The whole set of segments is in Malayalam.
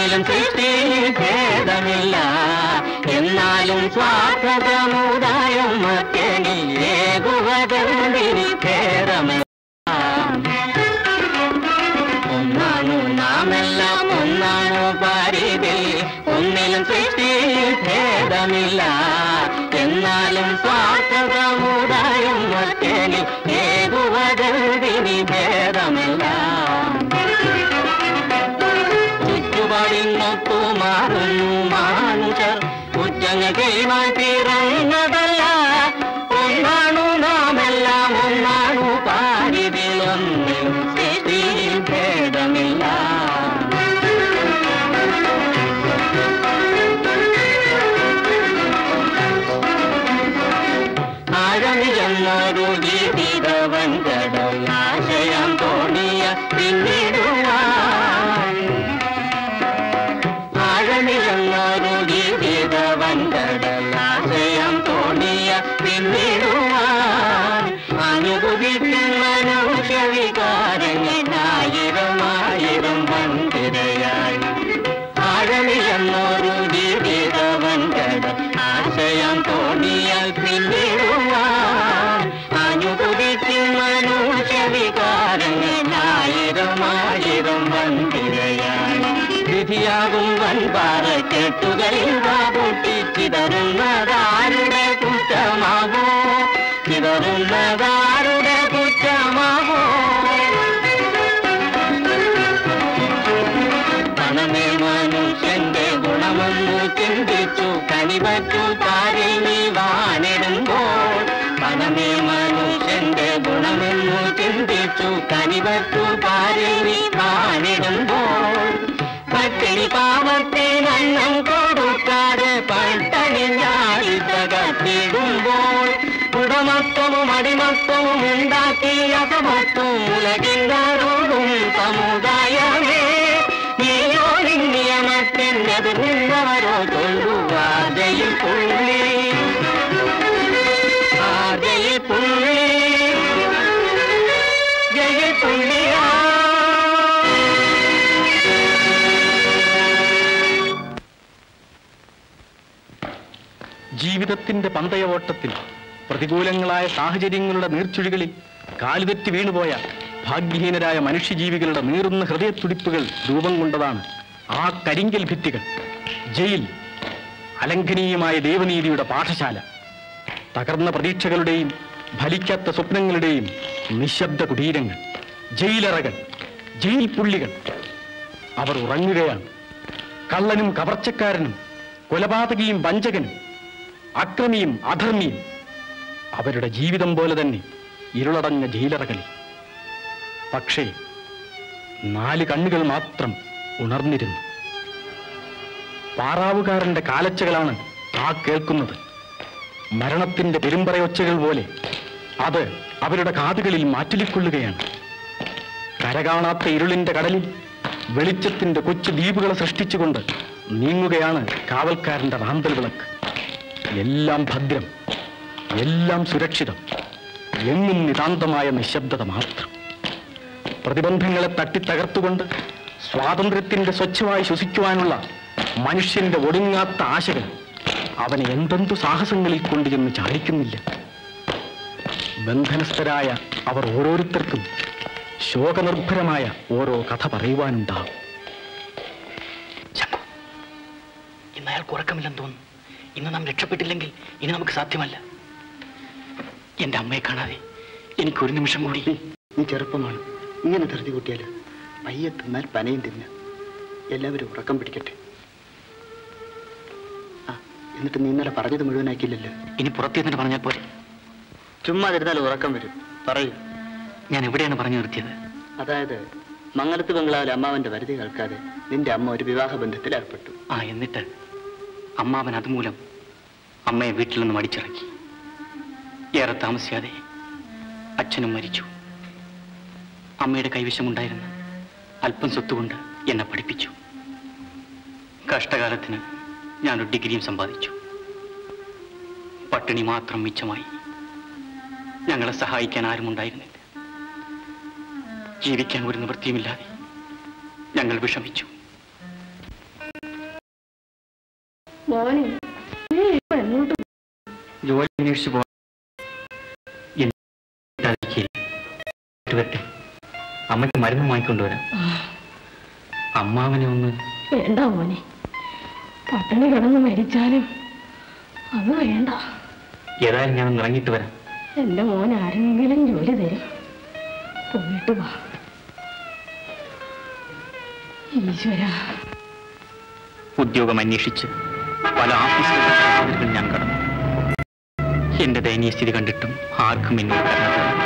ഒന്നിലും സൃഷ്ടിയിൽ ഭേദമില്ല എന്നാലും സ്വാർത്ഥ സമുദായം മറ്റേനി ഏകുവതെന്തിരി ഭേദമില്ല ഒന്നാണു നാമെല്ലാം ഒന്നാണു പരിധി ഒന്നിലും സൃഷ്ടിയിൽ ഭേദമില്ല എന്നാലും സ്വാർത്ഥ സമുദായം മറ്റേനി ഏകുവതെന്തിരി ഭേദമില്ല ചുറ്റുപാടിനൊത്തു മാറുന്നു മനുഷ്യർ കുറ്റങ്ങൾ കൈമാറ്റിറങ്ങതല്ല ഒന്നാണു നാമെല്ലാം ഒന്നാണു പാരിതിലൊന്നിൽ സൃഷ്ടിയിൽ ഭേദമില്ല ആഴമിയെന്നൊരു ജീവിതവൻ ആശയം തോന്നിയ പിന്നിടുവാൻ ആഴമില്ലെന്നൊരു ജീവിതവൻ ആശയം തോന്നിയ പിന്നിടുവാൻ അനുഭവിക്കും മനുഷ്യ വികാരങ്ങൾ ആയിരം ആയിരം മന്ദിരയായി ആഴമില്ലെന്നൊരു ജീവിതവൻ ആശയം തോന്നിയാൽ പിന്നിടുവാൻ അനുഭവിക്കും മനുഷ്യ വികാരങ്ങൾ ആയിരം ആയിരം മന്ദിരയായി വിധിയാകും വൻപാറ കെട്ടുകളിൽ വാപൂട്ടി ചിതറുന്നതാരുടെ കുറ്റമാവോ ചിതറുന്നതാരുടെ കുറ്റമാവോ പണമേ മനുഷ്യന്റെ ഗുണമെന്നു ചിന്തിച്ചു കനിവറ്റു താരിൽ നീ വാണിടുമ്പോൾ പണമേ മനുഷ്യന്റെ ഗുണമെന്നു ചിന്തിച്ചു കനിവറ്റു താരിൽ നീ വാണിടുമ്പോൾ പട്ടിണി പാവത്തിനന്നം കൊടുക്കാതെ പട്ടണി ഞായി തകർത്തിടുമ്പോൾ ഉടമത്വവും അടിമത്വവും ഉണ്ടാക്കി അസമത്വം ഉലകിന്തറും സമുദായമേ നീയോ നിയമത്തിനെതിരുന്നവരോ തൊഴുവാതയിൽ പുള്ളി ആതയിൽ പുള്ളി ജയിൽ പുള്ളിയാ ജീവിതത്തിന്റെ പന്തയ ഓട്ടത്തിൽ പ്രതികൂലങ്ങളായ സാഹചര്യങ്ങളുടെ നീർച്ചുഴികളിൽ കാലുതെറ്റി വീണുപോയ ഭാഗ്യഹീനരായ മനുഷ്യജീവികളുടെ നീറുന്ന ഹൃദയത്തുടിപ്പുകൾ രൂപം കൊണ്ടതാണ് ആ കരിങ്കൽ ഭിത്തികൾ ജയിൽ അലംഘനീയമായ ദൈവനീതിയുടെ പാഠശാല തകർന്ന പ്രതീക്ഷകളുടെയും ഫലിക്കാത്ത സ്വപ്നങ്ങളുടെയും നിശബ്ദ കുടീരങ്ങൾ ജയിലറകൾ ജയിൽ പുള്ളികൾ അവർ ഉറങ്ങുകയാണ് കള്ളനും കവർച്ചക്കാരനും കൊലപാതകിയും വഞ്ചകനും അക്രമിയും അധർമ്മിയും അവരുടെ ജീവിതം പോലെ തന്നെ ഇരുളടഞ്ഞ ജയിലറകളിൽ പക്ഷേ നാല് കണ്ണുകൾ മാത്രം ഉണർന്നിരുന്നു പാറാവുകാരന്റെ കാലച്ചകളാണ് ആ കേൾക്കുന്നത് മരണത്തിന്റെ പെരുമ്പറയൊച്ചകൾ പോലെ അത് അവരുടെ കാതുകളിൽ മാറ്റിലിക്കൊള്ളുകയാണ് കരകാണാത്ത ഇരുളിന്റെ കടലിൽ വെളിച്ചത്തിന്റെ കൊച്ചു ദ്വീപുകളെ സൃഷ്ടിച്ചുകൊണ്ട് നീങ്ങുകയാണ് കാവൽക്കാരന്റെ റാന്തൽ വിളക്ക് എല്ലാം ഭദ്രം എല്ലാം സുരക്ഷിതം എങ്ങും നിതാന്തമായ നിശബ്ദത മാത്രം പ്രതിബന്ധങ്ങളെ തട്ടിത്തകർത്തുകൊണ്ട് സ്വാതന്ത്ര്യത്തിന്റെ സ്വച്ഛമായി ശ്വസിക്കുവാനുള്ള മനുഷ്യന്റെ ഒടുങ്ങാത്ത ആശകൾ അവനെ എന്തെന്തു സാഹസങ്ങളിൽ കൊണ്ടുചെന്ന് ചാടിക്കുന്നില്ല ബന്ധനസ്ഥരായ അവർ ഓരോരുത്തർക്കും ശോകനിർഭരമായ ഓരോ കഥ പറയുവാനുണ്ടാവും ഇന്ന് അയാൾക്ക് ഉറക്കമില്ലെന്ന് തോന്നുന്നു ഇന്ന് നാം രക്ഷപ്പെട്ടില്ലെങ്കിൽ ഇനി നമുക്ക് സാധ്യമല്ല എന്റെ അമ്മയെ കാണാതെ എനിക്ക് ഒരു നിമിഷം കൂടി നീ ചെറുപ്പമാണ് ഇങ്ങനെ ധൃതി കൂട്ടിയാൽ പയ്യെ തിന്നാൽ പനയും തിന്ന എല്ലാവരും ഉറക്കം പിടിക്കട്ടെ ആ എന്നിട്ട് നീ ഇന്നലെ പറഞ്ഞത് മുഴുവനാക്കിയില്ലല്ലോ ഇനി പുറത്തേന്നിട്ട് പറഞ്ഞാൽ പോലെ ചുമ്മാ തിരുന്നാൽ ഉറക്കം വരും പറയൂ ഞാൻ എവിടെയാണ് പറഞ്ഞു നിർത്തിയത് അതായത് മംഗലത്ത് ബംഗ്ലാവിലെ അമ്മാവന്റെ വരുതി കേൾക്കാതെ നിന്റെ അമ്മ ഒരു വിവാഹ ബന്ധത്തിൽ ഏർപ്പെട്ടു ആ എന്നിട്ട് അമ്മാവൻ അതുമൂലം അമ്മയെ വീട്ടിൽ നിന്ന് മടിച്ചിറക്കി ഏറെ താമസിയാതെ അച്ഛനും മരിച്ചു അമ്മയുടെ കൈവശമുണ്ടായിരുന്ന അല്പം സ്വത്തുകൊണ്ട് എന്നെ പഠിപ്പിച്ചു കഷ്ടകാലത്തിന് ഞാനൊരു ഡിഗ്രിയും സമ്പാദിച്ചു പട്ടിണി മാത്രം മിച്ചമായി ഞങ്ങളെ സഹായിക്കാൻ ആരുമുണ്ടായിരുന്നില്ല ജീവിക്കാൻ ഒരു നിവൃത്തിയുമില്ലാതെ ഞങ്ങൾ വിഷമിച്ചു അങ്ങോട്ട് ജോലി അന്വേഷിച്ച് പോകാൻ വരട്ടെ അമ്മയ്ക്ക് മരുന്ന് വാങ്ങിക്കൊണ്ടുവരാം അമ്മാവനെ ഒന്ന് വേണ്ട മോനെ പട്ടിണി കിടന്ന് മരിച്ചാലും അത് വേണ്ട ഏതായാലും ഞാൻ ഒന്ന് ഇറങ്ങിയിട്ട് വരാം എന്റെ മോൻ ആരെങ്കിലും ജോലി തരും പോയിട്ട് വാ ഈശ്വര ഉദ്യോഗം അന്വേഷിച്ച് പല ഓഫീസുകളിൽ ഞാൻ കടന്നു എന്റെ ദയനീയ സ്ഥിതി കണ്ടിട്ടും ആർക്കും എന്നോട് കരുണ തോന്നി.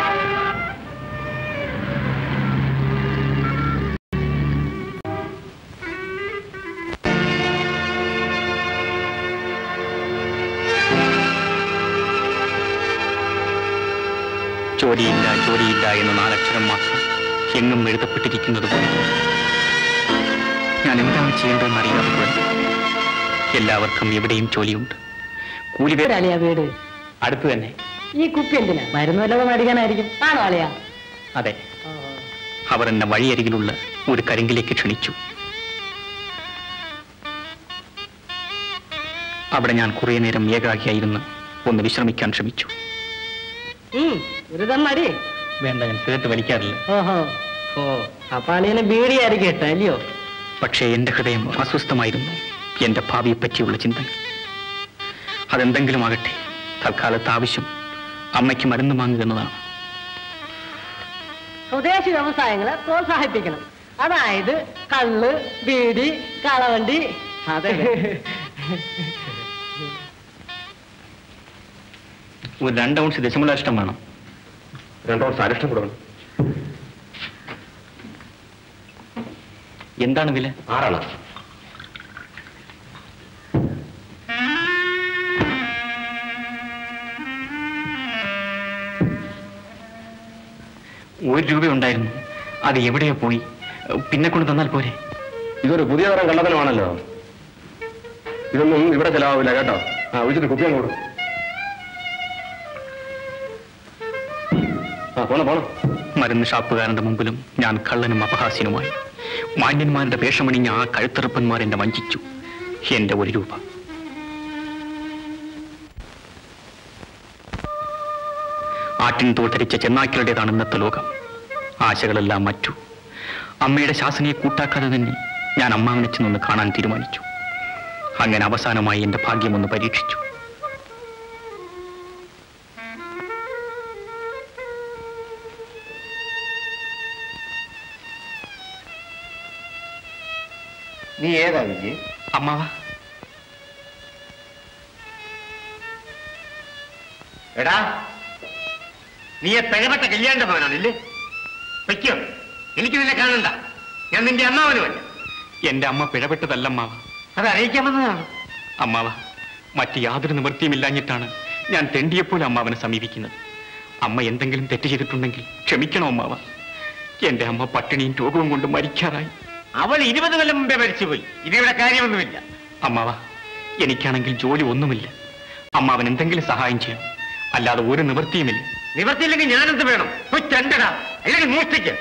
ജോലിയില്ല ജോലിയില്ല എന്ന നാലക്ഷരം മാത്രം എങ്ങും എഴുതപ്പെട്ടിരിക്കുന്നത് പോലെ ഞാൻ എന്താണ് ചെയ്യേണ്ടതെന്ന് അറിയാതെ പോയി. എല്ലാവർക്കും എവിടെയും ജോലിയുണ്ട് കൂലി വേ- അളിയാ വീട് അടുത്ത് തന്നെ ഈ കുപ്പി എന്തിനാ മരുന്ന് വല്ലതും മേടിക്കാനായിരിക്കും ആണോ അളിയാ അതെ അവർ എന്നെ വഴിയരികിലുള്ള ഒരു കരിങ്കിലേക്ക് ക്ഷണിച്ചു അവിടെ ഞാൻ കുറേ നേരം ഏകാകിയായിരുന്ന് ഒന്ന് വിശ്രമിക്കാൻ ശ്രമിച്ചു ഒരു തന്നടി വേണ്ട ഞാൻ സിഗരറ്റ് വലിക്കാറില്ല ഓഹോ ഓ അപ്പൊ അളിയനെ ബീഡിയായിരിക്കും കേട്ടോ അല്ലയോ പക്ഷേ എന്റെ ഹൃദയം അസ്വസ്ഥമായിരുന്നു എന്റെ ഭാവിയെ പറ്റിയുള്ള ചിന്തകൾ അതെന്തെങ്കിലും ആകട്ടെ തൽക്കാലത്ത് ആവശ്യം അമ്മയ്ക്ക് മരുന്ന് വാങ്ങുക എന്നതാണ് സ്വദേശി വ്യവസായങ്ങളെ പ്രോത്സാഹിപ്പിക്കണം അതായത് കള്ള് ബീഡി കളവണ്ടി അതെ ഒരു രണ്ട് ഔൺസ് ദശമലഷ്ടം വേണം രണ്ടോ സാരിഷ്ടം കൊടുക്കണം എന്താണ് വില ആറാണ് ഒരു രൂപ ഉണ്ടായിരുന്നു അത് എവിടെയോ പോയി പിന്നെ കൊണ്ട് തന്നാൽ പോരെ ഇതൊരു പുതിയ തരം കള്ളത്തനമാണല്ലോ ഇതൊന്നും ഇവിടെ ചെലവാവില്ല കേട്ടോ ആ ഒഴിച്ചിട്ട് കുപ്പി അങ്ങോട്ട് ആ പോണം പോണം മരുന്ന് ഷാപ്പുകാരന്റെ മുമ്പിലും ഞാൻ കള്ളനും അപഹാസ്യനുമായി മാന്യന്മാരുടെ വേഷമണിഞ്ഞ ആ കഴുത്തറുപ്പന്മാർ എന്നെ വഞ്ചിച്ചു എന്റെ ഒരു രൂപ ആട്ടിൻ തോട്ടരിച്ച ചെന്നാക്കളുടേതാണ് ഇന്നത്തെ ലോകം ആശകളെല്ലാം മറ്റു അമ്മയുടെ ശാസനയെ കൂട്ടാക്കാതെ തന്നെ ഞാൻ അമ്മാവനെ ചെന്നൊന്ന് കാണാൻ തീരുമാനിച്ചു അങ്ങനെ അവസാനമായി എന്റെ ഭാഗ്യമൊന്ന് പരീക്ഷിച്ചു നീ ഏതാ വിജയ് അമ്മാവ എടാ നീ പെഴപ്പെട്ട കല്യാണ്ട മകനാണില്ലേ വെക്കോ എനിക്ക് നിന്നെ കാണണ്ട ഞാൻ നിന്റെ അമ്മാവനുമല്ല എന്റെ അമ്മ പിഴപ്പെട്ടതല്ല അമ്മാവ അത് അറിയിക്കാൻ വന്നതാണ് അമ്മാവ മറ്റ് യാതൊരു നിവൃത്തിയുമില്ലാഞ്ഞിട്ടാണ് ഞാൻ തെണ്ടിയെപ്പോലെ അമ്മാവനെ സമീപിക്കുന്നത് അമ്മ എന്തെങ്കിലും തെറ്റ് ചെയ്തിട്ടുണ്ടെങ്കിൽ ക്ഷമിക്കണം അമ്മാവ എന്റെ അമ്മ പട്ടിണിയും രോഗവും കൊണ്ട് മരിക്കാറായി അവൾ ഇരുപത് കൊല്ലം മുമ്പേ മരിച്ചുപോയി ഇതിവിടെ കാര്യമൊന്നുമില്ല അമ്മാവ എനിക്കാണെങ്കിൽ ജോലി ഒന്നുമില്ല അമ്മാവൻ എന്തെങ്കിലും സഹായം ചെയ്യണം അല്ലാതെ ഒരു നിവൃത്തിയുമില്ല നിവർത്തിയില്ലെങ്കിൽ ഞാനെന്ത് വേണം പോയി ചെണ്ടടാ അല്ലെങ്കിൽ മോഷ്ടിക്ക്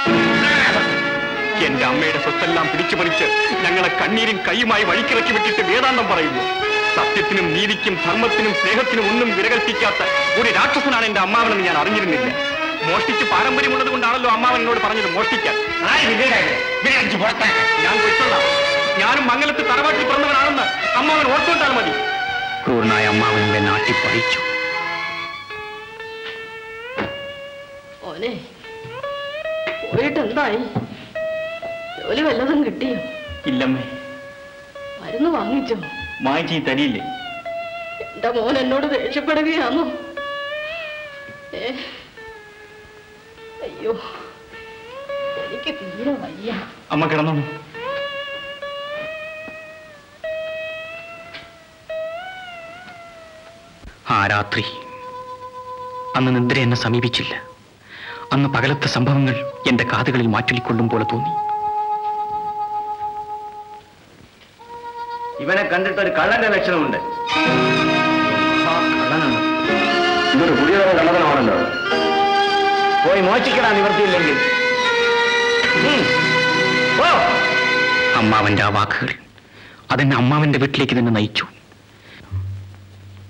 എന്റെ അമ്മയുടെ സ്വത്തെല്ലാം പിടിച്ചു പറിച്ച് ഞങ്ങളെ കണ്ണീരും കൈയുമായി വഴിക്കിറക്കി വിട്ടിട്ട് വേദാന്തം പറയുന്നു സത്യത്തിനും നീതിക്കും ധർമ്മത്തിനും സ്നേഹത്തിനും ഒന്നും വിരകൽപ്പിക്കാത്ത ഒരു രാക്ഷസനാണ് എന്റെ അമ്മാവനെന്ന് ഞാൻ അറിഞ്ഞിരുന്നില്ല മോഷ്ടിച്ച് പാരമ്പര്യമുള്ളത് കൊണ്ടാണല്ലോ അമ്മാവൻ എന്നോട് പറഞ്ഞത് മോഷ്ടിക്കാൻ ഞാൻ കൊച്ചൊള്ളാം ഞാനും മംഗലത്ത് തറവാട്ടിൽ പിറന്നവനാണെന്ന് അമ്മാവൻ ഓർത്തുകൊണ്ടാണ് മതി ക്രൂരനായ അമ്മാവൻ എന്നെ നാട്ടിപ്പഴിച്ചു ഓനെ പോയിട്ട് എന്തായി ജോലി വല്ലതും കിട്ടിയോ ഇല്ലമ്മേ മരുന്ന് വാങ്ങിച്ചോ വാങ്ങിച്ച് ഈ തരിയില്ലേ എന്റെ മോൻ എന്നോട് ദേഷ്യപ്പെടുകയാണോ ഏ അയ്യോ എനിക്ക് തീരെ വയ്യ അമ്മ കിടന്നോളൂ ആ രാത്രി അന്ന് നിദ്ര എന്നെ സമീപിച്ചില്ല അന്ന് പകലത്തെ സംഭവങ്ങൾ എന്റെ കാതുകളിൽ മാറ്റൊലിക്കൊള്ളും പോലെ തോന്നി ഇവനെ കണ്ടിട്ട് ഒരു കള്ളന്റെ ലക്ഷണമുണ്ട് ആ കള്ളനാണ് ഇതൊരു പുതിയ തരം കള്ളത്തനമാണല്ലോ പോയി മോചിക്കടാ നിവർത്തിയില്ലെങ്കിൽ ഓ അമ്മാവന്റെ ആ വാക്കുകൾ അതെന്നെ അമ്മാവന്റെ വീട്ടിലേക്ക് തന്നെ നയിച്ചു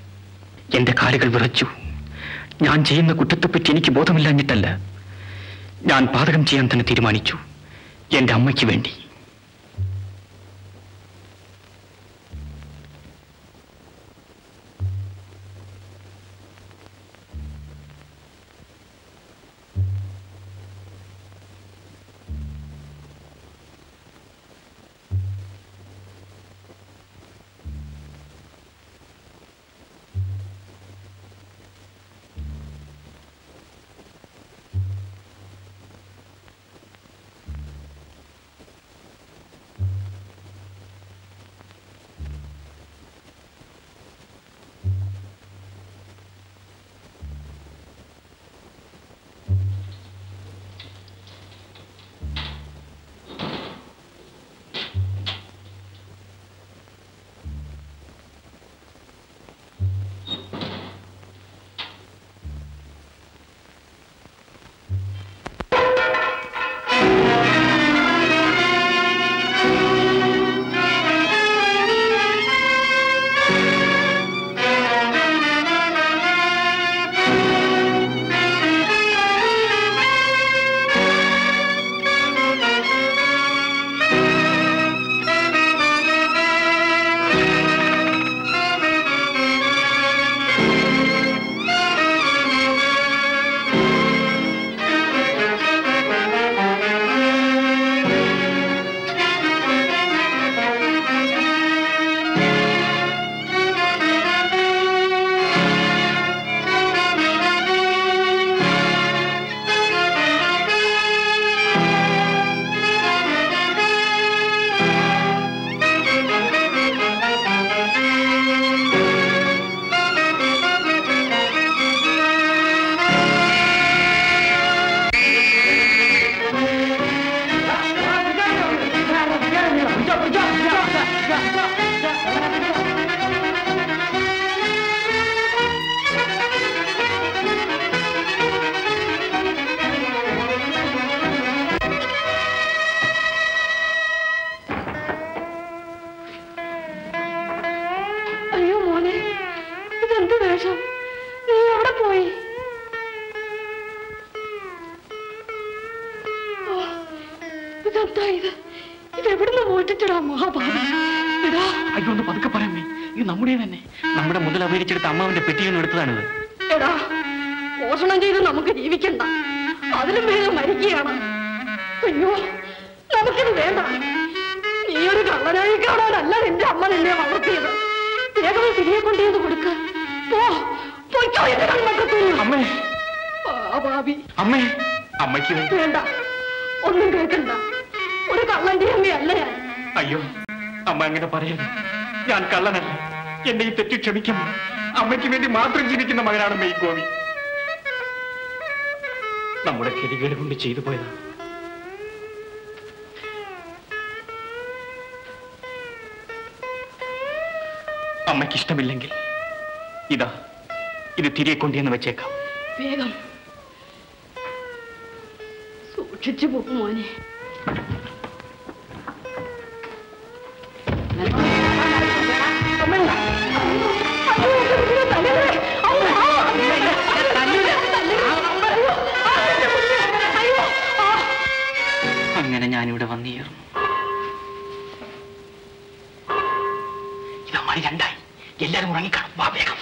എന്റെ കാലുകൾ വിറച്ചു ഞാൻ ചെയ്യുന്ന കുറ്റത്തെപ്പറ്റി എനിക്ക് ബോധമില്ലാഞ്ഞിട്ടല്ല ഞാൻ പാതകം ചെയ്യാൻ തന്നെ തീരുമാനിച്ചു എന്റെ അമ്മയ്ക്ക് വേണ്ടി അയ്യോ മോനെ ഇതെന്ത് വേഷം നീ എവിടെ പോയി ഓ, ഇതെന്താ ഇത് ഇതെവിടുന്ന് പോയിട്ടിട്ടാ മഹാഭാവി എടാ അയ്യോ ഒന്ന് പതുക്കെ പറയാമേ ഇത് നമ്മുടെ തന്നെ നമ്മുടെ മുതൽ അപകരിച്ചെടുത്ത അമ്മാവിന്റെ പെട്ടിയിൽ നിന്ന് എടുത്തതാണിത് എടാ പോഷണം ചെയ്ത് നമുക്ക് ജീവിക്കണ്ട അതിലും വേഗം മരിക്കുകയാണ് അയ്യോ നമുക്കിത് വേണ്ട നീ ഒരു കള്ളനായി കാണാനല്ല നിന്റെ അമ്മ നിന്നെ വളർത്തിയത് വേഗം തിരികെ കൊണ്ടുവന്ന് കൊടുക്ക പോ പൊയ്ക്കോ എന്റെ കൺമക്കത്തുള്ളൂ അമ്മേ ഭാവി അമ്മേ അമ്മയ്ക്ക് വേണ്ടി വേണ്ട ഒന്നും കേൾക്കണ്ട ഒരു കള്ളന്റെ അമ്മയല്ല ഞാൻ അയ്യോ അമ്മ അങ്ങനെ പറയരുത് ഞാൻ കള്ളനല്ല എന്നെ ഈ തെറ്റ് ക്ഷമിക്കണം അമ്മയ്ക്ക് വേണ്ടി മാത്രം ജീവിക്കുന്ന മകനാണ് ഈ ഗോപി നമ്മുടെ ഗതികേട് കൊണ്ട് ചെയ്തു പോയതാണ് അമ്മയ്ക്ക് ഇഷ്ടമില്ലെങ്കിൽ ഇതാ ഇത് തിരികെ കൊണ്ടുവന്ന് വെച്ചേക്കാം വേഗം സൂക്ഷിച്ചു പോകും മോനെ അങ്ങനെ ഞാനിവിടെ വന്നേറുന്നു ഇതാ മണി രണ്ടായി എല്ലാരും ഉറങ്ങിക്കാണും വാ വേഗം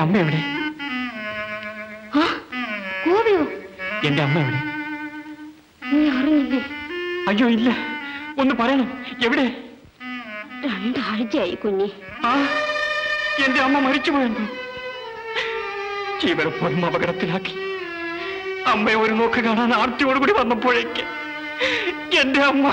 അമ്മ എവിടെ ആ ഗോപിയോ എന്റെ അമ്മ എവിടെ നീ അറിഞ്ഞില്ലേ അയ്യോ ഇല്ല ഒന്ന് പറയണം എവിടെ രണ്ടാഴ്ചയായി കുഞ്ഞി ആ എന്റെ അമ്മ മരിച്ചുപോയെന്നു ജീവനപ്പോഴും അപകടത്തിലാക്കി അമ്മയെ ഒരു നോക്ക് കാണാൻ ആർത്തിയോടുകൂടി വന്നപ്പോഴേക്ക് എന്റെ അമ്മ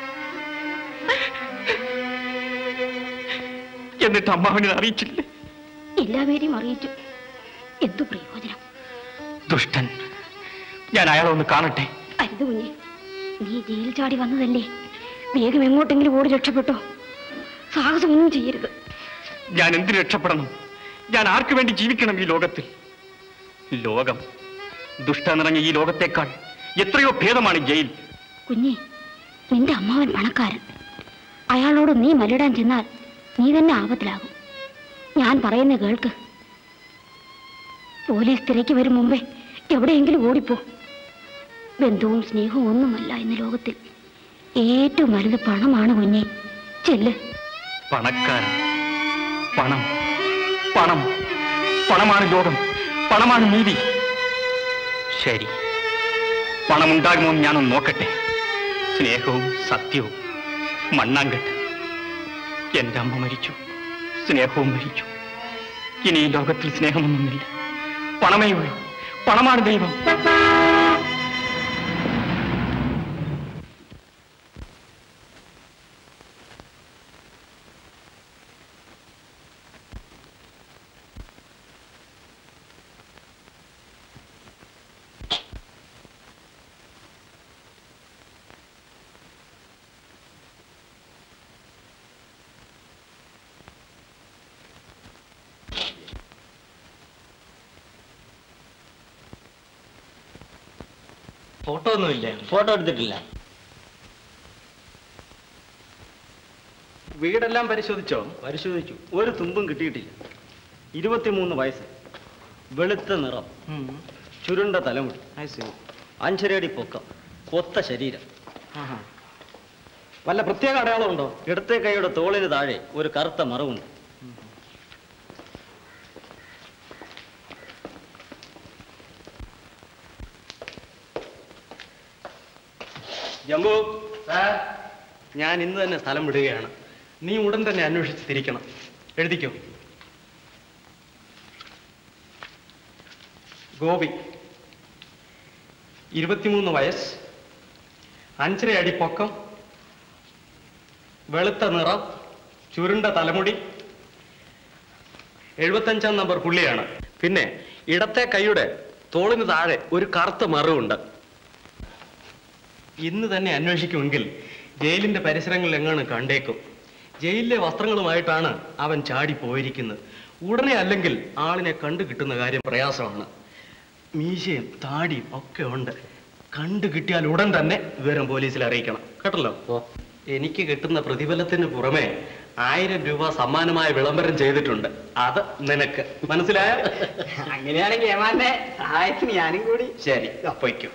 എന്നിട്ട് അമ്മാവനെ അറിയിച്ചില്ലേ എല്ലാവരെയും അറിയിച്ചു എന്തു പ്രയോജനം ദുഷ്ടൻ ഞാൻ അയാളെ ഒന്ന് കാണട്ടെ അരുത് കുഞ്ഞെ നീ ജയിൽ ചാടി വന്നതല്ലേ വേഗം എങ്ങോട്ടെങ്കിലും ഓടി രക്ഷപ്പെട്ടോ സാഹസമൊന്നും ചെയ്യരുത് ഞാൻ എന്തിന് രക്ഷപ്പെടണം ഞാൻ ആർക്കു വേണ്ടി ജീവിക്കണം ഈ ലോകത്തിൽ ലോകം ദുഷ്ട നിറഞ്ഞ ഈ ലോകത്തേക്കാൾ എത്രയോ ഭേദമാണ് ജയിൽ കുഞ്ഞെ നിന്റെ അമ്മാവൻ പണക്കാരൻ അയാളോട് നീ മല്ലിടാൻ ചെന്നാൽ നീ തന്നെ ആപത്തിലാകും ഞാൻ പറയുന്ന കേൾക്ക് പോലീസ് തിരക്ക് വരും മുമ്പേ എവിടെയെങ്കിലും ഓടിപ്പോ ബന്ധവും സ്നേഹവും ഒന്നുമല്ല ഇന്ന് ലോകത്തിൽ ഏറ്റവും വലുത് പണമാണ് കുഞ്ഞെ ചെല്ല് പണക്കാരൻ പണം പണം പണമാണ് ലോകം പണമാണ് നീതി ശരി പണമുണ്ടാകുമോ എന്ന് ഞാനൊന്ന് നോക്കട്ടെ സ്നേഹവും സത്യവും മണ്ണാങ്കട്ട് എന്റെ അമ്മ മരിച്ചു സ്നേഹവും മരിച്ചു ഇനി ഈ ലോകത്തിൽ സ്നേഹമൊന്നുമില്ല പണമേ ഉള്ളൂ പണമാണ് ദൈവം ഫോട്ടോ ഒന്നുമില്ല ഫോട്ടോ എടുത്തിട്ടില്ല വീടെല്ലാം പരിശോധിച്ചോ പരിശോധിച്ചു ഒരു തുമ്പും കിട്ടിയിട്ടില്ല ഇരുപത്തിമൂന്ന് വയസ്സ് വെളുത്ത നിറം ചുരുണ്ട തലമുടി അഞ്ചരടി പൊക്കം കൊത്ത ശരീരം വല്ല പ്രത്യേക അടയാളമുണ്ടോ ഇടത്തെ കൈയുടെ തോളിന് താഴെ ഒരു കറുത്ത മറവുണ്ട് ജംബു സാർ ഞാൻ ഇന്ന് തന്നെ സ്ഥലം വിടുകയാണ് നീ ഉടൻ തന്നെ അന്വേഷിച്ച് തിരിക്കണം എഴുതിക്കോ ഗോപി ഇരുപത്തിമൂന്ന് വയസ്സ് അഞ്ചര അടി പൊക്കം വെളുത്ത നിറം ചുരുണ്ട തലമുടി എഴുപത്തഞ്ചാം നമ്പർ പുള്ളിയാണ് പിന്നെ ഇടത്തെ കൈയുടെ തോളിന് താഴെ ഒരു കറുത്ത മറുണ്ട് ഇന്ന് തന്നെ അന്വേഷിക്കുമെങ്കിൽ ജയിലിന്റെ പരിസരങ്ങളിൽ എങ്ങാനും കണ്ടേക്കും ജയിലിലെ വസ്ത്രങ്ങളുമായിട്ടാണ് അവൻ ചാടി പോയിരിക്കുന്നത് ഉടനെ അല്ലെങ്കിൽ ആളിനെ കണ്ടു കിട്ടുന്ന കാര്യം പ്രയാസമാണ് മീശയും താടിയും ഒക്കെ ഉണ്ട് കണ്ടു കിട്ടിയാൽ ഉടൻ തന്നെ വിവരം പോലീസിൽ അറിയിക്കണം കേട്ടല്ലോ എനിക്ക് കിട്ടുന്ന പ്രതിഫലത്തിന് പുറമെ ആയിരം രൂപ സമ്മാനമായ വിളംബരം ചെയ്തിട്ടുണ്ട് അത് നിനക്ക് മനസ്സിലായോ അങ്ങനെയാണെങ്കിൽ ഏമാന്റെ സഹായത്തിന് ഞാനും കൂടി ശരി അപ്പോയ്ക്കും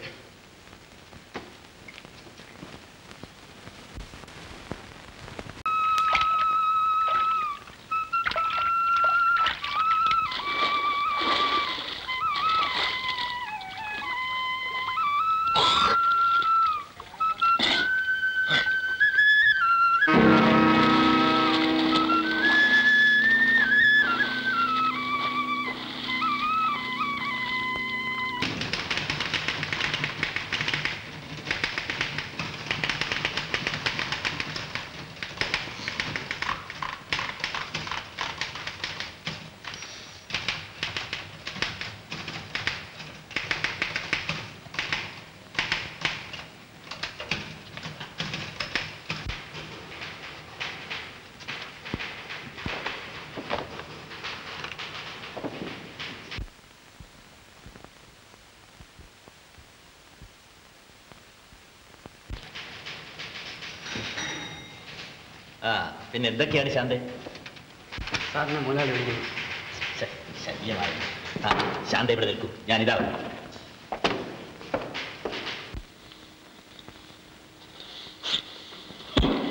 ആ പിന്നെ എന്തൊക്കെയാണ് ശാന്തെ സാറിന് മുതലാളി വിളിക്കുന്നു ശ- ശല്യമായി ആ ശാന്ത ഇവിടെ നിൽക്കൂ ഞാനിതാ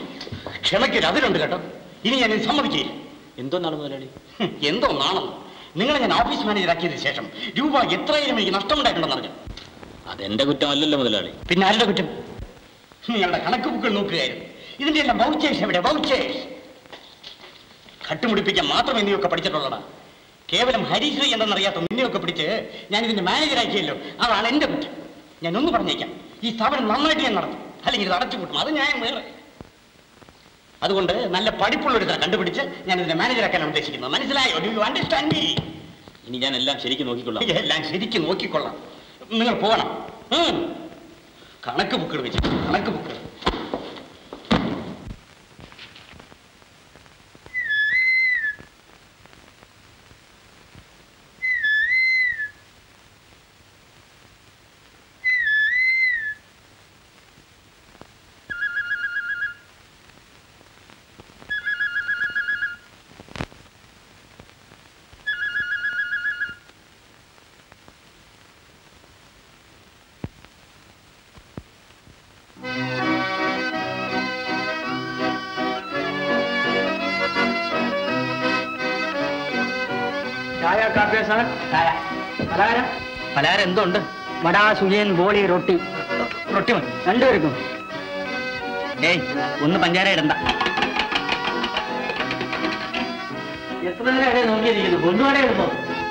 ക്ഷമയ്ക്കൊരു അതിരുണ്ട് കേട്ടോ ഇനി ഞാൻ ഇത് സമ്മതിക്കില്ല എന്തോന്നാണ് മുതലാളി ഹും, എന്തോ നാണം നിങ്ങളെ ഞാൻ ഓഫീസ് മാനേജറാക്കിയതിനു ശേഷം രൂപ എത്രയാലും എനിക്ക് നഷ്ടമുണ്ടായിട്ടുണ്ടെന്ന് അറിഞ്ഞു അതെന്റെ കുറ്റമല്ലല്ലോ മുതലാളി പിന്നെ ആരുടെ കുറ്റം നിങ്ങളുടെ കണക്ക് ബുക്കുകൾ നോക്കുകയായിരുന്നു ഇതിന്റെ എല്ലാം വൗച്ചേഴ്സ് എവിടെ വൗച്ചേഴ്സ് കട്ടുമുടിപ്പിക്കാൻ മാത്രമേ നീയൊക്കെ പഠിച്ചിട്ടുള്ളടാ കേവലം ഹരിശ്രീ എന്തെന്നറിയാത്ത നിന്നെയൊക്കെ പിടിച്ച് ഞാൻ ഇതിന്റെ മാനേജറാക്കിയല്ലോ അതാണ് എന്റെ കുറ്റം ഞാൻ ഒന്ന് പറഞ്ഞേക്കാം ഈ സ്ഥാപനം നന്നായിട്ട് ഞാൻ നടത്തും അല്ലെങ്കിൽ ഇത് അടച്ചു കൂട്ടും അത് ന്യായം വേറെ അതുകൊണ്ട് നല്ല പഠിപ്പുള്ളൊരുത്തരെ കണ്ടുപിടിച്ച് ഞാൻ ഇതിന്റെ മാനേജറാക്കാനാണ് ഉദ്ദേശിക്കുന്നത് മനസ്സിലായോ ഡു യു അണ്ടർസ്റ്റാൻഡ് മീ ഇനി ഞാൻ എല്ലാം ശരിക്കും നോക്കിക്കൊള്ളാം എല്ലാം ശരിക്കും നോക്കിക്കൊള്ളാം നിങ്ങൾ പോകണം ഉം. കണക്ക് ബുക്കുകൾ വെച്ച് കണക്ക് ബുക്കുകൾ ചായ കാപ്പിയ സാർ ചായ പലഹാരം പലഹാരം എന്തുണ്ട് വട സുജിയൻ ബോളി റൊട്ടി റൊട്ടി മതി രണ്ടുപേർക്കും ഏയ് ഒന്ന് പഞ്ചാര ഇടണ്ട എത്ര നേരം നോക്കിയിരിക്കുന്നു കൊണ്ടുപോടേ എടുപ്പോ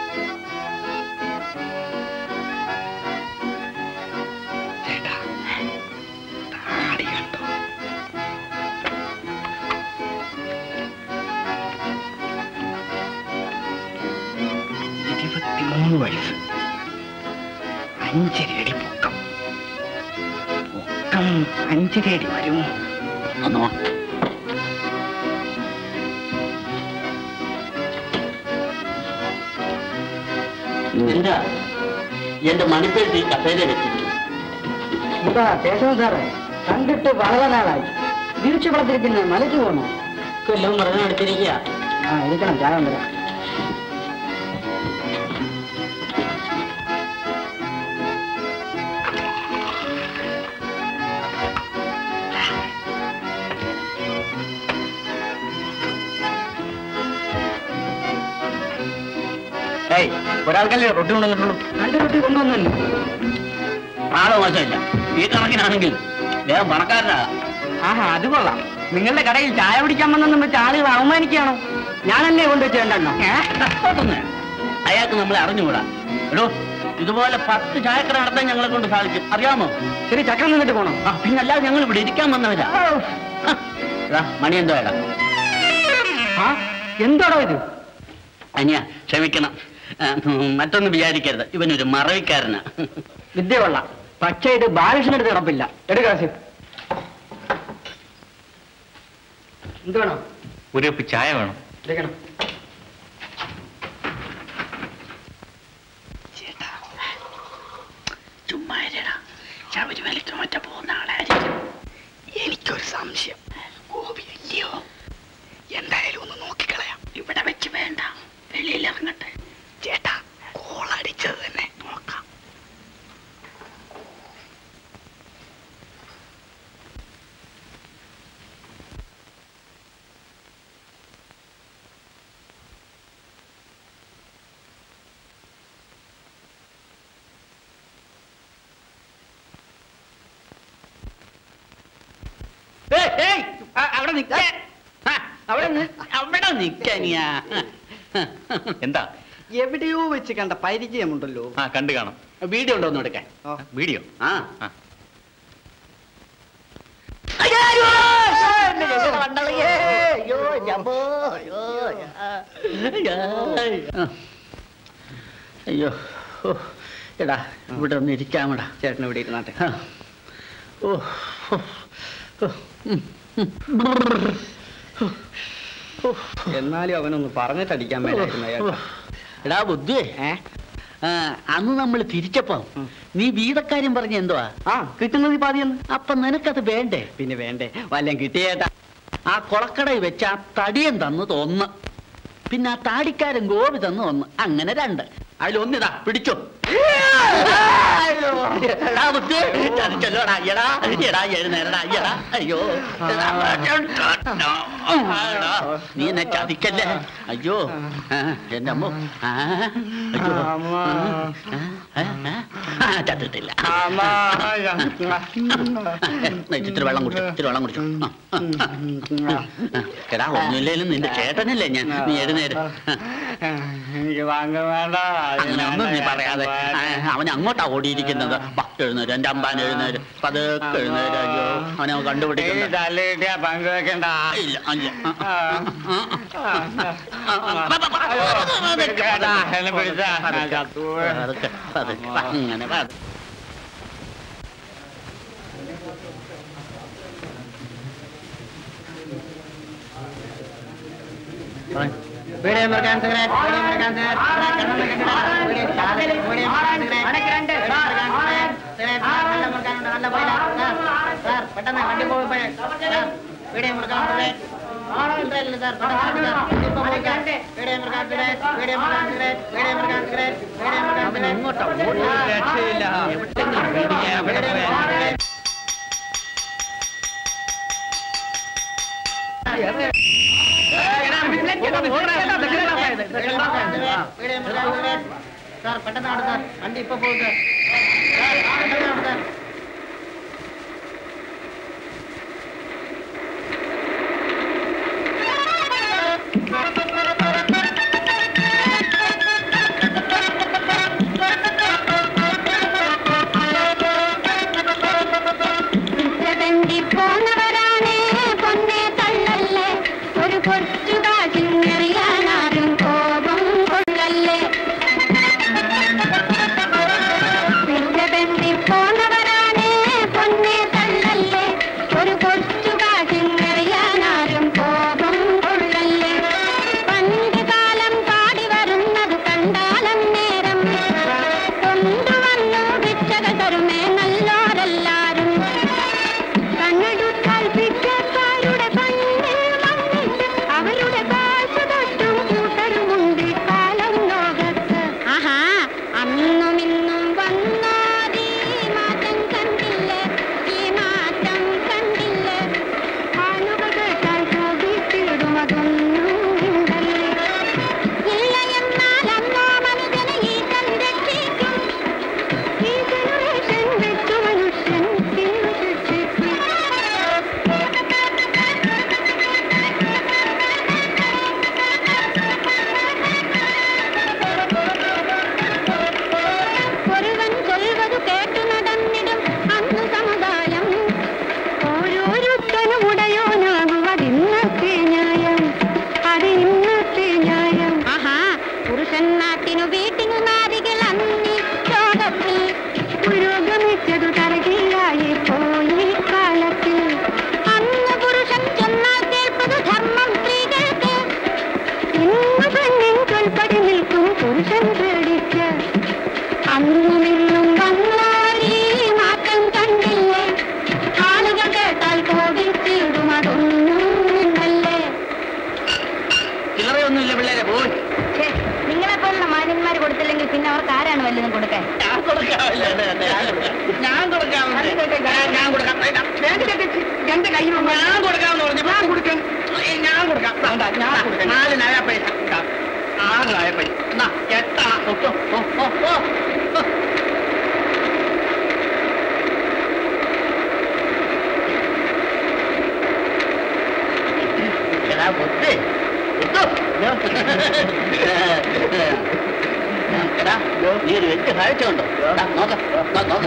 ഇരുപത്തിമൂന്ന് വയസ്സ് അഞ്ചര അടി പൊക്കം പൊക്കം അഞ്ചര അടി വരുമോ ഒന്നോ എന്താ എന്റെ മണിപ്പേഴ്സ് ഈ കസേര വെച്ചിരിക്കുന്നു എന്താ കേശവൻ സാറേ കണ്ടിട്ട് വളരെ നാളായി തിരിച്ചു പടത്തിരിക്കുന്ന മലയ്ക്ക് പോകണോ കൊല്ലം പറഞ്ഞു എടുത്തിരിക്കുക ആ ഇരിക്കണം ചായ ഉണ്ടല്ലോ ഏയ് ഒരാൾക്കല്ലേ റൊട്ടി കൊണ്ടുവന്നിട്ടുള്ളൂ രണ്ട് റൊട്ടി കൊണ്ടുവന്നല്ലോ ആളോ മോശമില്ല ഈ കണക്കിനാണെങ്കിൽ വേഗം പണക്കാരനാകാം ആഹാ അത് കൊള്ളാം നിങ്ങളുടെ കടയിൽ ചായ പിടിക്കാൻ വന്നെന്നും വെച്ച് ആളുകൾ അവമാനിക്കുകയാണോ ഞാനല്ലേ കൊണ്ടുവച്ച് രണ്ടെണ്ണം അതൊന്ന് അയാൾക്ക് നമ്മളെ അറിഞ്ഞുകൂടാ എടോ ഇതുപോലെ പത്ത് ചായക്കട നടത്താൻ ഞങ്ങളെ കൊണ്ട് സാധിക്കും അറിയാമോ ശരി ചക്രം നിന്നിട്ട് പോണം ആ പിന്നല്ലാതെ ഞങ്ങൾ ഇവിടെ ഇരിക്കാൻ വന്നവരാ ഹ, എടാ, മണി എന്തോ എടാ ആ എന്താണോ ഇത് അനിയ ക്ഷമിക്കണം ആ, ഉം, മറ്റൊന്നും വിചാരിക്കരുത് ഇവനൊരു മറവിക്കാരനാ വിദ്യ കൊള്ളാം പക്ഷേ ഇത് ബാലകൃഷ്ണടുത്ത് കിടപ്പില്ല എടുക്കാശി എന്ത് വേണം ഒരു കപ്പ് ചായ വേണം എടുക്കണം ചുമ്മാ ഇരിടാ. ശബരിമലയ്ക്ക് മറ്റ പോകുന്ന ആളായിരിക്കും എനിക്കൊരു സംശയം ഗോപി അല്ലയോ എന്തായാലും ഒന്ന് നോക്കിക്കളയാം ഇവിടെ വെച്ച് വേണ്ട വെളിയിൽ ഇറങ്ങട്ടെ ചേട്ടാ കോളടിച്ചത് തന്നെ നോക്കാം ഏയ്, ഏയ്, അ- അവിടെ നിക്ക ആ, അവിടെ നി- അവിടെ നിക്കാനിയാ എന്താ എവിടെയോ വെച്ച് കണ്ട പരിചയമുണ്ടല്ലോ ആ കണ്ടു കാണാം വീഡിയോ ഉണ്ടോ ഒന്ന് എടുക്കാൻ ആ. വീഡിയോ ആ ആ. അയ്യോ, അയ്യോ, എന്റെ ചെവിയുടെ മണ്ടളകേ. അയ്യോ, ജമ്പോ, അയ്യോ, ആ. അയ്യോ. അയ്യോ ഓ, എടാ ഇവിടെ ഒന്ന് ഇരിക്കാമടാ ചേട്ടൻ ഇവിടെ ഇരുന്നാട്ടെ ആ. ഓ ഓ, ഓ, ഉം, ഉം. എന്നാലും അവനൊന്ന് പറഞ്ഞിട്ടടിക്കാൻ മേലായിരുന്നു അയാൾക്ക് എടാ ബുദ്ധി ഏ ആ, അന്ന് നമ്മൾ തിരിച്ചപ്പോ ഉം. നീ വീതക്കാര്യം പറഞ്ഞ എന്തുവാ ആ കിട്ടുന്നത് പാതിയെന്ന് അപ്പൊ നിനക്കത് വേണ്ടേ പിന്നെ വേണ്ടേ വല്ലതും കിട്ടിയേട്ടാ ആ കൊളക്കടയിൽ വെച്ച് ആ തടിയൻ തന്നു ഒന്ന് പിന്നെ ആ താടിക്കാരൻ ഗോപി തന്നു ഒന്ന് അങ്ങനെ രണ്ട് അതിലൊന്നിതാ പിടിച്ചോ എടാ ബുദ്ധി ചതിച്ചല്ലോടാ എടാ എടാ എഴുന്നേരടാ എടാ അയ്യോ എടാ, എടാ, നീ എന്നെ ചതിക്കല്ലേ അയ്യോ ആ, എന്റെ അമ്മ ആ, അയ്യോ ആ, ആ, ആ, ചത്തിട്ടില്ല എന്നാ, ഇച്ചിരി വെള്ളം കുടിച്ചു ഇച്ചിരി വെള്ളം കുടിച്ചു ആ, ആ. എടാ ഒന്നുമില്ലേലും നിന്റെ ചേട്ടനല്ലേ ഞാൻ നീ എഴുന്നേര് എനിക്ക് വാങ്ങ വേണ്ട അങ്ങനെ ഒന്നും നീ പറയാതെ ആ, അവൻ അങ്ങോട്ടാ ഓടിയിരിക്കുന്നത് വാ, എഴുന്നേര് എന്റെ അമ്പാൻ എഴുന്നേര് പതുക്കെ എഴുന്നേര് അയ്യോ അവനെ അവൻ കണ്ടുപിടിക്കണ്ട തല കിട്ടിയാ പങ്കുവെക്കണ്ട ഇല്ല അല്ല ആ, ആ, ആ, ആ, ആ, ആ, പിടിച്ചേട്ടാ, എന്നെ പിടിച്ചാ, ഞാൻ ചത്തു. പതുക്കെ, പതുക്കെ, വാ, ഇങ്ങനെ വാ. വീഡിയോ മുറുക്കാൻ സിഗരറ്റ്, വീഡിയോ മുറുക്കാൻ സിഗരറ്റ്, വീഡിയോ ചാലേ, വീഡിയോ മുറുക്കാൻ സിഗരറ്റ്, വീഡിയോ മുറുക്കാൻ സിഗരറ്റ്, സിഗരറ്റ്, നല്ല മുറുക്കാനുണ്ട്, നല്ല പോയില്ല. സാർ, സാർ, പെട്ടെന്ന് വണ്ടി പോകും ഇപ്പോഴേ. സാർ, വീഡിയോ മുറുക്കാൻ സിഗരറ്റ്. ആണോ ഇത്രയല്ലേ സാർ, പെട്ടെന്ന് സാർ, വണ്ടി ഇപ്പോ മുറുക്കാൻ. വീഡിയോ മുറുക്കാൻ സിഗരറ്റ്, വീഡിയോ മുറുക്കാൻ സിഗരറ്റ്, വീഡിയോ മുറുക്കാൻ സിഗരറ്റ്, വീഡിയോ മുറുക്കാൻ സിഗരറ്റ്. ഒരു രക്ഷയില്ല. വീഡിയോ മുറുക്കാൻ സിഗരറ്റ്. സാർ പെട്ടെന്ന് ആണ് സാർ വണ്ടി ഇപ്പൊ പോകും സാർ സാർ, പെട്ടെന്ന് ആണ് സാർ തെണ്ടി പോന്നവരാണേ പൊന്നെ തള്ളല്ലേ ഒരു കൊച്ചു കാശിങ്ങറിയാനാരും കോപം കൊള്ളല്ലേ തെണ്ടി പോന്നവരാണേ പൊന്നെ തള്ളല്ലേ ഒരു കൊച്ചു കാശിങ്ങറിയാനാരും കോപം കൊള്ളല്ലേ പണ്ട് കാലം പാടി വരുന്നത് കണ്ടാലം നേരം കൊണ്ടുവന്നു ഭിക്ഷക തരുമേ നല്ലോരെല്ലാരും കണ്ണെടുത്താൽ ഭിക്ഷക്കാരുടെ കണ്ണിൽ മണ്ണിട്ട് അവരുടെ ഭാഷ തൊട്ടും കൂട്ടരുമുണ്ട് കാലം ലോകത്ത് ആഹാ അന്നും ഇന്നും വന്നാതീ മാറ്റം കണ്ടില്ലേ ഈ മാറ്റം കണ്ടില്ലേ ആളുകൾ കേട്ടാൽ കോപിച്ചിടും അതൊന്നും ഉണ്ടല്ലേ ഇല്ല എന്നാൽ അന്നോ മനുഷ്യനെ ഈ സംരക്ഷിക്കും ഈ ജനറേഷൻ വെച്ചു മനുഷ്യൻ ശിക്ഷിക്കും ഒരുവൻ ചൊൽവതു കേട്ടു നടന്നിടും അന്നു സമുദായം ഓരോരുത്തനും ഉടയോനാകുവതിന്നത്തെ ന്യായം അത് ഇന്നത്തെ ന്യായം ആഹാ പുരുഷൻ നാട്ടിനു വീട്ടിനു നാരികൾ അന്നി ലോകത്തിൽ പുരോഗമിച്ചതു തരകില്ലായി പോയി കാലത്തിൽ അന്ന് പുരുഷൻ ചെന്നാൽ കേൾപ്പതു ധർമ്മം സ്ത്രീകൾക്ക് ഇന്ന് പെണ്ണിൻ ചൊൽപ്പടി നിൽക്കും പുരുഷൻ പേടിച്ച് അന്നും ഇന്നും വന്നാൽ ഈ മാറ്റം കണ്ടില്ലേ ആളുകൾ കേട്ടാൽ കോപിച്ചിടും അതൊന്നും ഉണ്ടല്ലേ ചില്ലറയൊന്നുമില്ല പിള്ളേരെ പോയി നിങ്ങളെ പോലുള്ള മാന്യന്മാർ കൊടുത്തില്ലെങ്കിൽ പിന്നെ അവർക്ക് ആരാണ് വല്ലതും കൊടുക്കാൻ ഞാൻ കൊടുക്കാമല്ലോ ഞാൻ കൊടുക്കാം ഞാൻ കൊടുക്കാം എന്റെ കയ്യിൽ ഞാൻ കൊടുക്കാമെന്ന് പറഞ്ഞു ഞാൻ കൊടുക്കാം ഞാൻ കൊടുക്കാം വേണ്ട, ഞാൻ കൊടുക്കാം നാല് നായ പൈസ ഇതാ, ആറ് നായ പൈസ എന്നാ എട്ടാ ഓ, ഓ, ഓ, ഓ, ഓ. എടാ ബുദ്ധി ബുദ്ധു എടാ നീ ഒരു വലിയ കാഴ്ച ഉണ്ടോ എടാ, നോക്ക് നോ- നോക്ക്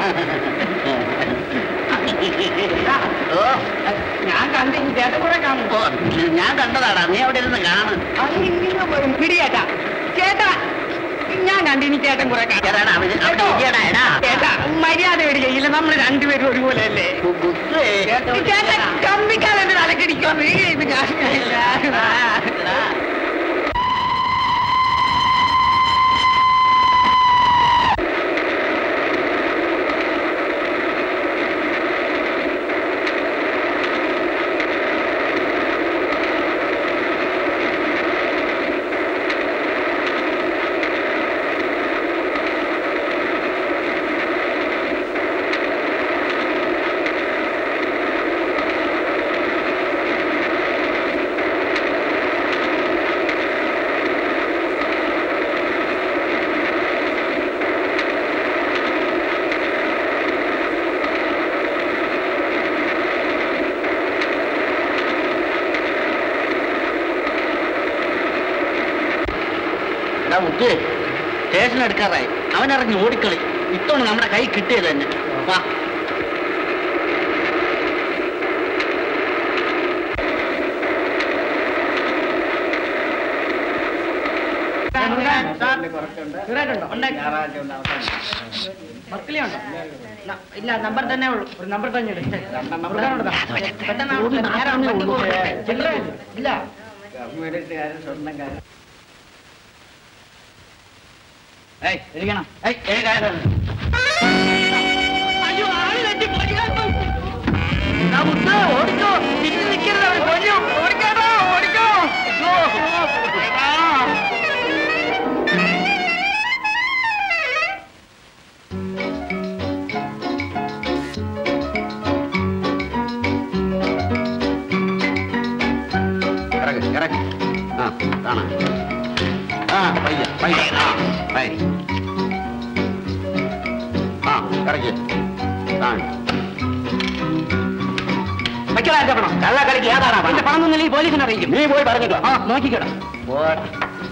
ഓ ഞാൻ കണ്ടെങ്കിൽ ചേട്ടൻ കൂടെ കാണും ഓ, ഞാൻ കണ്ടതാടാ നീ അവിടെ ഇരുന്ന് കാണും പിടിയേട്ടാ ചേട്ടാ ഞാൻ കണ്ടിനി ചേട്ടൻ കുറെ കാണും എടാ, അവിടെ അവിടെ ഇരിയെടാ, എടാ. ചേട്ടാ മര്യാദ വിടുകയില്ല നമ്മൾ രണ്ടുപേരും ഒരുപോലെ അല്ലേ ബു- ബുദ്ധേ. ചേട്ടൻ കമ്പിക്കാതെ തലക്കടിക്കോ നീ ഇത് കാണില്ല എടാ. മുത്തേ സ്റ്റേഷൻ എടുക്കാറായി അവനിറങ്ങി ഓടിക്കളി ഇത്തവണ നമ്മുടെ കൈ കിട്ടിയത് തന്നെ വാ ഇല്ല നമ്പർ തന്നെ ഉള്ളൂ ഒരു നമ്പർ തന്നെ ഇട്. പെട്ടെന്ന് ആവട്ടെ. നേരെ ആവട്ടെ. വണ്ടി പോകട്ടെ. ചില്ലറ ഇല്ല ഏയ് ഇരിക്കണം ഏയ് എഴുതാൻ അയ്യോ ആള് തെറ്റി പോയി. ദാ മുത്ത്, ഓടിക്കോ തിരിഞ്ഞ് നിൽക്കരുത് അവൻ കൊല്ലും. ഓടിക്കാടാ, ഓടിക്കോ. അയ്യോ, എടാ. ഇറങ്ങി ഇറങ്ങി ആ കാണാം ആ പയ്യ പയ്യ ആ പയ്യ ആ ഇറങ്ങി കാണും വെക്കടാ എന്റെ പണം കള്ള കളിക്ക് ഏതാണാ പണം പണം ഒന്നും നീ പോലീസിനെ അറിയിക്കും നീ പോയി പറഞ്ഞിട്ടോ ആ നോക്കിക്കടാ പോടാ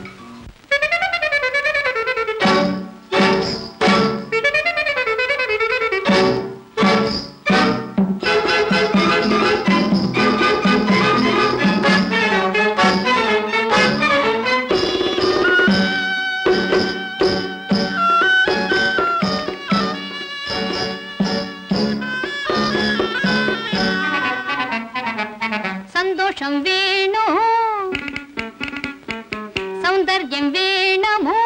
സന്തോഷം വേണോ സൗന്ദര്യം വേണമോ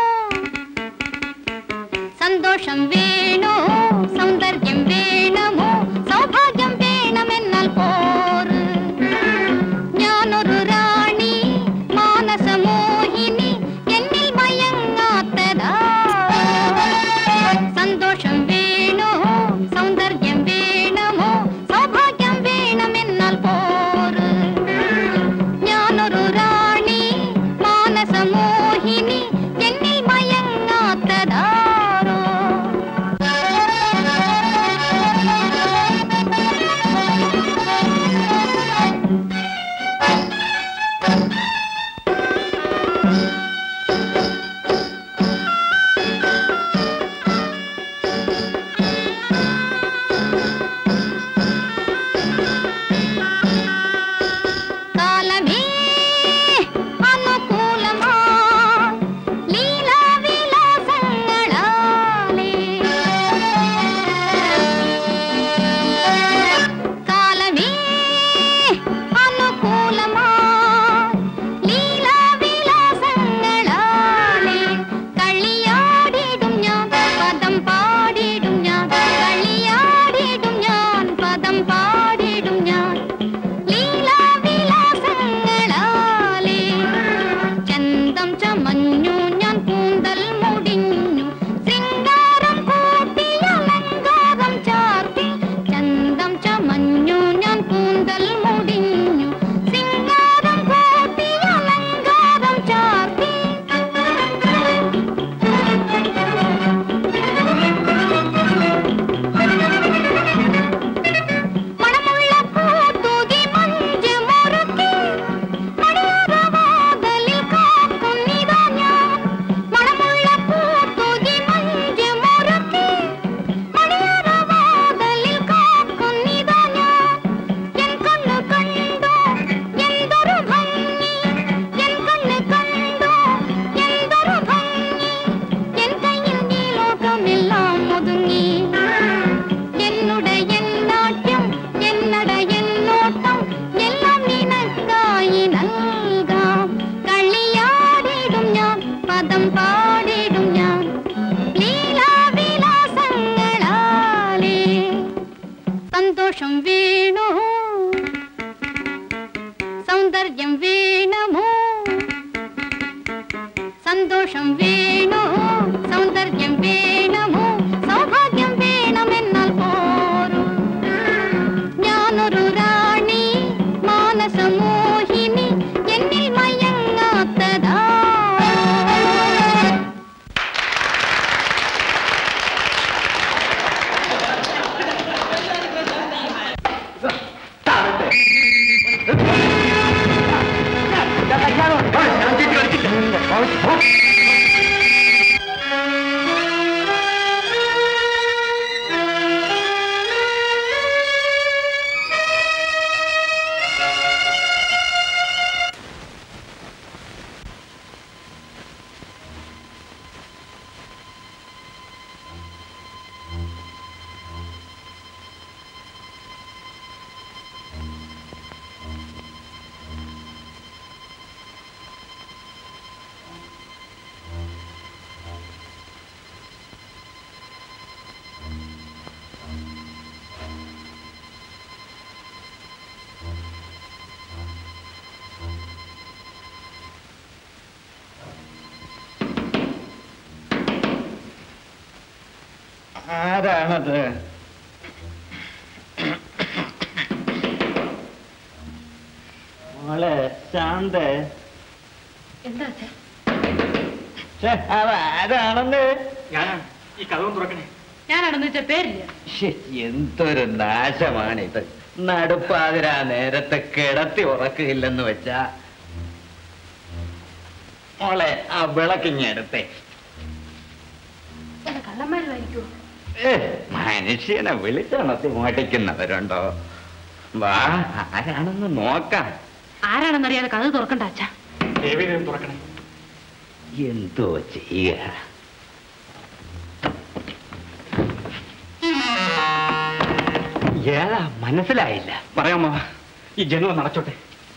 സന്തോഷം വേണോ സൗന്ദര്യം വേണമോ സൗഭാഗ്യം വേണമെന്നാൽ പോറ് ഞാനൊരു റാണി മാനസമോഹിനി എന്നിൽ മയങ്ങാത്തതാ സന്തോഷം വേണോ സൗന്ദര്യം വേണമോ സൗഭാഗ്യം വേണമെന്നാൽ പോറ് ഞാനൊരു റാണി മാനസമോഹിനി എന്നിൽ മയങ്ങാത്തതാരോ കാലമേ അനുകൂലമാ ലീലാവിലാസങ്ങളാലേ കാലമേ അനുകൂലമാ ലീലാവിലാസങ്ങളാലേ കളിയാടിടും ഞാൻ പദം പാടിടും ഞാൻ കളിയാടിടും ഞാൻ പദം പാടിടും ഞാൻ ലീലാവിലാസങ്ങളാലേ ചന്തം ചമഞ്ഞു ഞാൻ കൂന്തൽ മുടിഞ്ഞു ശൃംഗാരം കൂട്ടി അലങ്കാരം ചാർത്തി ചന്തം ചമഞ്ഞു ഞാൻ കൂന്തൽ മുടിഞ്ഞു ശൃംഗാരം കൂട്ടി അലങ്കാരം ചാർത്തി മണമുള്ള പൂത്തൂകി മഞ്ചമുറുക്കി മണിയറവാതലിൽ കാക്കുന്നിതാ ഞാൻ മണമുള്ള പൂത്തൂകി മഞ്ചമുറുക്കി മണിയറവാതലിൽ കാക്കുന്നിതാ ഞാൻ എൻ കണ്ണു കണ്ടോ എന്തൊരു ഭംഗി എൻ കണ്ണു കണ്ടോ എന്തൊരു ഭംഗി എൻ കയ്യിൽ നീ ലോകമെല്ലാം ഒതുങ്ങി என்னுடைய நாட்யம் என்னட என்னோட்டம் எல்லாம் നിനക്കായി നൽകാം കളിയാടിടും ഞാൻ പദം പാടിടും ഞാൻ ലീലാവിലാസങ്ങളാലേ സന്തോഷം വേണോ സൗന്ദര്യം വേണമോ സന്തോഷം വേണോ സൗന്ദര്യം വേണമോ സൗഭാഗ്യം വേണമെന്നാൽ പോരും ഞാനൊരു റാണി മാനസമോഹിനി എന്നിൽ മയങ്ങാത്തതാ ആരാണത് മോളെ ശാന്ത എന്താ അച്ഛാ അവ ആരാണെന്ന് ഞാനാണ് ഈ കഥ തുറക്കണേ ഞാനാണെന്ന് വെച്ച പേരില്ല ശ്ശെ, എന്തൊരു നാശമാണിത് നടുപ്പാതിരാ നേരത്തെ കിടത്തി ഉറക്കില്ലെന്ന് വെച്ചാ മോളെ ആ വിളക്കിഞ്ഞെടുത്തേ വല്ല കള്ളന്മാരുമായിരിക്കുമോ ഏ, മനുഷ്യനെ വിളിച്ചുണർത്തി മോട്ടിക്കുന്നവരുണ്ടോ വാ ആരാണെന്ന് നോക്കാം ആരാണെന്നറിയാതെ കഥ തുറക്കണ്ട അച്ഛാ ദേവീദേവൻ തുറക്കണേ എന്തോ ചെയ്യുക ഏതാ മനസ്സിലായില്ല പറയാമോ ഈ ജന്മം നടച്ചോട്ടെ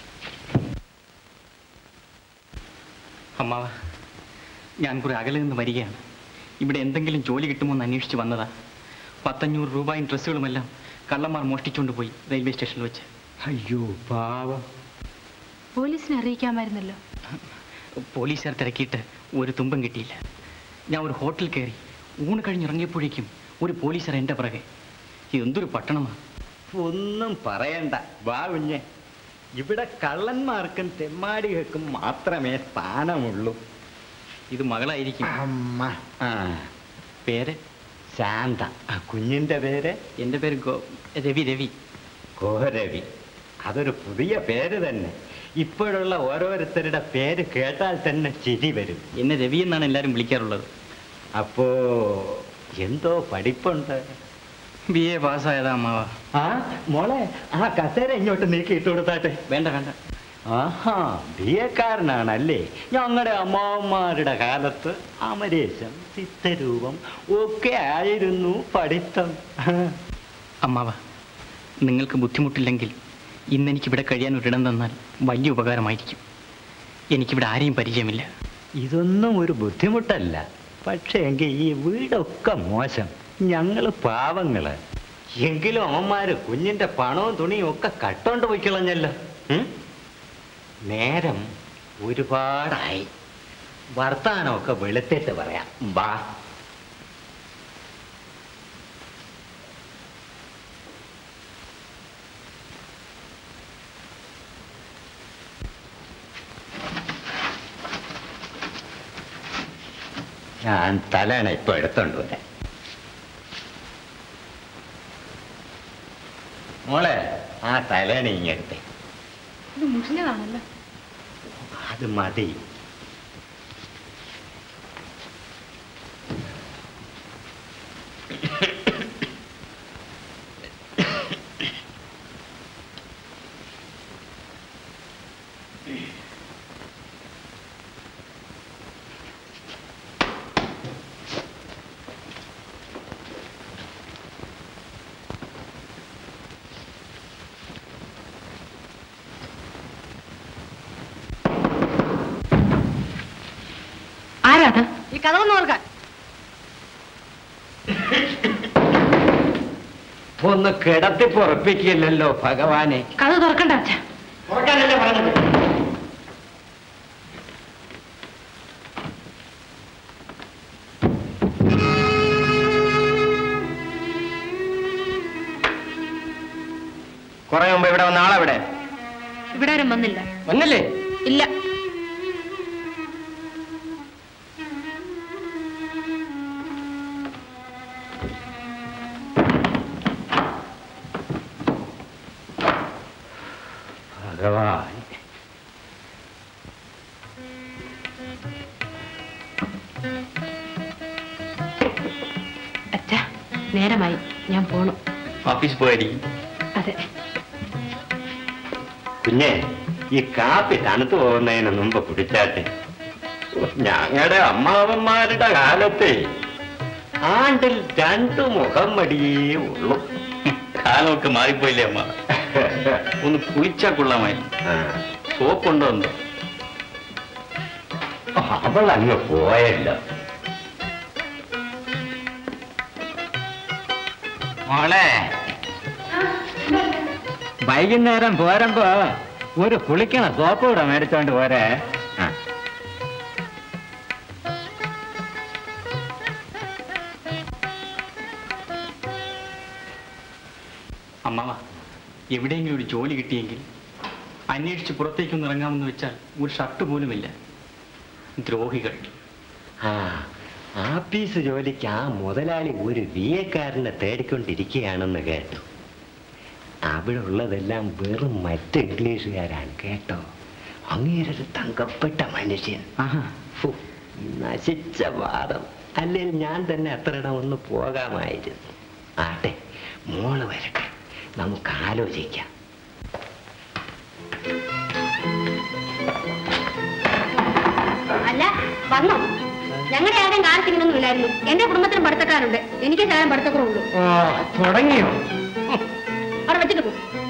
അമ്മാവ ഞാൻ കുറെ അകലെ നിന്ന് വരികയാണ് ഇവിടെ എന്തെങ്കിലും ജോലി കിട്ടുമോ എന്ന് അന്വേഷിച്ച് വന്നതാ പത്തഞ്ഞൂറ് രൂപയും ഡ്രസ്സുകളുമെല്ലാം കള്ളന്മാർ മോഷ്ടിച്ചുകൊണ്ട് പോയി റെയിൽവേ സ്റ്റേഷനിൽ വെച്ച് അയ്യോ പാവം പോലീസിനെ അറിയിക്കാമായിരുന്നല്ലോ പോലീസുകാർ തിരക്കിയിട്ട് ഒരു തുമ്പം കിട്ടിയില്ല ഞാൻ ഒരു ഹോട്ടൽ കയറി ഊണ് കഴിഞ്ഞിറങ്ങിയപ്പോഴേക്കും ഒരു പോലീസുകാർ എൻ്റെ പിറകെ എന്തൊരു പട്ടണമാണ് ഒന്നും പറയണ്ട വാ കുഞ്ഞെ ഇവിടെ കള്ളന്മാർക്കും തെമ്മാടികൾക്കും മാത്രമേ സ്ഥാനമുള്ളൂ ഇത് മകളായിരിക്കും അമ്മ ആ പേര് ശാന്ത ആ കുഞ്ഞിന്റെ പേര് എൻ്റെ പേര് ഗോ രവി രവി കോരവി അതൊരു പുതിയ പേര് തന്നെ ഇപ്പോഴുള്ള ഓരോരുത്തരുടെ പേര് കേട്ടാൽ തന്നെ ചിരി വരും എന്നെ രവി എന്നാണ് എല്ലാവരും വിളിക്കാറുള്ളത് അപ്പോ എന്തോ പഠിപ്പുണ്ട് ബി എ പാസ്സായതാ അമ്മാവ ആ മോളെ ആ കസേര ഇങ്ങോട്ട് നീക്കി ഇട്ട് കൊടുത്താട്ടെ വേണ്ട വേണ്ട ആഹാ ബി എക്കാരനാണല്ലേ ഞങ്ങളുടെ അമ്മാവന്മാരുടെ കാലത്ത് അമരേശം ചിത്തരൂപം ഒക്കെ ആയിരുന്നു പഠിത്തം അമ്മാവ നിങ്ങൾക്ക് ബുദ്ധിമുട്ടില്ലെങ്കിൽ ഇന്നെനിക്ക് ഇവിടെ കഴിയാൻ ഒരിടം തന്നാൽ വലിയ ഉപകാരമായിരിക്കും എനിക്കിവിടെ ആരെയും പരിചയമില്ല ഇതൊന്നും ഒരു ബുദ്ധിമുട്ടല്ല പക്ഷേ എങ്കിൽ ഈ വീടൊക്കെ മോശം ഞങ്ങൾ പാവങ്ങള് എങ്കിലും അമ്മമാര് കുഞ്ഞിന്റെ പണവും തുണിയും ഒക്കെ കട്ടോണ്ട് പോയി കളഞ്ഞല്ലോ ഉം? നേരം ഒരുപാടായി വർത്താനമൊക്കെ വെളുത്തിട്ട് പറയാം വാ ഞാൻ തലേണ ഇപ്പൊ എടുത്തോണ്ട് വരാം മോളെ ആ തലേണ ഇങ്ങെടുത്തേ ഇത് മുഷിഞ്ഞതാണല്ലോ അത് മതി ആരാത് ഈ കഥ ഒന്ന് ഓർക്കാൻ ഒന്ന് കിടത്തി പൊറപ്പിക്കില്ലല്ലോ ഭഗവാനെ കഥ തുറക്കണ്ട അച്ഛാ തുറക്കാനല്ലേ പറഞ്ഞത് കുറെ മുമ്പ് ഇവിടെ വന്ന ആളെവിടെ ഇവിടെ ആരും വന്നില്ല വന്നില്ലേ ഇല്ല ഭഗവാൻ അച്ഛാ നേരമായി ഞാൻ പോണു ഓഫീസ് പോയിരിക്കും അതെ കുഞ്ഞെ ഈ കാപ്പി തണുത്തു പോകുന്നതിന് മുമ്പ് കുടിച്ചാട്ടെ ഞങ്ങളുടെ അമ്മാവന്മാരുടെ കാലത്തെ ആണ്ടിൽ രണ്ടു മുഖം മടിയേ ഉള്ളൂ കാലമൊക്കെ മാറിപ്പോയില്ലേ അമ്മ ഒന്ന് കുളിച്ചാ കൊള്ളാമായിരുന്നു സോപ്പുണ്ടോ എന്തോ അവൾ അങ്ങ് പോയല്ലോ മോളെ വൈകുന്നേരം പോരുമ്പോ ഒരു കുളിക്കണ സോപ്പ് കൂടെ മേടിച്ചോണ്ട് പോരെ ആ. അമ്മാവ എവിടെയെങ്കിലും ഒരു ജോലി കിട്ടിയെങ്കിൽ അന്വേഷിച്ച് പുറത്തേക്കൊന്ന് ഇറങ്ങാമെന്ന് വെച്ചാൽ ഒരു ഷർട്ട് പോലുമില്ല ദ്രോഹികൾ ആ ആപ്പീസ് ജോലിക്ക് ആ മുതലാളി ഒരു വി എക്കാരനെ തേടിക്കൊണ്ടിരിക്കുകയാണെന്ന് കേട്ടു അവിടെ ഉള്ളതെല്ലാം വെറും മറ്റ് ഇംഗ്ലീഷുകാരാണ് കേട്ടോ അങ്ങേരൊരു തങ്കപ്പെട്ട മനുഷ്യൻ ഫു, നശിച്ച വാദം അല്ലെങ്കിൽ ഞാൻ തന്നെ എത്ര ഇടം ഒന്ന് പോകാമായിരുന്നു ആട്ടെ മോള് വരട്ടെ നമുക്ക് ആലോചിക്കാം അല്ല വന്നോ ഞങ്ങളുടെ ആരും കാലത്തിങ്ങനൊന്നും ഇല്ലായിരുന്നു എന്റെ കുടുംബത്തിനും പഠിത്തക്കാരുണ്ട് എനിക്ക് ശകലം പഠിത്തക്കുറവുള്ളൂ തുടങ്ങിയോ അവിടെ വെച്ചിട്ട് പോ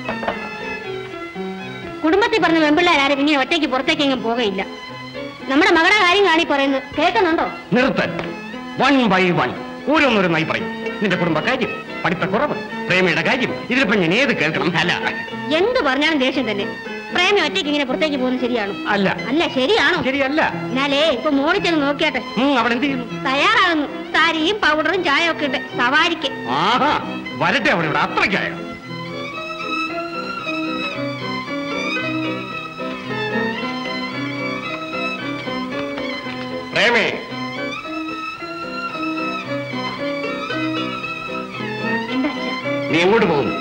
കുടുംബത്തിൽ പറഞ്ഞ വെമ്പിള്ളേരാരും ഇങ്ങനെ ഒറ്റയ്ക്ക് പുറത്തേക്കെങ്കിലും പോകയില്ല നമ്മുടെ മകളുടെ കാര്യം കാണി പറയുന്നത് കേൾക്കുന്നുണ്ടോ നിർത്തൻ വൺ ബൈ വൺ ഓരോന്നോരോന്നായി പറയും നിന്റെ കുടുംബക്കാര്യം പഠിത്തക്കുറവ് പ്രേമയുടെ കാര്യം ഇതിലിപ്പോ ഞാൻ ഏത് കേൾക്കണം അല്ല എന്ത് പറഞ്ഞാലും ദേഷ്യം തന്നെ പ്രേമ ഒറ്റയ്ക്ക് ഇങ്ങനെ പുറത്തേക്ക് പോകുന്നത് ശരിയാണോ അല്ല അല്ല ശരിയാണോ ശരിയല്ല എന്നാലേ ഇപ്പൊ മോളിൽ ചെന്ന് നോക്കിയാട്ടെ ഉം, അവിടെ എന്ത് ചെയ്യുന്നു തയ്യാറാകുന്നു സാരിയും പൗഡറും ചായ ഒക്കെ ഇട്ട് സവാരിക്ക് ആഹാ വരട്ടെ അവിടെ ഇവിടെ അത്രയ്ക്കായോ പ്രേമേ എന്താ അച്ഛാ? നീ എങ്ങോട്ട് പോകുന്നു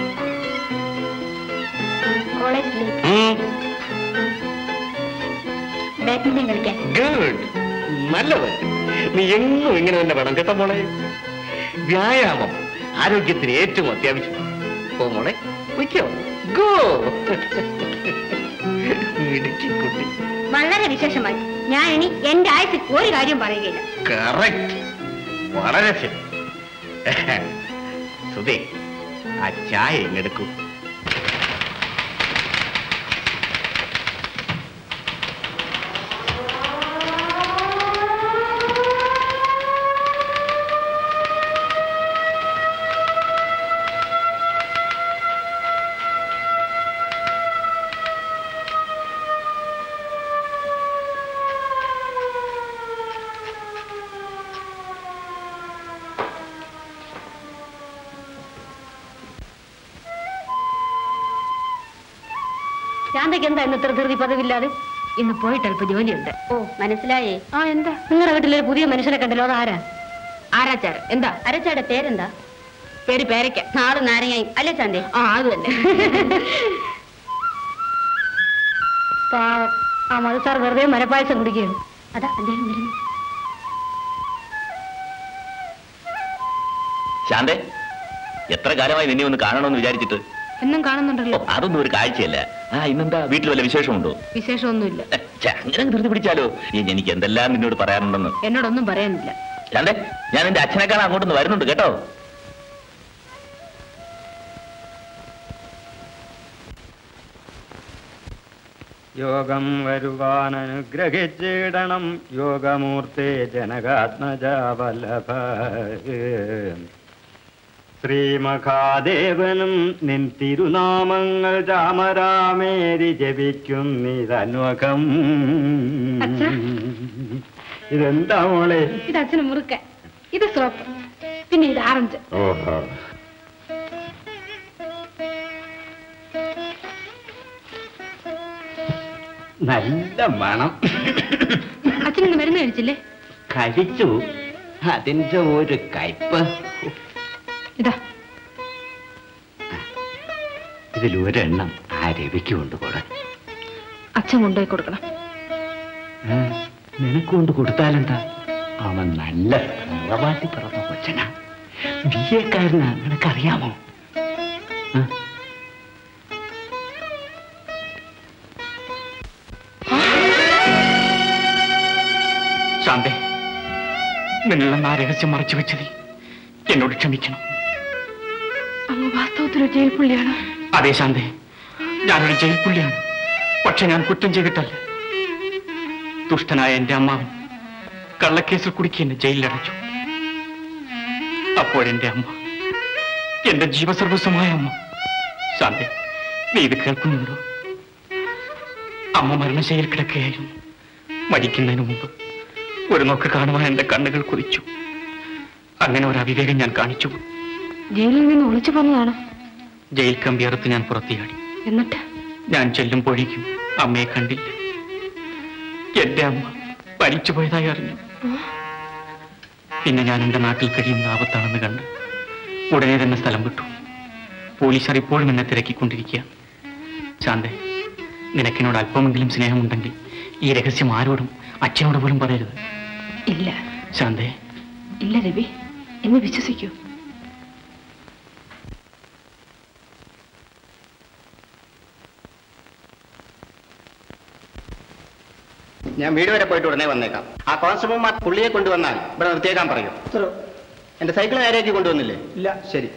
കോളേജിലേക്ക് ഉം, ബാഡ്മിന്റൺ കളിക്കാൻ ഗുഡ് നല്ലത് നീ എങ്ങും ഇങ്ങനെ തന്നെ വേണം കേട്ടോ മോളെ വ്യായാമം ആരോഗ്യത്തിന് ഏറ്റവും അത്യാവശ്യം ഓ മോളെ വയ്ക്കോ ഗോ മിടുക്കി കുട്ടി വളരെ വിശേഷമായി ഞാൻ ഇനി എന്റെ ആയുസിൽ ഒരു കാര്യം പറയുകയില്ല കറക്റ്റ് വളരെ ശരി സുധേ ആ ചായ ഇങ്ങെടുക്കൂ ശാന്തയ്ക്ക് എന്താ ഇന്ന് ഇത്ര ധൃതി പതിവില്ലാതെ ഇന്ന് പോയിട്ട് അല്പ ജോലിയുണ്ട് ഓ മനസ്സിലായേ ആ എന്താ നിങ്ങളുടെ വീട്ടിലൊരു പുതിയ മനുഷ്യനെ കണ്ടല്ലോ അതാരാ ആരാച്ചാര് എന്താ അരച്ചാടെ പേരെന്താ പേര് പേരയ്ക്ക നാളെ നാരങ്ങയും അല്ലേ ചാന്തേ ആ അത് തന്നെ പാവം ആ മധു സാർ വെറുതെ മരപ്പായസം കുടിക്കുകയാണ് അതാ അദ്ദേഹം വരുന്നു ശാന്തേ എത്ര കാലമായി നിന്നെ ഒന്ന് കാണണമെന്ന് വിചാരിച്ചിട്ട് എന്നും ഓ, കാണുന്നുണ്ടല്ലോ അതൊന്നും ഒരു കാഴ്ചയല്ല ആ ഇന്നെന്താ വീട്ടിൽ വല്ല വിശേഷമുണ്ടോ വിശേഷമൊന്നുമില്ല ഏ, ഛെ, അങ്ങനെ ധൃതി പിടിച്ചാലോ ഈ എനിക്ക് എന്തെല്ലാം നിന്നോട് പറയാനുണ്ടെന്ന് എന്നോടൊന്നും പറയാനില്ല ശാന്തേ ഞാൻ എന്റെ അച്ഛനെ കാണാൻ അങ്ങോട്ടൊന്ന് വരുന്നുണ്ട് കേട്ടോ യോഗം വരുവാൻ അനുഗ്രഹിച്ചിടണം യോഗമൂർത്തേ ജനകാത്മജ വല്ലഭ ശ്രീമഹാദേവനും നിൻ തിരുനാമങ്ങൾ രാമരാമേരി ജപിക്കുന്നിതന്വകം അച്ഛാ. ഇതെന്താ മോളെ ഇത് അച്ഛന് മുറുക്ക ഇത് സോപ്പ് പിന്നെ ഇത് ആറഞ്ച് ഓഹോ നല്ല മണം അച്ഛനിന്ന് മരുന്ന് കഴിച്ചില്ലേ കഴിച്ചു അതിന്റെ ഒരു കയ്പ് ഇതാ ഇതിലൊരെണ്ണം ആ രവിക്ക് കൊണ്ടുപോകണം അച്ഛൻ കൊണ്ടുപോയി കൊടുക്കണം നിനക്ക് കൊണ്ട് കൊടുത്താലെന്താ അവൻ നല്ല തറവാട്ടി പിറന്ന കൊച്ചനാ ബി എക്കാരനാ നിനക്കറിയാമോ ആ? ശാന്തേ നിന്നെല്ലാം ആ രഹസ്യം മറച്ചു വെച്ചതിൽ എന്നോട് ക്ഷമിക്കണം അങ്ങ് വാസ്തവത്തിലൊരു ജയിൽ പുള്ളിയാണ് അതെ ശാന്തേ ഞാനൊരു ജയിൽ പുള്ളിയാണ് പക്ഷെ ഞാൻ കുറ്റം ചെയ്തിട്ടല്ല ദുഷ്ടനായ എന്റെ അമ്മാവൻ കള്ളക്കേസിൽ കുടുക്കി എന്നെ ജയിലിലടച്ചു അപ്പോഴെന്റെ അമ്മ എന്റെ ജീവസർവസ്വമായ അമ്മ ശാന്തേ നീ ഇത് കേൾക്കുന്നുണ്ടോ അമ്മ മരണശൈലിൽ കിടക്കുകയായിരുന്നു മരിക്കുന്നതിന് മുമ്പ് ഒരു നോക്ക് കാണുവാൻ എന്റെ കണ്ണുകൾ കുതിച്ചു അങ്ങനെ ഒരു അവിവേകം ഞാൻ കാണിച്ചു ജയിലിൽ നിന്ന് ഒളിച്ചു പോന്നതാണ് ജയിൽ കമ്പിയറത്ത് ഞാൻ പുറത്തിയാടി എന്നിട്ട് ഞാൻ ചെല്ലുമ്പോഴേക്കും അമ്മയെ കണ്ടില്ല എന്റെ അമ്മ മരിച്ചു പോയതായി അറിഞ്ഞു പിന്നെ ഞാൻ എന്റെ നാട്ടിൽ കഴിയുന്ന ആപത്താണെന്ന് കണ്ട് ഉടനെ തന്നെ സ്ഥലം വിട്ടു പോലീസുകാർ ഇപ്പോഴും എന്നെ തിരക്കിക്കൊണ്ടിരിക്കുക ശാന്തേ നിനക്കെന്നോട് അല്പമെങ്കിലും സ്നേഹമുണ്ടെങ്കിൽ ഈ രഹസ്യം ആരോടും അച്ഛനോട് പോലും പറയരുത് ഇല്ല ശാന്തേ ഇല്ല രവി എന്നെ വിശ്വസിക്കൂ ഞാൻ വീട് വരെ പോയിട്ട് ഉടനെ വന്നേക്കാം ആ കോൺസ്റ്റബിൾമാർ പുള്ളിയെ കൊണ്ടുവന്നാൽ ഇവിടെ നിർത്തിയേക്കാൻ പറയും എന്റെ സൈക്കിൾ നേരേക്ക് കൊണ്ടുവന്നില്ലേ ഇല്ല ശരി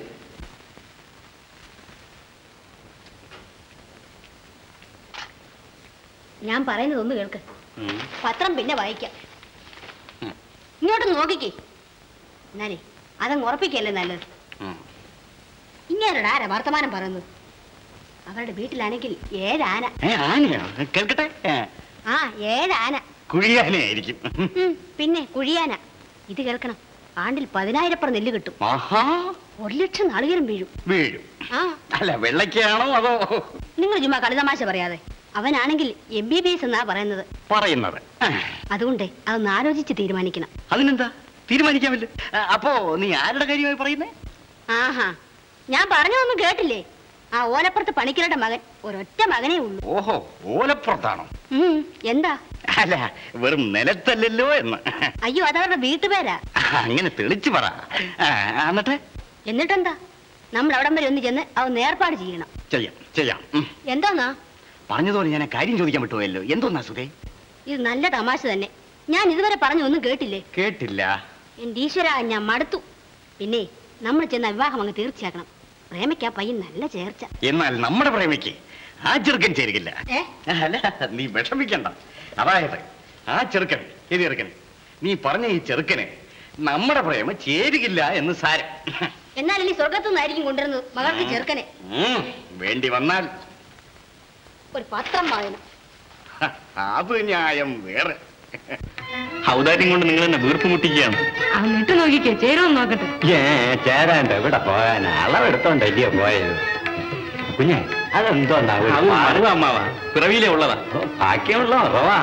ഞാൻ പറയുന്നത് ഒന്ന് കേൾക്ക് പത്രം പിന്നെ വായിക്കാം ഇങ്ങോട്ട് നോക്കിക്കേ എന്നാലേ അതങ്ങ് ഉറപ്പിക്കല്ലേ നല്ലത് ഇങ്ങനെ ആരാ വർത്തമാനം പറയുന്നത് അവരുടെ വീട്ടിലാണെങ്കിൽ ഏഴാന ആനയോ കേൾക്കട്ടെ ആ ഏഴാന കുഴിയാനയായിരിക്കും ഉം, പിന്നെ കുഴിയാന ഇത് കേൾക്കണം ആണ്ടിൽ പതിനായിരപ്പുറം നെല്ല് കിട്ടും ആഹാ ഒരു ലക്ഷം നാളികേരം വീഴും വീഴും ആ അല്ല വെള്ളയ്ക്കാണോ അതോ നിങ്ങൾ ചുമ്മാ കളിതമാശ പറയാതെ അവനാണെങ്കിൽ എം ബി ബി എസ് എന്നാ പറയുന്നത് പറയുന്നത് അതുകൊണ്ട് അതൊന്ന് ആലോചിച്ച് തീരുമാനിക്കണം അതിനെന്താ തീരുമാനിക്കാമല്ലോ ആ, അപ്പോ നീ ആരുടെ കാര്യമായി പറയുന്നേ ആഹാ ഞാൻ പറഞ്ഞതൊന്നും കേട്ടില്ലേ ആ ഓലപ്പുറത്ത് പണിക്കരുടെ മകൻ ഒരൊറ്റ മകനേ ഉള്ളൂ ഓഹോ ഓലപ്പുറത്താണോ ഉം, എന്താ അല്ല വെറും നിലത്തല്ലല്ലോ എന്ന് അയ്യോ അതവരുടെ വീട്ടുപേരാ അങ്ങനെ തെളിച്ചു പറ ആ, എന്നിട്ട് എന്നിട്ടെന്താ നമ്മൾ അവിടം വരെ ഒന്ന് ചെന്ന് അവ നേർപ്പാട് ചെയ്യണം ചെയ്യാം ചെയ്യാം ഉം. എന്താന്നാ പറഞ്ഞതുപോലെ ഞാൻ ആ കാര്യം ചോദിക്കാൻ പറ്റുമല്ലോ എന്തോന്നാ സുധേ ഇത് നല്ല തമാശ തന്നെ ഞാൻ ഇതുവരെ പറഞ്ഞു ഒന്നും കേട്ടില്ലേ കേട്ടില്ല എന്റെ ഈശ്വര ഞാൻ മടുത്തു പിന്നെ നമ്മൾ ചെന്ന വിവാഹം അങ്ങ് തീർച്ചയാക്കണം പ്രേമയ്ക്കാ പയ്യൻ നല്ല ചേർച്ച എന്നാൽ നമ്മുടെ പ്രേമിക്ക് ആ ചെറുക്കൻ ചേരുകില്ല ഏ അല്ല നീ വിഷമിക്കണ്ട അതായത് ആ ചെറുക്കൻ ഏത് ചെറുക്കൻ നീ പറഞ്ഞ ഈ ചെറുക്കന് നമ്മുടെ പ്രേമ ചേരുകില്ല എന്ന് സാരം എന്നാൽ ഇനി സ്വർഗത്തു നിന്നായിരിക്കും കൊണ്ടുവരുന്നത് മകൾക്ക് ചെറുക്കനെ ഉം, വേണ്ടി വന്നാൽ ഒരു പത്രം വായന ഹ, അത് ന്യായം വേറെ ഔദാര്യം കൊണ്ട് നിങ്ങൾ എന്നെ വീർപ്പ് മുട്ടിക്കുകയാണ് അവൻ നെട്ട് നോക്കിക്കേ ചേരുമെന്ന് നോക്കട്ടെ ഏ ചേരാണ്ട് ഇവിടെ പോകാൻ അളവെടുത്തോണ്ടല്ലയോ പോയത് കുഞ്ഞെ അതെന്തോണ്ടാ ഒരു അത് പാട്? മറുവ അമ്മാവാ പിറവിയിലെ ഉള്ളതാ ഓ, ബാക്കിയുള്ള ഉറവാ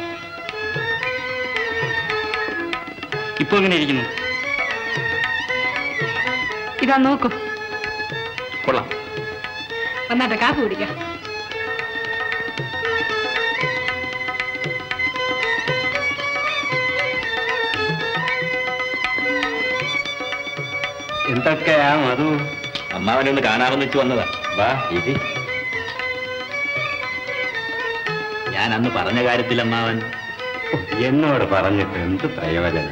ഇപ്പൊ എങ്ങനെ ഇരിക്കുന്നു ഇതാ നോക്കൂ കൊള്ളാം വന്നാട്ടെ കാപ്പി കുടിക്കാം എന്തൊക്കെയാ മധു അമ്മാവനെ ഒന്ന് കാണാമെന്ന് വെച്ച് വന്നതാ വാ ഇരി ഞാൻ അന്ന് പറഞ്ഞ കാര്യത്തിൽ അമ്മാവൻ എന്നോട് പറഞ്ഞിട്ട് എന്ത് പ്രയോജനം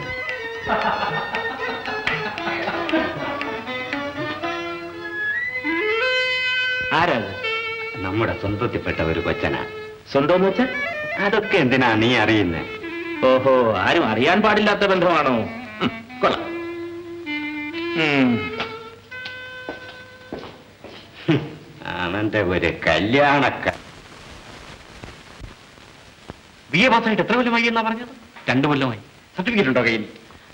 ആരാത് നമ്മുടെ സ്വന്തത്തിൽപ്പെട്ട ഒരു കൊച്ചനാ സ്വന്തം വെച്ച അതൊക്കെ എന്തിനാ നീ അറിയുന്നേ ഓഹോ ആരും അറിയാൻ പാടില്ലാത്ത ബന്ധമാണോ ഉം, കൊള്ളാം ഉം, അവന്റെ ഒരു കല്യാണക്ക ബി എ പാസ്സായിട്ട് എത്ര കൊല്ലമായി എന്നാ പറഞ്ഞത് രണ്ടു കൊല്ലമായി സർട്ടിഫിക്കറ്റ് ഉണ്ടോ കയ്യിൽ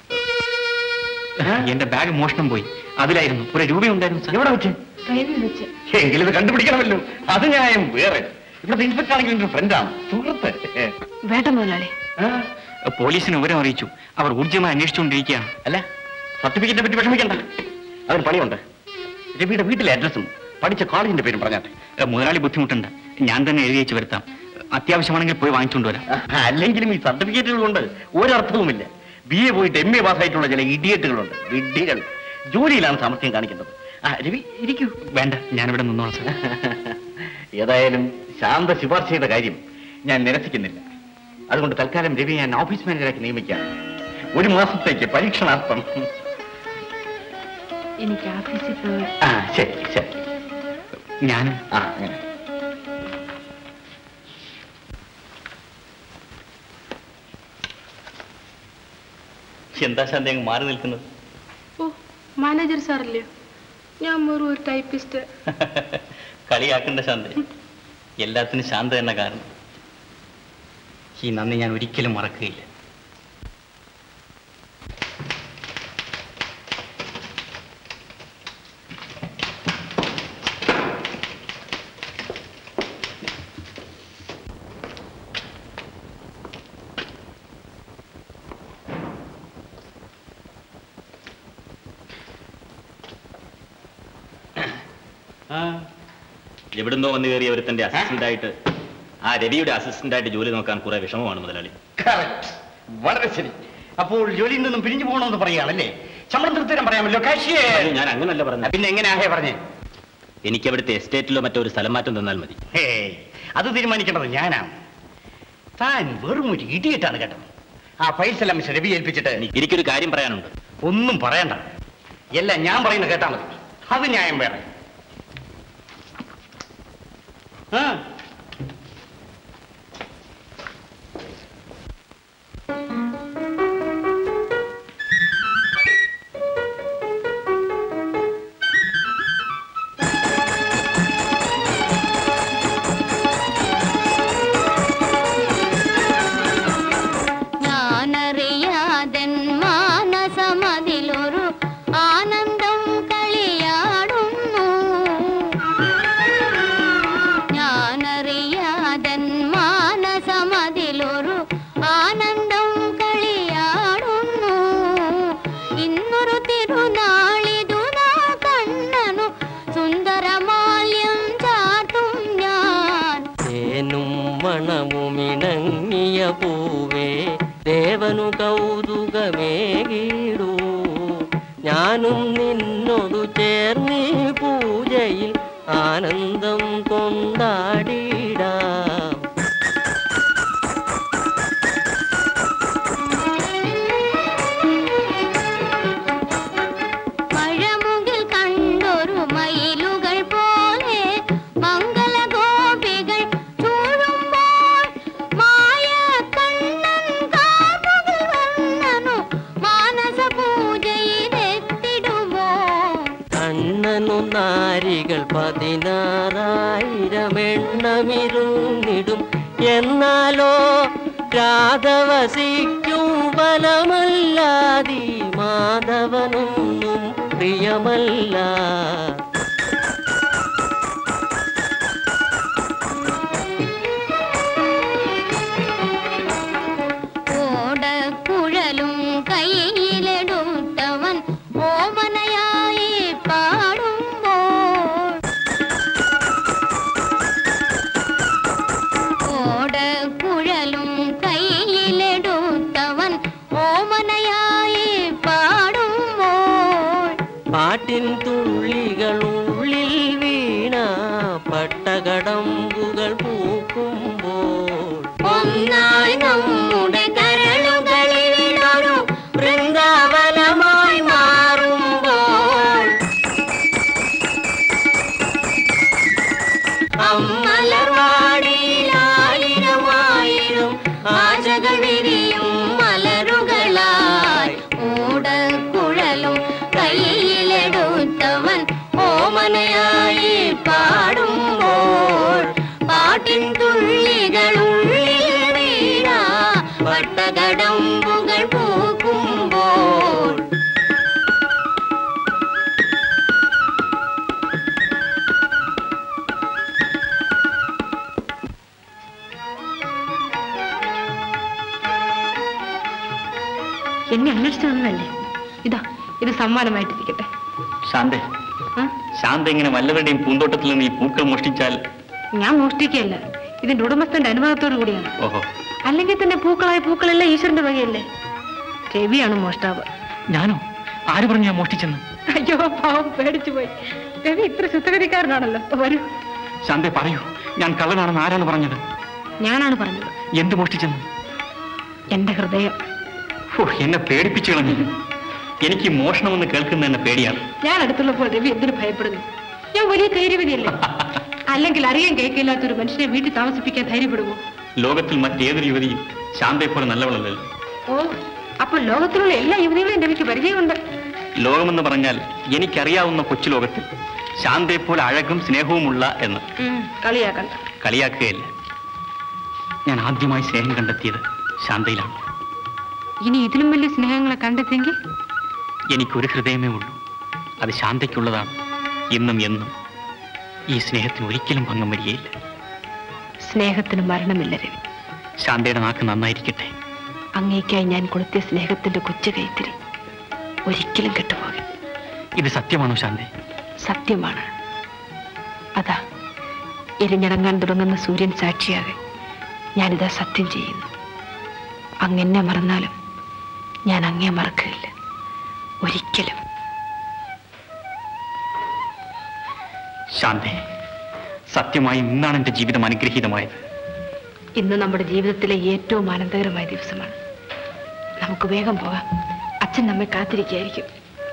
എന്റെ ബാഗ് മോഷണം പോയി അതിലായിരുന്നു ഒരു രൂപയുണ്ടായിരുന്നു സാർ എവിടെ വെച്ച് ട്രെയിനിൽ വെച്ച് എങ്കിലും ഇത് കണ്ടുപിടിക്കണമല്ലോ അത് ന്യായം വേറെ ഇവിടുത്തെ ഇൻസ്പെക്ടർ ആണെങ്കിൽ എന്റെ ഫ്രണ്ടാണ് സുഹൃത്ത് വേട്ട മുതലാളി പോലീസിനെ വിവരം അറിയിച്ചു അവർ ഊർജ്ജമായി അന്വേഷിച്ചുകൊണ്ടിരിക്കുകയാണ് അല്ല സർട്ടിഫിക്കറ്റിനെ പറ്റി വിഷമിക്കണ്ട അതിന് പണിയുണ്ട് രവിയുടെ വീട്ടിലെ അഡ്രസ്സും പഠിച്ച കോളേജിന്റെ പേരും പറഞ്ഞാട്ടെ ഏ, മുതലാളി ബുദ്ധിമുട്ടുണ്ട് ഞാൻ തന്നെ എഴുതി വെച്ച് വരുത്താം അത്യാവശ്യമാണെങ്കിൽ പോയി വാങ്ങിച്ചുകൊണ്ട് വരാം അല്ലെങ്കിലും ഈ സർട്ടിഫിക്കറ്റുകൾ കൊണ്ട് ഒരർത്ഥവുമില്ല ബി എ പോയിട്ട് എം എ പാസ്സായിട്ടുള്ള ചില ഇഡിയറ്റുകളുണ്ട് വിഡ്ഢികൾ ജോലിയിലാണ് സാമർത്ഥ്യം കാണിക്കുന്നത് ആ രവി ഇരിക്കൂ വേണ്ട ഞാനിവിടെ നിന്നോളാം സാർ ഏതായാലും ശാന്ത ശുപാർശ ചെയ്ത കാര്യം ഞാൻ നിരസിക്കുന്നില്ല അതുകൊണ്ട് തൽക്കാലം രവി ഞാൻ ഓഫീസ് മാനേജറാക്കി നിയമിക്കാം ഒരു മാസത്തേക്ക് പരീക്ഷണാർത്ഥം എനിക്ക് ഓഫീസിൽ പോയി ആ ശരി ശരി ഞാൻ ആ അങ്ങനെ എന്താ ശാന്തി അങ്ങ് മാറി നിൽക്കുന്നത് ഓ മാനേജർ സാറല്ലയോ ഞാൻ വെറും ഒരു ടൈപ്പിസ്റ്റ് കളിയാക്കണ്ട ശാന്തി എല്ലാത്തിനും ശാന്ത തന്നെ കാരണം ഈ നന്ദി ഞാൻ ഒരിക്കലും മറക്കുകയില്ല എവിടുന്നോ വന്നു കയറിയ ഒരുത്തന്റെ അസിസ്റ്റന്റ് ആയിട്ട് ആ രവിയുടെ അസിസ്റ്റന്റ് ആയിട്ട് ജോലി നോക്കാൻ കുറെ വിഷമമാണ് മുതലാളി Correct. വളരെ ശരി അപ്പോൾ ജോലിയിൽ നിന്നും പിരിഞ്ഞു പോകണമെന്ന് പറയുകയാണല്ലേ ശമ്പളം തൃത്തരം പറയാമല്ലോ കാശിയേ അയ്യോ, ഞാൻ അങ്ങനല്ല പറഞ്ഞത് പിന്നെ എങ്ങനെയാഹേ പറഞ്ഞേ എനിക്ക് അവിടുത്തെ എസ്റ്റേറ്റിലോ മറ്റോ ഒരു സ്ഥലം മാറ്റം തന്നാൽ മതി ഹേയ് അത് തീരുമാനിക്കേണ്ടത് ഞാനാണ് താൻ വെറും ഒരു ഇടിയിട്ടാണ് കേട്ടത് ആ ഫൈൽസ് എല്ലാം മിസ്റ്റർ രവി ഏൽപ്പിച്ചിട്ട് എനിക്കൊരു കാര്യം പറയാനുണ്ട് ഒന്നും പറയണ്ട എല്ലാം ഞാൻ പറയുന്നത് കേട്ടാ മതി അത് ന്യായം വേറെ ആ ഞാനറിയാതൻ മാനസമതിലൊരു ആനന്ദം കളിയാടുന്നു ഞാനറിയാതൻ മാനസമതിലൊരു ആനന്ദം കളിയാടുന്നു ഇന്നൊരു തിരുനാളിതു നാൾ കണ്ണനു സുന്ദരമാല്യം ചാട്ടും ഞാൻ തേനും മണവുമിണങ്ങിയ പൂവേ ദേവനു കൗതുകമേകിടൂ ഞാനും നിന്നോടു ചേർന്നീ പൂജയിൽ ആനന്ദം കൊണ്ടാടിടാം മഴമുകിൽ കണ്ടൊരു മയിലുകൾ പോലെ മംഗളഗോപികൾ ചൂഴുമ്പോൾ മായ കണ്ണൻ കാമുകിൽ വന്നനു മാനസ പൂജയിലെത്തിടുമോ കണ്ണനു നാരികൾ പതിനാറായിരം എണ്ണമിരുന്നിടും എന്നാലോ രാധവസിക്കും ബലമല്ലാതി മാധവനൊന്നും പ്രിയമല്ല ഓടക്കുഴലും കയ്യിലെടുത്തവൻ ഓമനയായി പാടുമ്പോൾ ഓടക്കുഴലും കയ്യിലെടുത്തവൻ ഓമനയായി പാടുമ്പോൾ പാട്ടിൻ തുള്ളികൾ ഉള്ളിൽ വീണ പട്ടകടമ്പുകൾ പൂക്കുമ്പോൾ ഒന്നായി നമ്മുടെ കരളുകളിലൊരു വൃന്ദാവനമായി മാറുമ്പോൾ അമ്മലർവാടിയിലായിരമായിരം ആശകൾ വിരിയും മലരുകളായി ഓടക്കുഴലും കയ്യിലെടുത്തവൻ ഓമനയായി പാടുമ്പോൾ പാട്ടിൻ തുള്ളികൾ ഉള്ളിൽ വീണ വട്ടകടമ്പുകൾ പൂക്കുമ്പോൾ എന്നെ അന്വേഷിച്ചു വന്നതല്ലേ ഇതാ ഇത് സമ്മാനമായിട്ടിരിക്കട്ടെ ശാന്ത ആ? ശാന്ത ഇങ്ങനെ വല്ലവരുടെയും പൂന്തോട്ടത്തിൽ നിന്ന് ഈ പൂക്കൾ മോഷ്ടിച്ചാൽ ഞാൻ മോഷ്ടിക്കുകയല്ല ഇതിന്റെ ഉടമസ്ഥന്റെ അനുഭവത്തോടു കൂടിയാണ് ഓഹോ അല്ലെങ്കിൽ തന്നെ പൂക്കളായ പൂക്കളെല്ലാം ഈശ്വരന്റെ വകയല്ലേ രവിയാണ് മോഷ്ടാവ് ഞാനോ ആര് പറഞ്ഞു ഞാൻ മോഷ്ടിച്ചെന്ന് അയ്യോ പാവം പേടിച്ചു പോയി രവി ഇത്ര ശുദ്ധഗതിക്കാരനാണല്ലോ വരൂ ശാന്തെ പറയൂ ഞാൻ കള്ളനാണെന്ന് ആരാണ് പറഞ്ഞത് ഞാനാണ് പറഞ്ഞത് എന്ത് മോഷ്ടിച്ചെന്ന് എന്റെ ഹൃദയം ഓ എന്നെ പേടിപ്പിച്ചു കളഞ്ഞു എനിക്ക് മോഷണമെന്ന് കേൾക്കുന്ന എന്നെ പേടിയാണ് ഞാൻ അടുത്തുള്ളപ്പോൾ രവി എന്തിനു ഭയപ്പെടുന്നു ഞാൻ വലിയ ധൈര്യവതിയല്ലേ അല്ലെങ്കിൽ അറിയാൻ കേൾക്കില്ലാത്തൊരു മനുഷ്യനെ വീട്ടിൽ താമസിപ്പിക്കാൻ ധൈര്യപ്പെടുമോ ലോകത്തിൽ മറ്റേതൊരു യുവതിയും ശാന്തയെ പോലെ നല്ലവളല്ലല്ലോ ഓ അപ്പോൾ ലോകത്തിലുള്ള എല്ലാ യുവതികളും രവിക്ക് പരിചയമുണ്ട് ലോകമെന്ന് പറഞ്ഞാൽ എനിക്കറിയാവുന്ന കൊച്ചു ലോകത്തിൽ ശാന്തയെ പോലെ അഴകും സ്നേഹവുമുള്ള എന്ന് ഉം, കളിയാക്കണ്ട കളിയാക്കുകയില്ല ഞാൻ ആദ്യമായി സ്നേഹം കണ്ടെത്തിയത് ശാന്തയിലാണ് ഇനി ഇതിലും വലിയ സ്നേഹങ്ങളെ കണ്ടെത്തിയെങ്കിൽ എനിക്കൊരു ഹൃദയമേ ഉള്ളൂ അത് ശാന്തയ്ക്കുള്ളതാണ് ഇന്നും എന്നും ഈ സ്നേഹത്തിന് ഒരിക്കലും ഭംഗം വരികയില്ല സ്നേഹത്തിന് മരണമില്ല രവി ശാന്തയുടെ നാക്ക് നന്നായിരിക്കട്ടെ അങ്ങേക്കായി ഞാൻ കൊളുത്തിയ സ്നേഹത്തിന്റെ കൊച്ചു കൈത്തിരി ഒരിക്കലും കെട്ടുപോകില്ല ഇത് സത്യമാണോ ശാന്തി സത്യമാണ് അതാ എരിഞ്ഞടങ്ങാൻ തുടങ്ങുന്ന സൂര്യൻ സാക്ഷിയാകെ ഞാനിതാ സത്യം ചെയ്യുന്നു അങ്ങെന്നെ മറന്നാലും ഞാൻ അങ്ങേ മറക്കുകയില്ല ഒരിക്കലും ശാന്തി സത്യമായും ഇന്നാണ് എന്റെ ജീവിതം അനുഗ്രഹീതമായത് ഇന്ന് നമ്മുടെ ജീവിതത്തിലെ ഏറ്റവും ആനന്ദകരമായ ദിവസമാണ് നമുക്ക് വേഗം പോകാം അച്ഛൻ നമ്മെ കാത്തിരിക്കുകയായിരിക്കും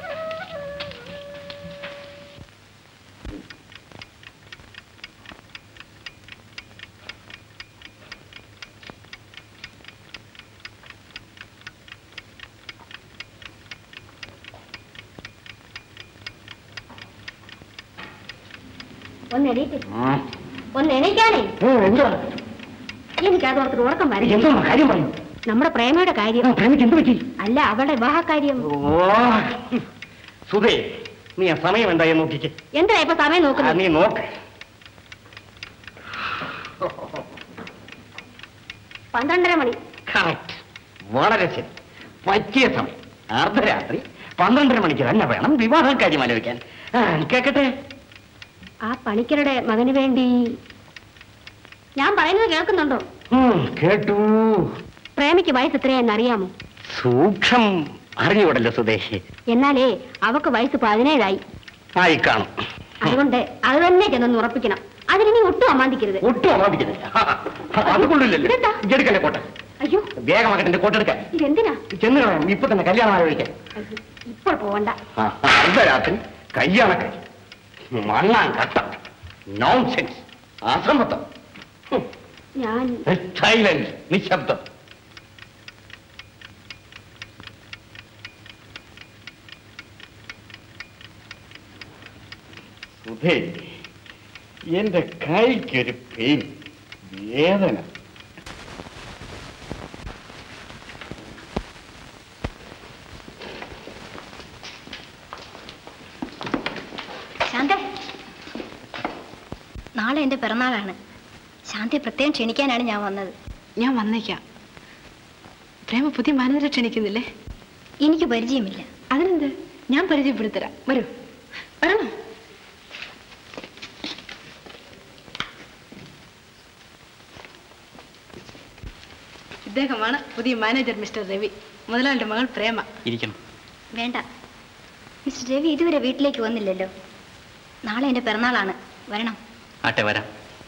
ഒന്ന് എണീറ്റ് ഒന്ന് എണീക്കാനേ എനിക്ക് അതോർത്തിട്ട് ഉറക്കം വരും എന്തോ കാര്യം പറയൂ നമ്മുടെ പ്രേമയുടെ കാര്യം പ്രേമിക്ക് എന്ത് പറ്റി അല്ല അവളുടെ വിവാഹകാര്യം ഓ സുധേ നീ ആ സമയം എന്തായി നോക്കിക്കേ എന്താ ഇപ്പൊ സമയം ആ, നോക്കുന്നത് നീ നോക്ക് പന്ത്രണ്ടര മണി കറക്റ്റ് വളരെ ശരി പറ്റിയ സമയം അർദ്ധരാത്രി പന്ത്രണ്ടര മണിക്ക് തന്നെ വേണം വിവാഹ കാര്യം ആലോചിക്കാൻ ആ, കേക്കട്ടെ ആ പണിക്കരുടെ മകന് വേണ്ടി ഞാൻ പറയുന്നത് കേൾക്കുന്നുണ്ടോ ഉം, കേട്ടു പ്രേമിക്ക് വയസ്സ് എത്രയാണെന്ന് അറിയാമോ സൂക്ഷം അറിഞ്ഞുകൂടല്ലോ സുദേശി എന്നാലേ അവക്ക് വയസ്സ് പതിനേഴായി ആയി കാണും അതുകൊണ്ട് അത് തന്നെ ചെന്നൊന്ന് ഉറപ്പിക്കണം അതിന് നീ ഒട്ടും അമാന്തിക്കരുത് ഒട്ടും അമാപിക്കുന്നില്ല അത് കൊള്ളില്ലല്ലോ ഇതെന്താ? എടുക്കല്ലേ കോട്ടെ അയ്യോ വേഗമാകട്ടെ എന്റെ കോട്ടെടുക്കാൻ ഇതെന്തിനാ ചെന്ന് കളയാം ഇപ്പൊ തന്നെ കല്യാണം ആലോചിക്കാൻ അയ്യോ, ഇപ്പോൾ പോവണ്ട ആ, അർദ്ധരാത്രി കല്യാണക്കാരി മണ്ണാൻ കട്ട നോൺസെൻസ് അസംബന്ധം ഞാൻ സൈലന്റ് നിശബ്ദം സുധേ എന്റെ കൈക്കൊരു പെയിൻ വേദന ശാന്ത നാളെ എന്റെ പിറന്നാളാണ് ശാന്തിയെ പ്രത്യേകം ക്ഷണിക്കാനാണ് ഞാൻ വന്നത് ഞാൻ വന്നേക്കാം പ്രേമ പുതിയ മാനേജരെ ക്ഷണിക്കുന്നില്ലേ എനിക്ക് പരിചയമില്ല അതിനെന്ത് ഞാൻ പരിചയപ്പെടുത്തരാം വരൂ വരണോ ഇദ്ദേഹമാണ് പുതിയ മാനേജർ മിസ്റ്റർ രവി മുതലാളിയുടെ മകൾ പ്രേമ ഇരിക്കണം വേണ്ട മിസ്റ്റർ രവി ഇതുവരെ വീട്ടിലേക്ക് വന്നില്ലല്ലോ നാളെ എന്റെ പിറന്നാളാണ് വരണം ആട്ടെ വരാം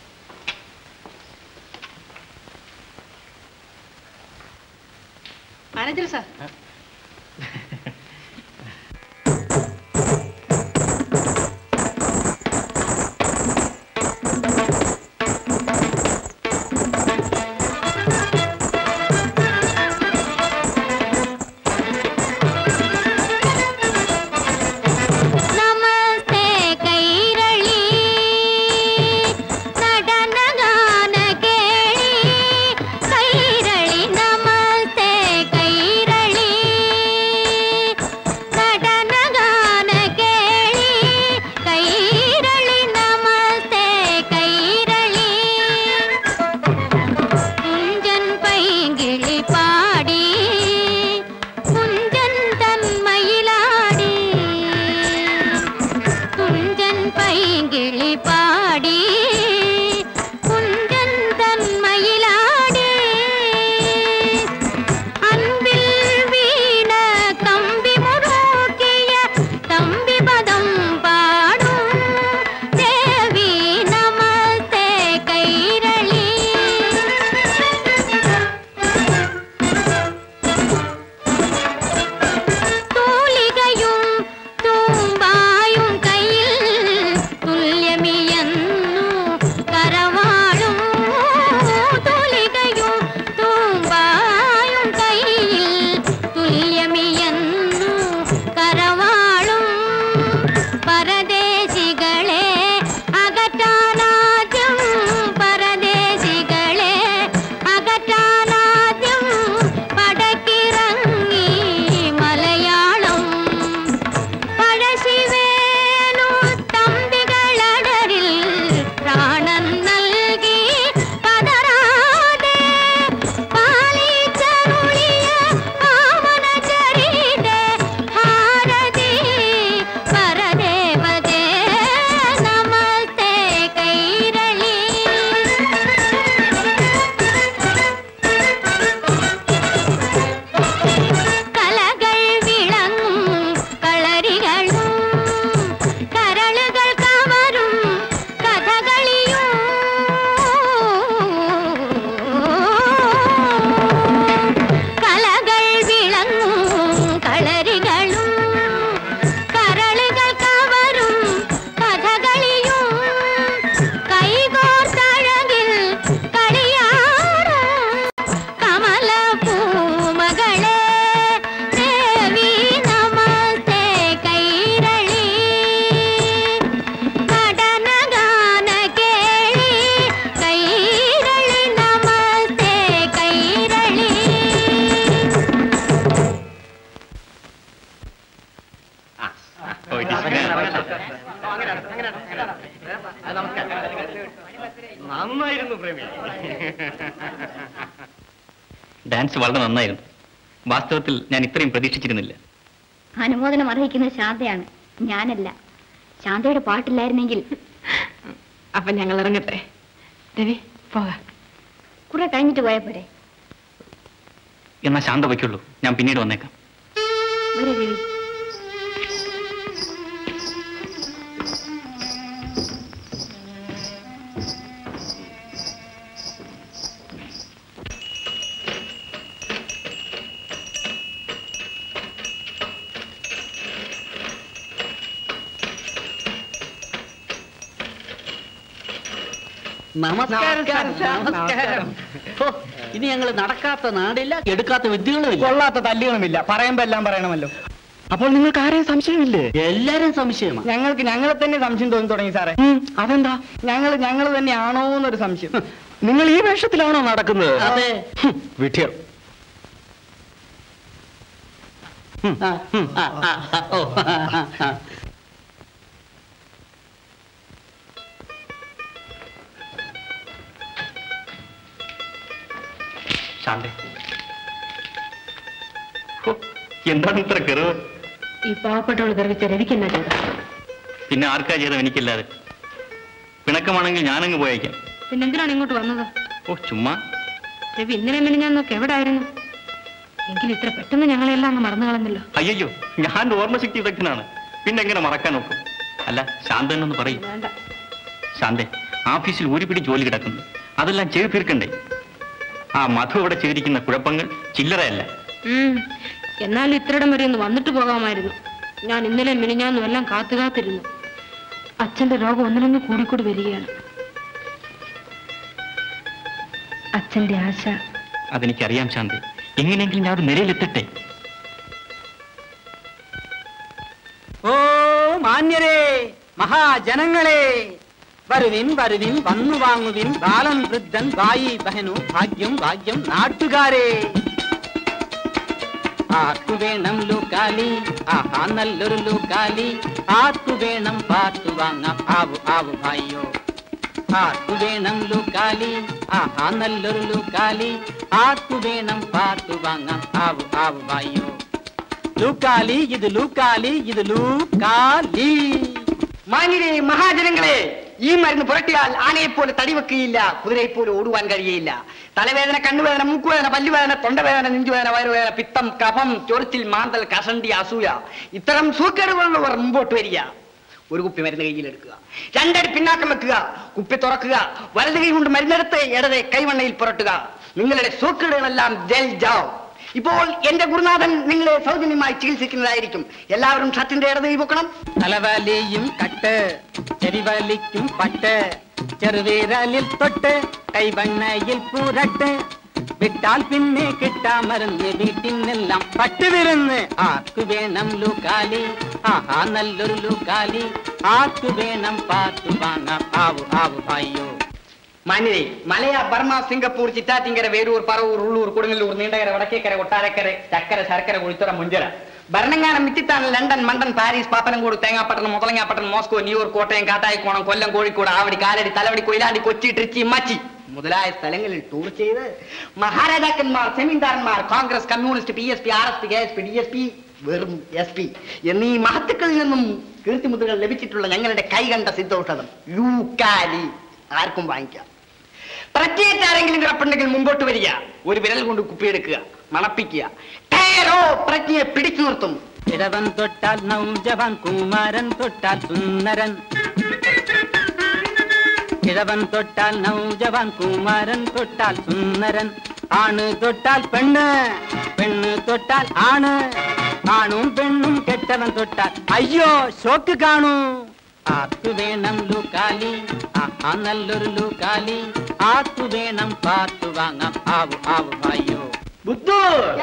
മാനേജർ സാർ നമസ്തേ കൈരളി നടനഗാന കേളി കൈരളി നമസ്തേ കൈരളി നടനഗാന കേളി കൈരളി നമസ്തേ കൈരളി കുഞ്ചൻ പൈങ്കിളി പാടി കുഞ്ചൻ തന്മയിലാടി കുഞ്ചൻ പൈങ്കിളി പാടി കുഞ്ചൻ തന്മയിലാടി അൻപിൽ വീണ കമ്പി മുറുക്കിയ തമ്പി പദം പാടും ദേവി നമസ്തേ കൈരളി തൂലികയും തൂമ്പായും കയ്യിൽ തുല്യമിയെന്നു നന്നായിരുന്നു പ്രേമി ഡാൻസ് വളരെ നന്നായിരുന്നു വാസ്തവത്തിൽ ഞാൻ ഇത്രയും പ്രതീക്ഷിച്ചിരുന്നില്ല അനുമോദനം അർഹിക്കുന്നത് ശാന്തയാണ് ഞാനല്ല ശാന്തയുടെ പാട്ടില്ലായിരുന്നെങ്കിൽ അപ്പൊ ഞങ്ങൾ ഇറങ്ങട്ടെ രവി പോകാം കുറെ കഴിഞ്ഞിട്ട് പോയാ പോരെ എന്നാ ശാന്ത വയ്ക്കുള്ളൂ ഞാൻ പിന്നീട് വന്നേക്കാം വരൂ രവി നമസ്കാരം സാർ, നമസ്കാരം ഹോ, ഇനി ഞങ്ങൾ നടക്കാത്ത നാടില്ല എടുക്കാത്ത വിദ്യകളുമില്ല കൊള്ളാത്ത തല്ലുകളുമില്ല പറയുമ്പോ എല്ലാം പറയണമല്ലോ അപ്പോൾ നിങ്ങൾക്ക് ആരെയും സംശയമില്ലേ എല്ലാരും സംശയമാണ് ഞങ്ങൾക്ക് ഞങ്ങളെ തന്നെ സംശയം തോന്നി തുടങ്ങി സാറേ അതെന്താ ഞങ്ങൾ ഞങ്ങൾ തന്നെയാണോ എന്നൊരു സംശയം നിങ്ങൾ ഈ വേഷത്തിലാണോ നടക്കുന്നത് അതെ വിട്ടിയർ ആ, ആ, ആ, ആ, ഓ, ആ, ആ, ആ. ശാന്ത എന്താണ് ഇത്ര കെറുവ് ഈ പാവപ്പെട്ടവൾ ഗർവിച്ച രവിക്ക് എന്നാ ചെയ്ത പിന്നെ ആർക്കാ ചെയ്തത് എനിക്കില്ലാതെ പിണക്കമാണെങ്കിൽ ഞാനങ്ങ് പോയേക്കാം പിന്നെ എന്തിനാണ് ഇങ്ങോട്ട് വന്നത് ഓ ചുമ്മാ രവി ഇന്നലെ പിന്നെ ഞാൻ നോക്കി എവിടെ ആയിരുന്നു എങ്കിലും ഇത്ര പെട്ടെന്ന് ഞങ്ങളെല്ലാം അങ്ങ് മറന്നു കളഞ്ഞല്ലോ അയ്യോ ഞാൻ ഓർമ്മശക്തി വിദഗ്ധനാണ് പിന്നെ എങ്ങനെ മറക്കാൻ നോക്കും അല്ല ശാന്തൻ എന്ന് പറയും വേണ്ട ശാന്തേ ഓഫീസിൽ ഒരു പിടി ജോലി കിടക്കുന്നു അതെല്ലാം ചെയ്തു തീർക്കണ്ടേ ആ മധു ഇവിടെ ചെയ്തിരിക്കുന്ന കുഴപ്പങ്ങൾ ചില്ലറയല്ല ഉം. എന്നാലും ഇത്രയിടം വരെ ഒന്ന് വന്നിട്ട് പോകാമായിരുന്നു ഞാൻ ഇന്നലെ മിനിഞ്ഞാന്നും എല്ലാം കാത്തു കാത്തിരുന്നു അച്ഛന്റെ രോഗം ഒന്നിനൊന്ന് കൂടിക്കൂടി വരികയാണ് അച്ഛന്റെ ആശ അതെനിക്കറിയാം ശാന്തി എങ്ങനെയെങ്കിലും ഞാൻ ഒരു നിലയിലെത്തട്ടെ ഓ മാന്യരേ മഹാജനങ്ങളെ വരുവിൻ വരുവിൻ വന്നു വാങ്ങുവിൻ ബാലൻ വൃദ്ധൻ ഭായി ബഹനു ഭാഗ്യം ഭാഗ്യം നാട്ടുകാരെ ആർക്കു വേണം ലൂക്കാലി ആഹാ നല്ലൊരു ലൂക്കാലി ആർക്കു വേണം പാത്തു വാങ്ങാം ആവു ആവു ഭായിയോ ആർക്കു വേണം ലൂക്കാലി ആഹാ നല്ലൊരു ലൂക്കാലി ആർക്കു വേണം പാത്തു വാങ്ങാം ആവു ആവു ഭായിയോ ലൂക്കാലി ഇത് ലൂക്കാലി ഇത് ലൂക്കാലി മാന്യരെ മഹാജനങ്ങളെ ഈ മരുന്ന് പുരട്ടിയാൽ ആനയെ പോലെ തടിവെക്കുകയില്ല കുതിരയെ പോലെ ഓടുവാൻ കഴിയുകയില്ല തലവേദന കണ്ണുവേദന മൂക്കുവേദന പല്ലുവേദന തൊണ്ടവേദന നെഞ്ചുവേദന വയറുവേദന പിത്തം കഫം ചൊറിച്ചിൽ മാന്തൽ കഷണ്ടി അസൂയ ഇത്തരം സൂക്കേടുകളുള്ളവർ മുമ്പോട്ട് വരിക ഒരു കുപ്പി മരുന്ന് കയ്യിലെടുക്കുക രണ്ടടി പിന്നാക്കം വെക്കുക കുപ്പി തുറക്കുക വലത് കൈ കൊണ്ട് മരുന്നെടുത്ത് ഇടതെ കൈവണ്ണയിൽ പുരട്ടുക നിങ്ങളുടെ സൂക്കേടുകളെല്ലാം ജൽ ജാവ് ഇപ്പോൾ എന്റെ ഗുരുനാഥൻ നിങ്ങളെ സൗജന്യമായി ചികിത്സിക്കുന്നതായിരിക്കും എല്ലാവരും ഷർട്ടിന്റെ ഇടത് കൈ പൊക്കണം തലവലിയും കട്ട് ചെവിവലിക്കും പട്ട് ചെറുവിരലിൽ തൊട്ട് കൈവണ്ണയിൽ പുരട്ട് വിട്ടാൽ പിന്നെ കിട്ടാമരുന്ന് വീട്ടിനെല്ലാം പട്ടുവിരുന്ന് ആർക്കു വേണം ലൂക്കാലി ആഹാ നല്ലൊരു ലൂക്കാലി ആർക്കു വേണം പാത്തു വാങ്ങാം ആവു ആവു ഭായിയോ മാന്യരെ Malaya Burma Singapore Chittattinkara Veroor Paravur Ulloor Kodungallur Neendakara Vadakkekara Kottarakkara ചക്കര ശർക്കര കുളിത്തുറ മുഞ്ചര ഭരണങ്ങാനം മിറ്റിത്താൻ ലണ്ടൻ മണ്ടൻ പാരീസ് പാപ്പനംകോട് തേങ്ങാപ്പട്ടണം മുതലങ്ങാപ്പട്ടണം മോസ്കോ ന്യൂയോർക്ക് കോട്ടയം കാട്ടായിക്കോണം കൊല്ലം കോഴിക്കോട് ആവടി കാലടി തലവടി കൊയിലാണ്ടി കൊച്ചി ട്രിച്ചി മച്ചി മുതലായ സ്ഥലങ്ങളിൽ ടൂർ ചെയ്ത് മഹാരാജാക്കന്മാർ സെമീന്ദാരന്മാർ Congress communist P S P R S P K S P D S P വെറും എസ് പി എന്നീ മഹത്തുക്കളിൽ നിന്നും കീർത്തിമുദ്രകൾ ലഭിച്ചിട്ടുള്ള ഞങ്ങളുടെ കൈകണ്ട സിദ്ധൌഷധം ലൂക്കാലി ആർക്കും വാങ്ങിക്കാം പ്രത്യേകിച്ച് ആരെങ്കിലും കിടപ്പുണ്ടെങ്കിൽ മുമ്പോട്ട് വരിക ഒരു വിരൽ കൊണ്ട് കുപ്പിയെടുക്കുക മണപ്പിക്കുക ടയറോ പ്രജ്ഞയെ പിടിച്ചു നിർത്തും ഇടവൻ തൊട്ടാൽ നൗജവാൻ കുമാരൻ തൊട്ടാൽ സുന്ദരൻ ഇടവൻ തൊട്ടാൽ നൗജവാൻ കുമാരൻ തൊട്ടാൽ സുന്ദരൻ ആണ് തൊട്ടാൽ പെണ്ണ് പെണ്ണ് തൊട്ടാൽ ആണ് ആണും പെണ്ണും കെട്ടവൻ തൊട്ടാൽ അയ്യോ ഷോക്ക് കാണൂ ആർക്കു വേണം ലൂക്കാലി ആ നല്ലൊരു ലൂക്കാലി ആർക്കു വേണം പാത്തു വാങ്ങാം ആവു ആവു ഭായിയോ ബുദ്ധു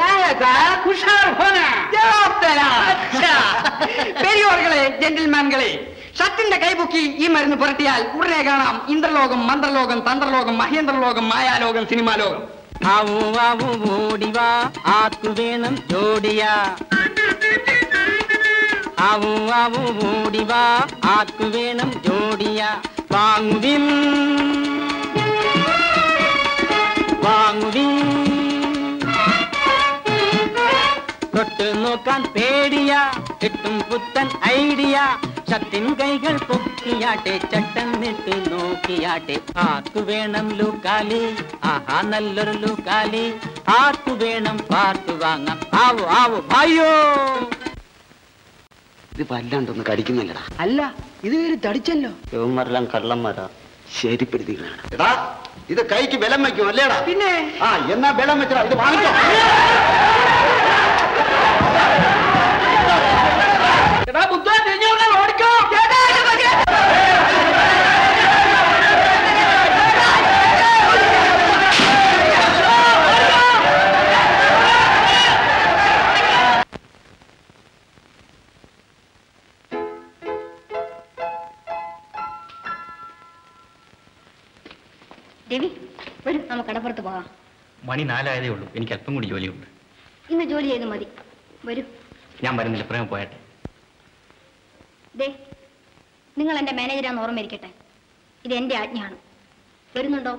പെരിയോർകളെ ജെന്റിൽമാൻകളെ ഷട്ടിന്റെ കൈപൊക്കി ഈ മരുന്ന് പുരട്ടിയാൽ ഉടനെ കാണാം ഇന്ദ്രലോകം മന്ത്രലോകം തന്ത്രലോകം മഹേന്ദ്രലോകം മായാലോകം സിനിമാലോകം ആവു ആവു ഓടിവാ ആർക്കു വേണം ജോഡിയാ ആവു ആവു ഓടിവാ ആക്കു വേണം ജോഡിയ വാങ്ങുവിൻ വാങ്ങുവിൻ തൊട്ട് നോക്കാൻ പേടിയ കിട്ടും പുത്തൻ ഐഡിയ ശക്തിൻ കൈകൾ പൊക്കിയാട്ടെ ചട്ടന്നിട്ട് നോക്കിയാട്ടെ ആക്കു വേണം ലൂക്കാലി ആഹാ നല്ലൊരു ലൂക്കാലി ആക്കു വേണം പാർത്തു വാങ്ങാം ആവു ആവു അയ്യോ ഇത് വല്ലാണ്ടൊന്ന് കടിക്കുന്നില്ലടാ അല്ല ഇത് തടിച്ചല്ലോ ഇവന്മാരെല്ലാം കള്ളന്മാരാ ശരിപ്പെടുത്തികളാണ് എടാ ഇത് കൈക്ക് ബലം വയ്ക്കും അല്ലേടാ പിന്നെ ആ എന്നാ ബലം വെച്ചടാ ഇത് വാങ്ങിച്ചോ രവി വരും നമുക്ക് കടപ്പുറത്ത് പോകാം മണി നാലായതേ ഉള്ളൂ എനിക്ക് അല്പം കൂടി ജോലിയുണ്ട് ഇന്ന് ജോലി ചെയ്ത് മതി വരൂ ഞാൻ വരുന്നില്ല പ്രേമ പോയട്ടെ ദേ നിങ്ങൾ എന്റെ മാനേജരാന്ന് ഓർമ്മയിരിക്കട്ടെ ഇത് എന്റെ ആജ്ഞയാണ് വരുന്നുണ്ടോ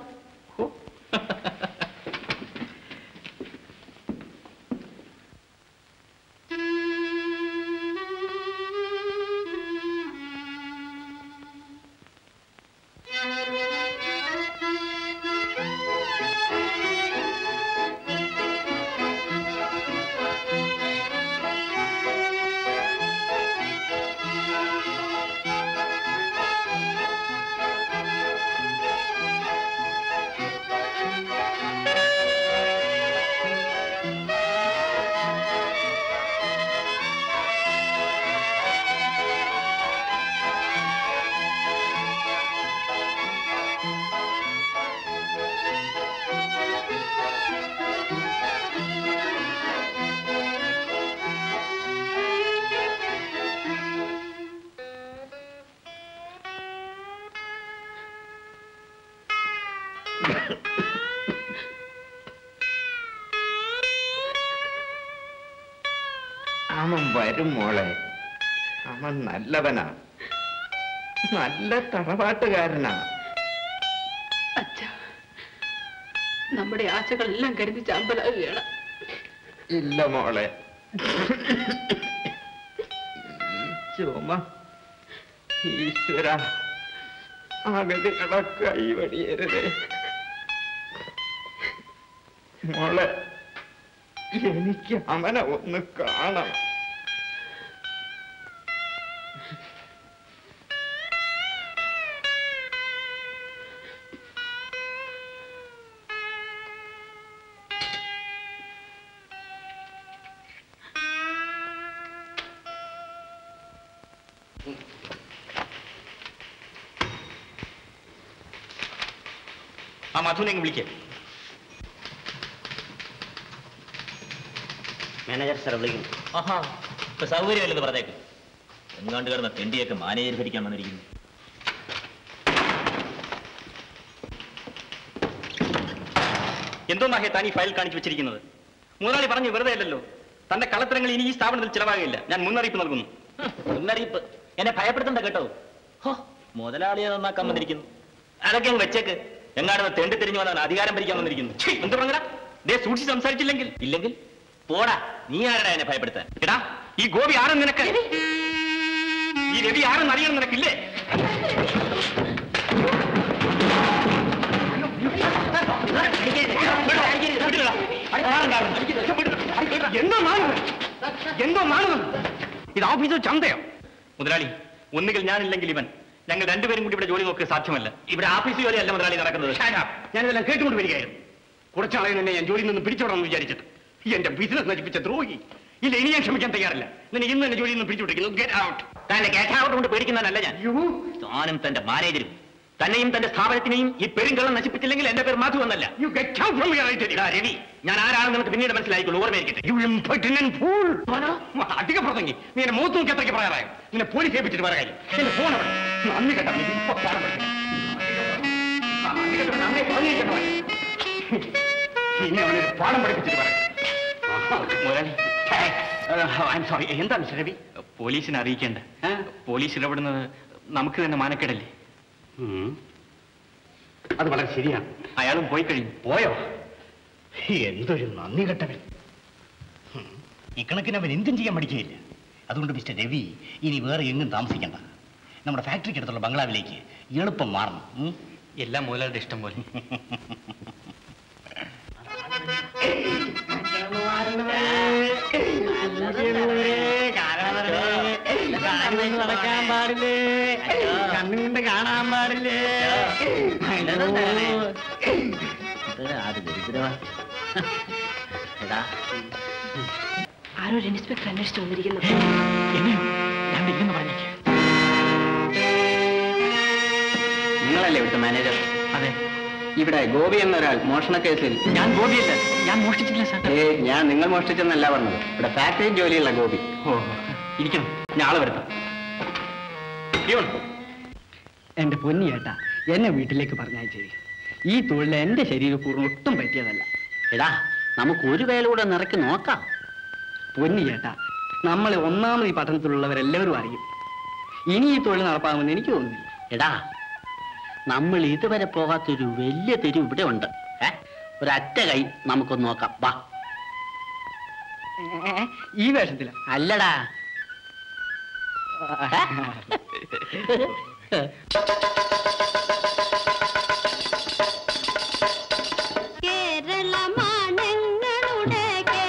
അവൻ വരും മോളെ അവൻ നല്ലവനാ നല്ല തറവാട്ടുകാരനാ അച്ഛാ നമ്മുടെ ആശകളെല്ലാം കരുതി ചാമ്പലാകുകയാണ് ഇല്ല മോളെ ചുമ ഈശ്വര അഗതികളെ കൈവടിയരുതേ മോളെ എനിക്ക് അവനെ ഒന്ന് കാണണം ആ മധുവിനെ അങ്ങ് വിളിക്കേ മാനേജർ സാർ വിളിക്കുന്നു ആഹാ ഇപ്പൊ സൗകര്യമല്ലെന്ന് പറഞ്ഞേക്ക് എങ്ങാണ്ട് കിടന്ന തെണ്ടിയൊക്കെ മാനേജർ ഭരിക്കാൻ വന്നിരിക്കുന്നു എന്തോ മാഹേ താൻ ഈ ഫയൽ കാണിച്ചു വെച്ചിരിക്കുന്നത് മുതലാളി പറഞ്ഞു വെറുതെ അല്ലല്ലോ തന്റെ കളത്തരങ്ങൾ ഇനി ഈ സ്ഥാപനത്തിൽ ചിലവാകില്ല ഞാൻ മുന്നറിയിപ്പ് നൽകുന്നു മുന്നറിയിപ്പ് എന്നെ ഭയപ്പെടുത്തണ്ട കേട്ടോ ഹോ മുതലാളിയെ നന്നാക്കാൻ വന്നിരിക്കുന്നു അതൊക്കെ അങ്ങ് വെച്ചേക്ക് എങ്ങാണ്ട് തെണ്ടി തിരിഞ്ഞു വന്നവൻ അധികാരം ഭരിക്കാൻ വന്നിരിക്കുന്നു ഛീ, എന്ത് പറഞ്ഞടാ ദേ സൂക്ഷിച്ച് സംസാരിച്ചില്ലെങ്കിൽ ഇല്ലെങ്കിൽ പോടാ നീ ആരടാ എന്നെ ഭയപ്പെടുത്താൻ എടാ ഈ ഗോപി ആരെന്ന് നിനക്ക് ഈ രവി ആരെന്ന് അറിയണം നിനക്കില്ലേ എന്തോ മാണത് എന്തോ മാണത് ഇത് ഓഫീസോ ചന്തയോ മുതലാളി ഒന്നുകിൽ ഞാനില്ലെങ്കിൽ ഇവൻ ഞങ്ങൾ രണ്ടുപേരും കൂടി ഇവിടെ ജോലി നോക്കുക സാധ്യമല്ല ഇവിടെ ആഫീസ് ജോലിയല്ല മുതലാളി നടക്കുന്നത് ഞാനിതെല്ലാം കേട്ടുകൊണ്ട് വരികയായിരുന്നു കുറച്ചാളെ തന്നെ ഞാൻ ജോലിയിൽ നിന്ന് പിടിച്ചോടാമെന്ന് വിചാരിച്ചിട്ട് എന്റെ ബിസിനസ് നശിപ്പിച്ച ദ്രോഹി ഇല്ല ഇനി ഞാൻ ക്ഷമിക്കാൻ തയ്യാറില്ല നിന്നെ ഇന്ന് തന്നെ ജോലിയിൽ നിന്ന് പിടിച്ചുവിട്ടിരിക്കുന്നു ഗെറ്റ് ഔട്ട് തന്റെ ഗേറ്റ് കൊണ്ട് പേടിക്കുന്നവനല്ല ഞാൻ താനും തന്റെ മാനേജരും തന്നെയും തന്റെ സ്ഥാപനത്തിനെയും ഈ പെരുങ്കള്ളം നശിപ്പിച്ചില്ലെങ്കിൽ എന്റെ പേര് മാധു എന്നല്ല you get out from here I tell ഇതാ രവി ഞാൻ ആരാണെന്ന് നിനക്ക് പിന്നീട് മനസ്സിലായിക്കോളൂ ഓർമ്മയിരിക്കട്ടെ യു ഇംപെർട്ടിനന്റ് ഫൂൾ അധിക പ്രസംഗി നീ എന്നെ മൂത്ത് നോക്കി എത്രയ്ക്ക് പറയാറായോ നിന്നെ പോലീസ് ഏൽപ്പിച്ചിട്ട് പറയാം എന്റെ ഫോൺ അവിടെ നന്ദി കേട്ടോ നീ ഇപ്പൊ പാഠം പഠിക്കണം ആ, നന്ദി കേട്ടോ നന്ദി പറഞ്ഞു കേട്ടോ ഇനി അവനൊരു പാഠം പഠിപ്പിച്ചിട്ട് പറയാം മുതലാളി ഐ എം സോറി എന്താണ് മിസ്റ്റർ രവി പോലീസിനെ അറിയിക്കേണ്ട പോലീസ് ഇടപെടുന്നത് നമുക്ക് തന്നെ മാനക്കേടല്ലേ അത് വളരെ ശരിയാണ് അയാളും പോയി കഴിഞ്ഞു പോയോ എന്തൊരു നന്ദി കെട്ടവൻ ഹും. ഇക്കണക്കിന് അവൻ എന്തും ചെയ്യാൻ പഠിക്കുകയില്ല അതുകൊണ്ട് മിസ്റ്റർ രവി ഇനി വേറെ എങ്ങും താമസിക്കണ്ട നമ്മുടെ ഫാക്ടറിക്ക് അടുത്തുള്ള ബംഗ്ലാവിലേക്ക് എളുപ്പം മാറണം ഉം? എല്ലാം മുതലാളുടെ ഇഷ്ടം പോലെ നടക്കാൻ പാടില്ലേ കണ്ണുകൊണ്ട് കാണാൻ പാടില്ലേ ആരോ ഒരു ഇൻസ്പെക്ടർ അന്വേഷിച്ചു വന്നിരിക്കുന്നു ഞാൻ ഇല്ലെന്ന് പറഞ്ഞേക്കാം നിങ്ങളല്ലേ ഇവിടുത്തെ മാനേജർ അതെ ഇവിടെ ഗോപി എന്നൊരാൾ മോഷണ കേസിൽ ഞാൻ ഗോപിയല്ല ഞാൻ മോഷ്ടിച്ചിട്ടില്ല സാർ ഏ ഞാൻ നിങ്ങൾ മോഷ്ടിച്ചെന്നല്ല പറഞ്ഞത് ഇവിടെ ഫാക്ടറിയിൽ ജോലിയുള്ള ഗോപി ഓ ഇരിക്കണം ഞാൻ ആളെ വരുത്താം പ്യൂൺ, എന്റെ പൊന്നി ചേട്ടാ എന്നെ വീട്ടിലേക്ക് പറഞ്ഞയച്ചേ ഈ തൊഴിൽ എന്റെ ശരീരക്കൂറിന് ഒട്ടും പറ്റിയതല്ല എടാ നമുക്ക് ഒരു വേലൂടെ നിറക്കി നോക്കാം പൊന്നി ചേട്ടാ നമ്മളെ ഒന്നാമത് ഈ പട്ടണത്തിലുള്ളവരെല്ലാവരും അറിയും ഇനി ഈ തൊഴിൽ നടപ്പാകുമെന്ന് എനിക്ക് തോന്നുന്നില്ല എടാ നമ്മൾ ഇതുവരെ പോകാത്തൊരു വലിയ തെരുവ് ഇവിടെ ഉണ്ട് ഏ? ഒരറ്റ കൈ നമുക്കൊന്ന് നോക്കാം വാ ഈ വേഷത്തില അല്ലടാ കേരളമാനങ്ങളുടെ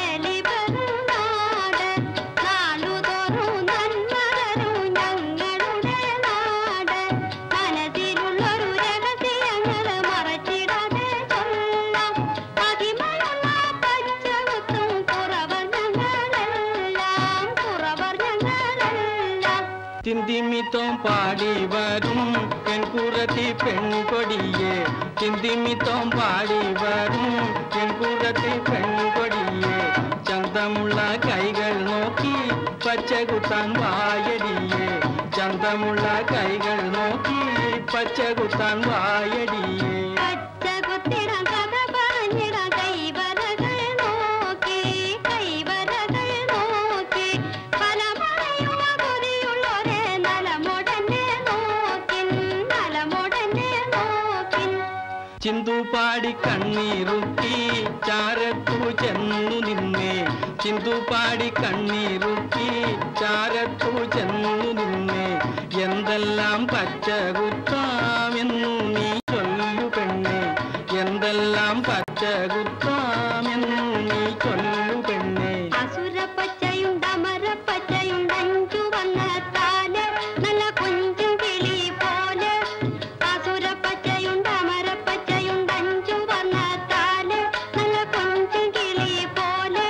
കേളിപെരുനാട് നാളുതോറും നന്മതരും ഞങ്ങളുടെ നാട് മനസ്സിലുള്ളൊരു രഹസ്യങ്ങൾ മറച്ചിടാതെ ചൊല്ലാം അതിമയുള്ള പച്ചകുത്തും കുറവർ ഞങ്ങളെല്ലാം കുറവർ ഞങ്ങളെല്ലാം ചിന്തിമിത്തം പാടി വരും പെൺകുറത്തി പെൺകൊടിയെ ചിന്തിമിത്തം പാടി വരും പെൺകുറത്തി പെൺകൊടിയെ ചന്തമുള്ള കൈകൾ നോക്കി പച്ചകുത്താൻ വായടിയെ ചന്തമുള്ള കൈകൾ നോക്കി പച്ചകുത്താൻ വായടിയെ പച്ചകുത്തിടാൻ കഥ പറഞ്ഞിടാൻ കൈവരകൾ നോക്കി കൈവരകൾ നോക്കി പല പറയുന്ന കൊതിയുള്ളോരെ നലമുടനെ നോക്കിൻ നലമുടനെ നോക്കിൻ ചിന്തു പാടി കണ്ണീറുക്കി ചാരത്തു ചെന്നു നിന്നെ ചിന്തു പാടി കണ്ണീറുക്കി ചാരത്തു ചെന്നു നിന്നെ എന്തെല്ലാം പച്ച കുത്താമെന്നു നീ ചൊല്ലു പെണ്ണെ എന്തെല്ലാം പച്ച കുത്താമെന്നു നീ ചൊല്ലു പെണ്ണെ അസുരപ്പച്ചയുണ്ട് അമരപ്പച്ചയുണ്ട് അഞ്ചു വന്നത്താല് നല്ല കൊഞ്ചും കിളി പോലെ അസുരപ്പച്ചയുണ്ട് അമരപ്പച്ചയുണ്ട് അഞ്ചു വന്നത്താല് നല്ല കൊഞ്ചും കിളി പോലെ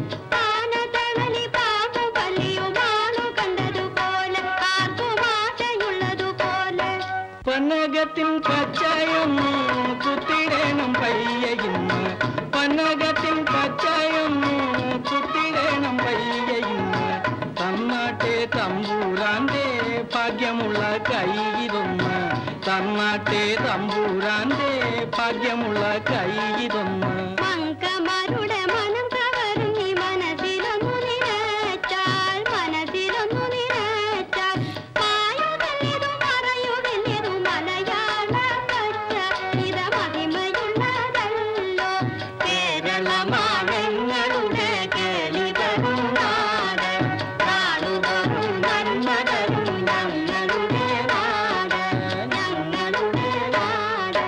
ആനതളി ബാഹുബലിയുമാണു കണ്ടതുപോലെ ആർക്കും ആശയുള്ളതുപോലെ പന്നകത്തിൻ പച്ചയൊന്നു കുത്തിടേണം പയ്യയിന്ന് പന്നകത്തിൻ പച്ചയൊന്നു കുത്തിടേണം പയ്യയിന്ന് തന്നാട്ടെ തമ്പൂരാന്റെ ഭാഗ്യമുള്ള കൈയിതൊന്ന് തന്നാട്ടെ തമ്പൂരാന്റെ ഭാഗ്യമുള്ള കൈയിതൊന്ന് മങ്കമാരുടെ മനം കവരും ഈ മനസ്സിലൊന്നു നിനച്ചാൽ മനസ്സിലൊന്നു നിനച്ചാൽ മായുതല്ലിതു മറയുതല്ലിതു മലയാള പച്ച ഇത മഹിമയുള്ളതല്ലോ കേരളമാണെങ്ങളുടെ കേളിതരും നാട് നാളുതോറും നന്മതരും ഞങ്ങളുടെ നാട് ഞങ്ങളുടെ നാട്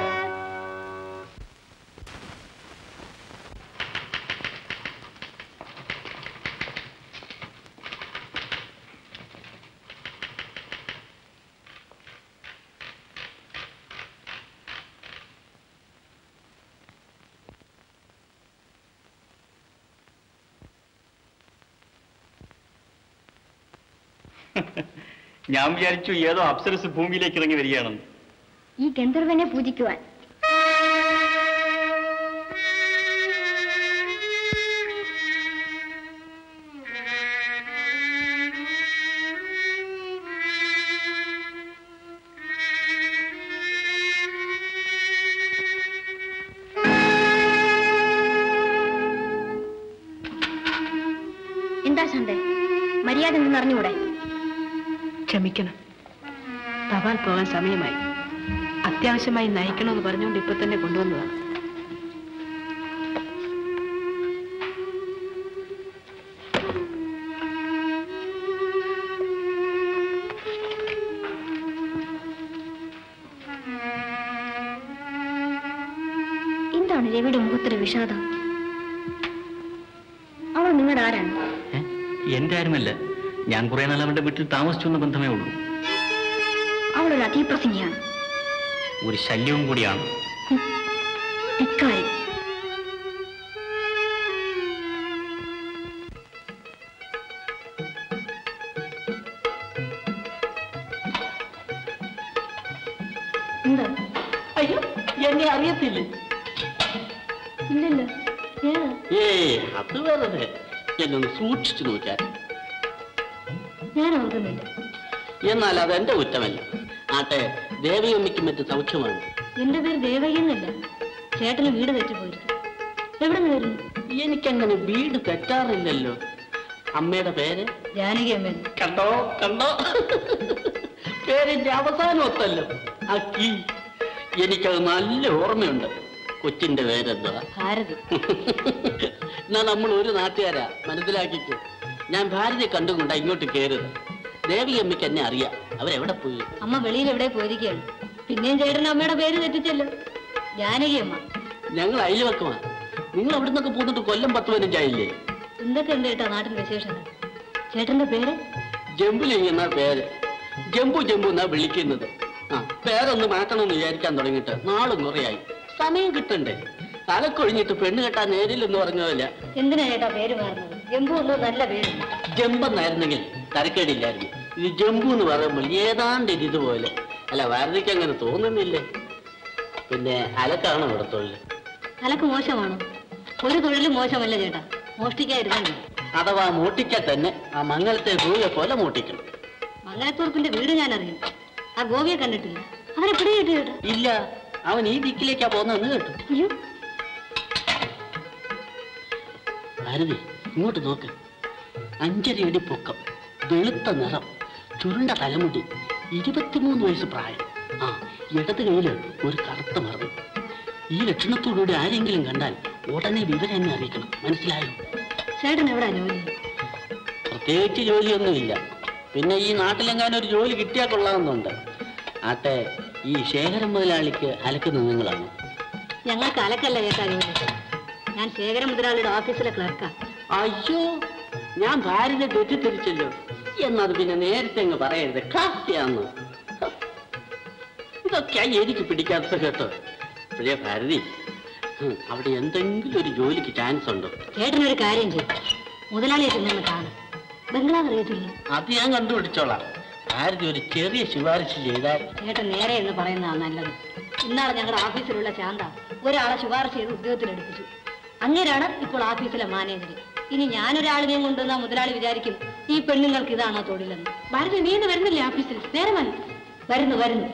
ഞാൻ വിചാരിച്ചു ഏതോ അപ്സരസ് ഭൂമിയിലേക്ക് ഇറങ്ങി വരികയാണെന്ന് ഈ ഗന്ധർവനെ പൂജിക്കുവാൻ എന്താ ശാന്തേ മര്യാദ എന്തെന്ന് അറിഞ്ഞുകൂടെ ക്ഷമിക്കണം തപാൽ പോകാൻ സമയമായി അത്യാവശ്യമായി നയിക്കണമെന്ന് പറഞ്ഞുകൊണ്ട് ഇപ്പൊ തന്നെ കൊണ്ടുവന്നതാണ് എന്താണ് രവിയുടെ മുഖത്തൊരു വിഷാദം അവൾ നിങ്ങളുടെ ആരാണ് എന്റെ ആരുമല്ല ഞാൻ കുറെ നാൾ അവന്റെ വീട്ടിൽ താമസിച്ചു എന്ന ബന്ധമേ ഉള്ളൂ അവളൊരു അതിപ്രസംഗിയാണ് ഒരു ശല്യവും കൂടിയാണ് ധിക്കാരി എന്താ അയ്യോ എന്നെ അറിയത്തില്ല ഇല്ലല്ലോ ഏതാ ഏയ് അത് വെറുതെ എന്നൊന്ന് സൂക്ഷിച്ചു നോക്കാൻ ഞാൻ ഓർക്കുന്നില്ല എന്നാൽ അത് എന്റെ കുറ്റമല്ല ആട്ടെ ദേവിയമ്മയ്ക്കും മറ്റ് സൗഖ്യമാണ് എന്റെ പേര് ദേവകി എന്നല്ല ചേട്ടന് വീട് തെറ്റിപ്പോയിരുന്നു എവിടെ നിന്ന് വരുന്നു എനിക്കങ്ങനെ വീട് തെറ്റാറില്ലല്ലോ അമ്മയുടെ പേര് ജാനകി അമ്മ കണ്ടോ കണ്ടോ പേരിന്റെ അവസാനം ഒത്തല്ലോ അക്കി എനിക്കത് നല്ല ഓർമ്മയുണ്ട് കൊച്ചിന്റെ പേരെന്തുവാ ഭാരതി എന്നാ നമ്മൾ ഒരു നാട്ടുകാരാ മനസ്സിലാക്കിക്കോ ഞാൻ ഭാരതിയെ കണ്ടുകൊണ്ടാ ഇങ്ങോട്ട് കയറുന്നത് ദേവി അമ്മയ്ക്ക് എന്നെ അറിയാം അവരെവിടെ പോയി അമ്മ വെളിയിൽ എവിടെ പോയിരിക്കുകയാണ് പിന്നെയും ചേട്ടൻ അമ്മയുടെ പേര് തെറ്റിച്ചല്ലോ ജാനകി അമ്മ ഞങ്ങൾ അയൽവക്കമാ നിങ്ങൾ അവിടെ നിന്നൊക്കെ പോന്നിട്ട് കൊല്ലം പത്ത് പതിനഞ്ചായില്ലേ എന്തൊക്കെ ഉണ്ട് കേട്ടോ നാട്ടിൽ വിശേഷങ്ങൾ ചേട്ടന്റെ പേര് ജമ്പുലിംഗ് എന്നാ പേര് ജമ്പു ജമ്പു എന്നാ വിളിക്കുന്നത് ആ പേരൊന്ന് മാറ്റണമെന്ന് വിചാരിക്കാൻ തുടങ്ങിയിട്ട് നാളും കുറയായി സമയം കിട്ടണ്ടേ തലക്കൊഴിഞ്ഞിട്ട് പെണ്ണ് കെട്ടാൻ നേരില്ലെന്ന് പറഞ്ഞതല്ല എന്തിനാ ചേട്ടാ പേര് മാറുന്നത് ജമ്പു എന്തോ നല്ല പേര് ജമ്പെന്നായിരുന്നെങ്കിൽ തരക്കേടില്ലായിരുന്നു ഇത് ജമ്പു എന്ന് പറയുമ്പോൾ ഏതാണ്ട് ഇത് ഇതുപോലെ അല്ല ഭാരതിക്ക് അങ്ങനെ തോന്നുന്നില്ലേ പിന്നെ അലക്കാണോ ഇവിടെ തൊഴിൽ അലക്ക് മോശമാണോ ഒരു തൊഴിലും മോശമല്ല ചേട്ടാ മോഷ്ടിക്കാതിരുന്നാൽ മതി അഥവാ മൂട്ടിക്കാൻ തന്നെ ആ മംഗലത്തെ ഭൂയെ പോലെ മൂട്ടിക്കണം മംഗലത്തൂർപ്പിന്റെ വീട് ഞാൻ അറിയും ആ ഗോപിയെ കണ്ടിട്ടില്ല അവരെ പിടി കിട്ടി ചേട്ടാ ഇല്ല അവൻ ഈ ദിക്കിലേക്കാ പോകുന്നതെന്ന് കേട്ടു അയ്യോ ഭാരതി ഇങ്ങോട്ട് നോക്ക് അഞ്ചര അടി പൊക്കം വെളുത്ത നിറം ചുരുണ്ട തലമുടി ഇരുപത്തിമൂന്ന് വയസ്സ് പ്രായം ആ ഇടത് കയ്യില് ഒരു കറുത്ത മറന്നു ഈ ലക്ഷണത്തോടുകൂടി ആരെങ്കിലും കണ്ടാൽ ഉടനെ വിവരം എന്നെ അറിയിക്കണം മനസ്സിലായോ ചേട്ടൻ എവിടാ ജോലി പ്രത്യേകിച്ച് ജോലിയൊന്നുമില്ല പിന്നെ ഈ നാട്ടിലെങ്ങാനും ഒരു ജോലി കിട്ടിയാൽ കൊള്ളാമെന്നുണ്ട് ആട്ടെ ഈ ശേഖരൻ മുതലാളിക്ക് അലക്കുന്നത് നിങ്ങളാണ് ഞങ്ങൾക്ക് അലക്കല്ല ചേട്ടാ ജോലി ഞാൻ ശേഖര മുതലാളിയുടെ ഓഫീസിലെ ക്ലർക്കാ അയ്യോ ഞാൻ ഭാര്യനെ തെറ്റിദ്ധരിച്ചല്ലോ എന്നത് പിന്നെ നേരത്തെ അങ്ങ് പറയരുത് കാത്തിയാന്ന് ഇതൊക്കെയാ എനിക്ക് പിടിക്കാത്ത കേട്ടോ പ്രിയ ഭാരതി ഉം, അവിടെ എന്തെങ്കിലും ഒരു ജോലിക്ക് ചാൻസ് ഉണ്ടോ ചേട്ടനൊരു കാര്യം ചെയ്യും മുതലാളിയെ ചെന്നൊന്ന് കാണും ബംഗ്ലാവ് അറിയത്തില്ലേ അത് ഞാൻ കണ്ടുപിടിച്ചോളാം ഭാരതി ഒരു ചെറിയ ശുപാർശ ചെയ്താൽ ചേട്ടൻ നേരെ എന്ന് പറയുന്നതാണ് നല്ലത് ഇന്നാളെ ഞങ്ങളുടെ ഓഫീസിലുള്ള ശാന്ത ഒരാളെ ശുപാർശ ചെയ്ത് ഉദ്യോഗത്തിലെടുപ്പിച്ചു അങ്ങനെയാണ് ഇപ്പോൾ ഓഫീസിലെ മാനേജർ ഇനി ഞാനൊരാളിനെയും കൊണ്ടുവന്ന മുതലാളി വിചാരിക്കും ഈ പെണ്ണുങ്ങൾക്ക് ഇതാണോ തൊഴിലെന്ന് ഭാരതി നീ ഇന്ന് വരുന്നില്ലേ ഓഫീസിൽ നേരെ മതി വരുന്നു വരുന്നു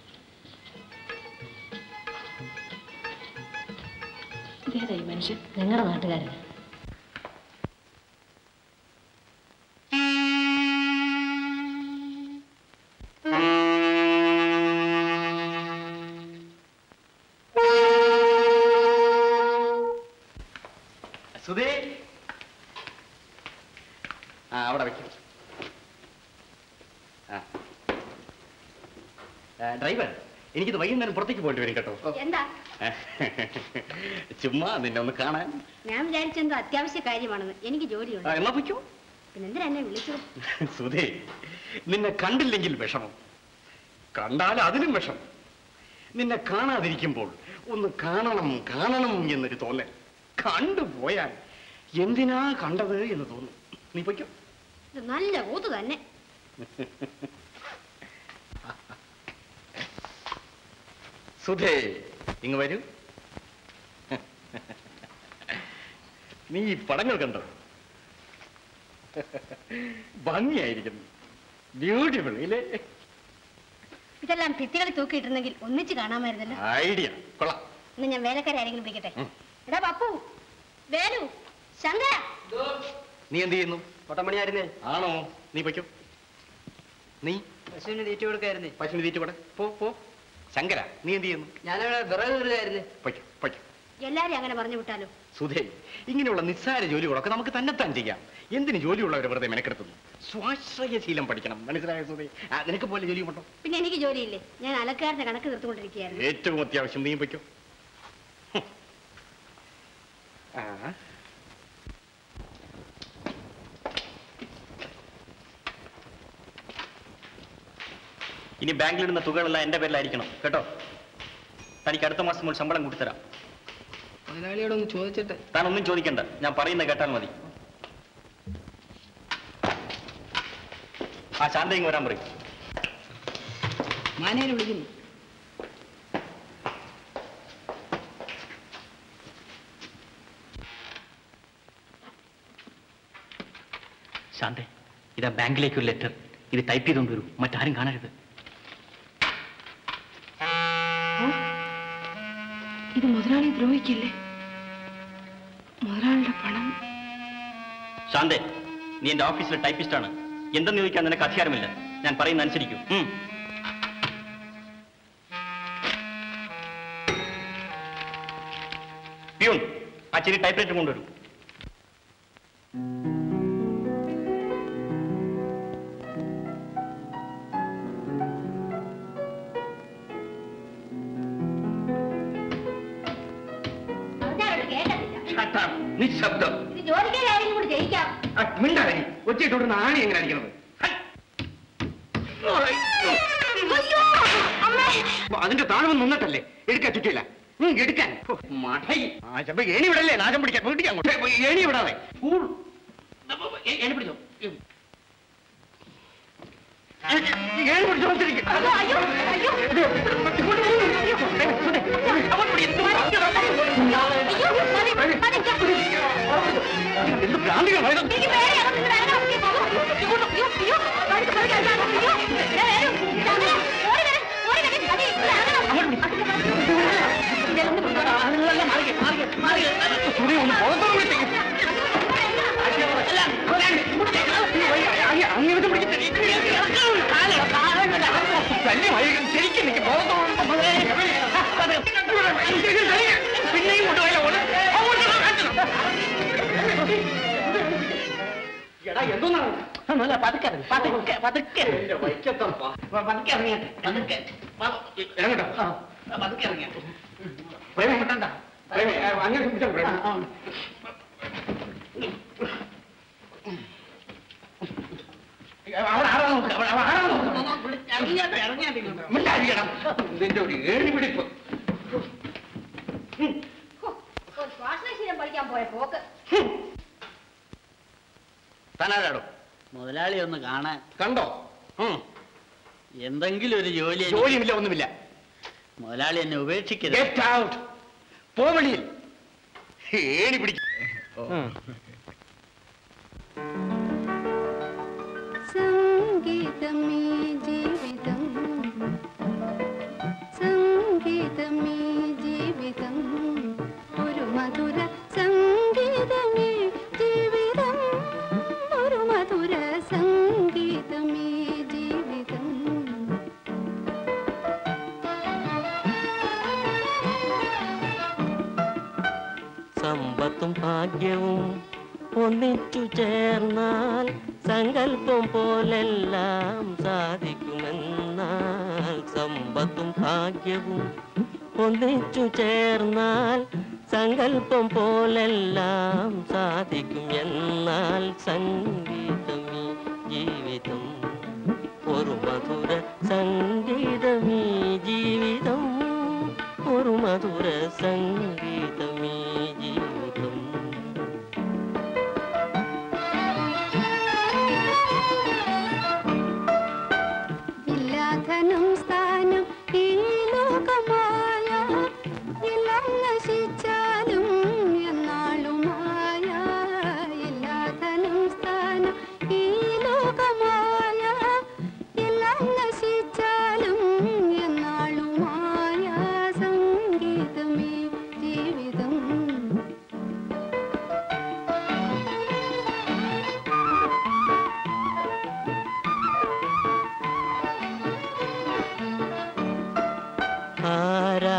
ഇതേതാ ഈ മനുഷ്യൻ നിങ്ങളുടെ നാട്ടുകാരൻ സുധേ ആ അവിടെ വെക്കും ആ ആ, ഡ്രൈവർ എനിക്കിത് വൈകുന്നേരം പുറത്തേക്ക് പോയിട്ട് വരും കേട്ടോ എന്താ ചുമ്മാ നിന്നെ ഒന്ന് കാണാൻ ഞാൻ വിചാരിച്ചെന്തോ അത്യാവശ്യ കാര്യമാണെന്ന് എനിക്ക് ജോലിയുണ്ട് ആ, എന്നാ പൊയ്ക്കോ പിന്നെന്തിനാ എന്നെ വിളിച്ചത് സുധേ നിന്നെ കണ്ടില്ലെങ്കിൽ വിഷമം കണ്ടാൽ അതിനും വിഷമം നിന്നെ കാണാതിരിക്കുമ്പോൾ ഒന്ന് കാണണം കാണണം എന്നൊരു തോന്നൽ കണ്ടുപോയാൽ എന്തിനാ കണ്ടത് എന്ന് തോന്നും നീ പൊയ്ക്കോ ഇത് നല്ല ഊത്ത് തന്നെ സുധേ ഇങ്ങ് വരൂ നീ ഈ പടങ്ങൾ കണ്ടോ ഭംഗിയായിരിക്കുന്നു ബ്യൂട്ടിഫുൾ ഇല്ലേ ഇതെല്ലാം ഭിത്തികളിൽ തൂക്കിയിട്ടിരുന്നെങ്കിൽ ഒന്നിച്ച് കാണാമായിരുന്നല്ലോ ഐഡിയ കൊള്ളാം ഇന്ന് ഞാൻ വേലക്കാരെ ആരെങ്കിലും വിളിക്കട്ടെ ഉം. എടാ പപ്പു വേലു ശങ്കര നീ എന്ത് ചെയ്യുന്നു കൊട്ടമണിയായിരുന്നേ ആണോ നീ പൊയ്ക്കോ നീ പശുവിന് തീറ്റ കൊടുക്കായിരുന്നേ പശുവിന് തീറ്റ കൂടെ പോ പോ ശങ്കര നീ എന്ത് ചെയ്യുന്നു ഞാനവിടെ വിറക് കീറുകയായിരുന്നേ പൊയ്ക്കോ പൊയ്ക്കോ എല്ലാരും അങ്ങനെ പറഞ്ഞു വിട്ടാലോ സുധേ ഇങ്ങനെയുള്ള നിസ്സാര ജോലികളൊക്കെ നമുക്ക് തന്നെത്താൻ ചെയ്യാം എന്തിന് ജോലിയുള്ളവരെ വെറുതെ മെനക്കെടുത്തുന്നു സ്വാശ്രയശീലം പഠിക്കണം മനസ്സിലായ സുധേ ആ, നിനക്ക് പോലെ ജോലിയുമുണ്ടോ പിന്നെ എനിക്ക് ജോലിയില്ലേ ഞാൻ അലക്കാരന്റെ കണക്ക് തീർത്തുകൊണ്ടിരിക്കുകയായിരുന്നു ഏറ്റവും അത്യാവശ്യം നീ പൊയ്ക്കോ ഹും. ആ ഇനി ബാങ്കിലിടുന്ന തുകകളെല്ലാം എന്റെ പേരിലായിരിക്കണം കേട്ടോ തനിക്ക് അടുത്ത മാസം മുതൽ ശമ്പളം കൂട്ടിത്തരാം മുതലാളിയോട് ഒന്ന് ചോദിച്ചിട്ട് താൻ ഒന്നും ചോദിക്കണ്ട ഞാൻ പറയുന്നത് കേട്ടാൽ മതി ആ ശാന്തയും വരാൻ പറയും മാനേനെ വിളിക്കുന്നു ശാന്തേ ഇതാ ബാങ്കിലേക്ക് ഒരു ലെറ്റർ ഇത് ടൈപ്പ് ചെയ്തുകൊണ്ട് വരൂ മറ്റാരും കാണരുത് ഇത് മുതലാളി ദ്രോഹിക്കില്ലേ മുതലാളിയുടെ പണം ശാന്തേ നീ എന്റെ ഓഫീസിലെ ടൈപ്പിസ്റ്റാണ് എന്തെന്ന് ചോദിക്കാൻ നിനക്ക് അധികാരമില്ല ഞാൻ പറയുന്ന അനുസരിക്കും ഉം. പ്യൂൺ ആ ചെറിയ ടൈപ്പ് റൈറ്റർ കൊണ്ടുവരൂ നിശബ്ദം ഇത് ജോലിക്കാരും കൂടി ജയിക്കാം മിണ്ടാതി ഒച്ചയിട്ടോടുന്ന ആണി എങ്ങനെ അടിക്കണത് അതിന്റെ താഴ്വ നിന്നിട്ടല്ലേ എടുക്കാൻ ചുറ്റില്ല ഉം, എടുക്കാൻ ഓ, മടയി ആ ചെമ്പ ഏണി വിടല്ലേ നാശം പിടിക്കാൻ വീട്ടിൽ അങ്ങോട്ട് ഏ, ഏണി വിടാതെ കൂൾ. ഏ, ഏണി പിടിച്ചോ ഏ. ഏ, ഏണി പിടിച്ചോ ഒത്തിരിക്ക്. ഇത് ഇങ്ങോട്ട് പോ. അങ്ങോട്ട് പിടി. എന്ത് ഭ്രാന്തികളാണ് ഇത്? സുധി, ഒന്ന് പുറത്തോട്ട് വിളിച്ചേ. അങ്ങനെ പിടിക്കട്ടെ. ശല്യമായി. ശരിക്കും നിൽക്ക്. പുറത്തോട്ട് പിന്നെയും കൊണ്ടുപോയാലോ ഓള്? അങ്ങോട്ട് വാ, കാണിച്ചു. എടാ എന്തോന്നാണ് ഒന്നുമില്ല പതുക്കെ പതുക്കെ പതുക്കെ എന്റെ വൈക്കത്തപ്പ പതുക്കെ ഇറങ്ങിയട്ടെ പതുക്കെ ഇറങ്ങട്ടോ പതുക്കെ ഇറങ്ങിയട്ടെ പ്രേമേ കിട്ടണ്ട പ്രേമേ ആ, അങ്ങനെ പിടിച്ചോ പ്രേമേ അവിടെ ആരാ നോക്ക് അവിടെ അവിടെ ആരാ നോക്ക് ഇറങ്ങിയട്ടെ ഇറങ്ങിയട്ടെ ഇങ്ങോട്ട്. മിണ്ടാതിരിക്കണം നിന്റെ ഒരു ഏഴി പിടിപ്പ് ശ്വാസശീലം പഠിക്കാൻ പോയ പോക്ക് താനാരാടോ മുതലാളി ഒന്ന് കാണാൻ കണ്ടോ ഉം. എന്തെങ്കിലും ഒരു ജോലി എനിക്ക് ജോലിയുമില്ല ഒന്നുമില്ല മുതലാളി എന്നെ ഉപേക്ഷിക്കരുത് ഗെറ്റ് ഔട്ട് പോ വെളിയിൽ ഏണി പിടിക്കും സംഗീതമേ ജീവിതം സംഗീതമേ ജീവിതം ഒരു മധുര സംഗീതമേ ജീവിതം ഒരു മധുര സംഗീതമേ ജീവിതം സമ്പത്തും ഭാഗ്യവും ഒന്നിച്ചു ചേർന്നാൽ സങ്കല്പം പോലെല്ലാം സാധിക്കുമെന്നാൽ സമ്പത്തും ഭാഗ്യവും ഒന്നിച്ചു ചേർന്നാൽ സങ്കല്പം പോലെല്ലാം സാധിക്കും എന്നാൽ സംഗീതമീ ജീവിതം ഒരു മധുര സംഗീതമീ ജീവിതം ഒരു മധുര സംഗീതമീ ജീവിതം ഇല്ലാധനം സ്ഥാനം ഈ ലോകമായ എല്ലാം നശിച്ചാലും എന്നാളുമായ ഇല്ലാധനം സ്ഥാനം ഈ ലോകമായ എല്ലാം നശിച്ചാലും എന്നാളുമായ സംഗീതമേ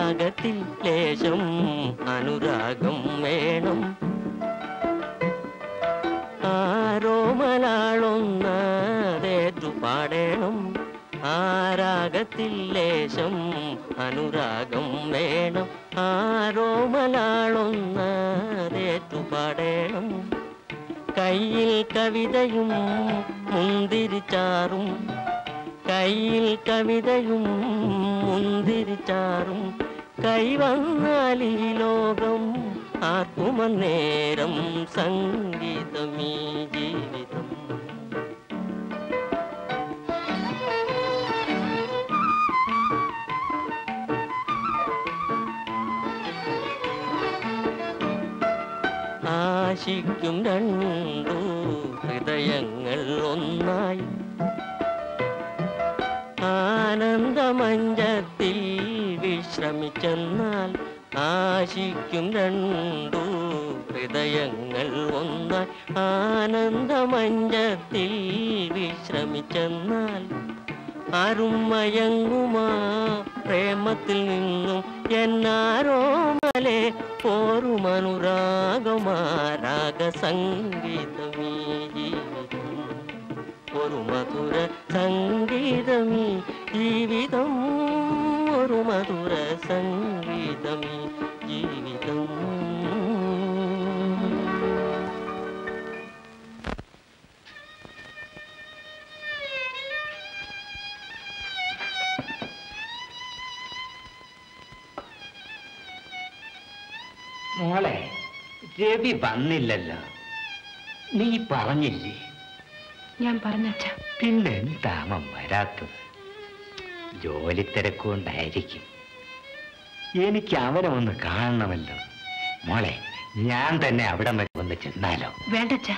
രാഗത്തിൽ ലേശം അനുരാഗം വേണം ആരോമലാളൊന്നതേറ്റു പാടേണം ആ രാഗത്തിൽ ലേശം അനുരാഗം വേണം ആരോമലാളൊന്നതേറ്റു പാടേണം കയ്യിൽ കവിതയും മുന്തിരിച്ചാറും കയ്യിൽ കവിതയും മുന്തിരിച്ചാറും കൈവന്നാൽ ഈ ലോകം ആർക്കുമന്നേരം സംഗീതമീ ജീവിതം ആശിക്കും രണ്ടു ഹൃദയങ്ങൾ ഒന്നായി ആനന്ദമഞ്ചത്തിൽ വിശ്രമിച്ചെന്നാൽ ആശിക്കും രണ്ടു ഹൃദയങ്ങൾ ഒന്നായി ആനന്ദമഞ്ചത്തിൽ വിശ്രമിച്ചെന്നാൽ അരുമയങ്ങുമാ പ്രേമത്തിൽ നിന്നും എന്നാരോമലെ പോരുമനുരാഗമാരാഗ സംഗീതമീ ജീവിതം ഒരു മധുര സംഗീതമീ ജീവിതം ഒരു മധുര സംഗീതമീ ജീവിതം മോളെ രവി വന്നില്ലല്ലോ നീ പറഞ്ഞില്ലേ ഞാൻ പറഞ്ഞച്ച പിന്നെ എന്താമം വരാത്തത് ജോലി തിരക്കുകൊണ്ടായിരിക്കും എനിക്ക് അവനെ ഒന്ന് കാണണമല്ലോ മോളെ ഞാൻ തന്നെ അവിടെ വരെ ഒന്ന് ചെന്നാലോ വേണ്ടച്ച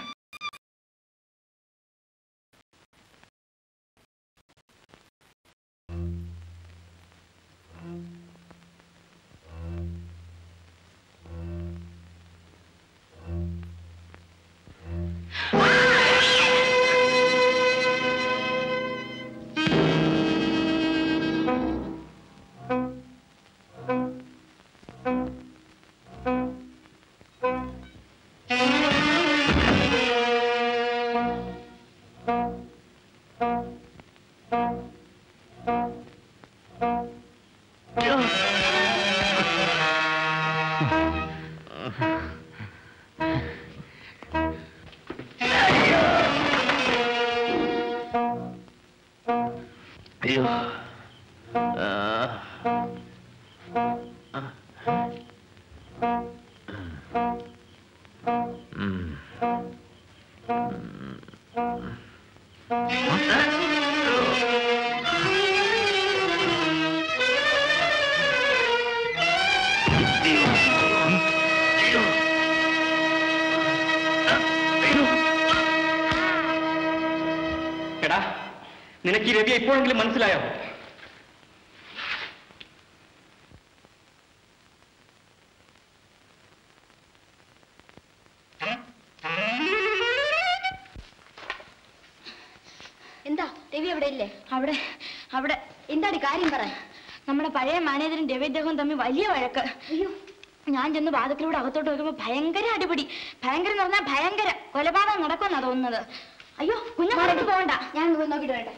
അയ്യോ എടാ നിനക്ക് ഈ രവിയെ ഇപ്പോഴെങ്കിലും മനസ്സിലായോ എന്താ രവി അവിടെ ഇല്ലേ അവിടെ അവിടെ എന്താണ് കാര്യം പറ നമ്മുടെ പഴയ മാനേജറും രവി അദ്ദേഹവും തമ്മിൽ വലിയ വഴക്ക് അയ്യോ ഞാൻ ചെന്ന് വാദത്തിലൂടെ അകത്തോട്ട് നോക്കുമ്പോ ഭയങ്കര അടിപിടി ഭയങ്കര എന്ന് പറഞ്ഞാൽ ഭയങ്കര കൊലപാതകം നടക്കുമെന്നാ തോന്നുന്നത് അയ്യോ കുഞ്ഞു പോകണ്ട ഞാൻ പോയി നോക്കിട്ട് വേണ്ട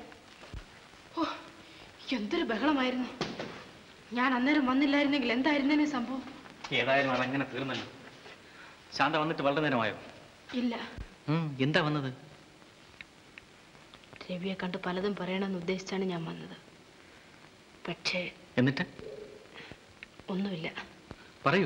എന്തൊരു ബഹളമായിരുന്നു ഞാൻ അന്നേരം വന്നില്ലായിരുന്നെങ്കിൽ എന്തായിരുന്നേനെ സംഭവം ഏതായാലും അതങ്ങനെ തീർന്നല്ലോ ശാന്ത വന്നിട്ട് വളരെ നേരമായോ ഇല്ല എന്താ വന്നത് രവിയെ കണ്ട് പലതും പറയണമെന്ന് ഉദ്ദേശിച്ചാണ് ഞാൻ വന്നത് പക്ഷേ എന്നിട്ട് ഒന്നുമില്ല പറയൂ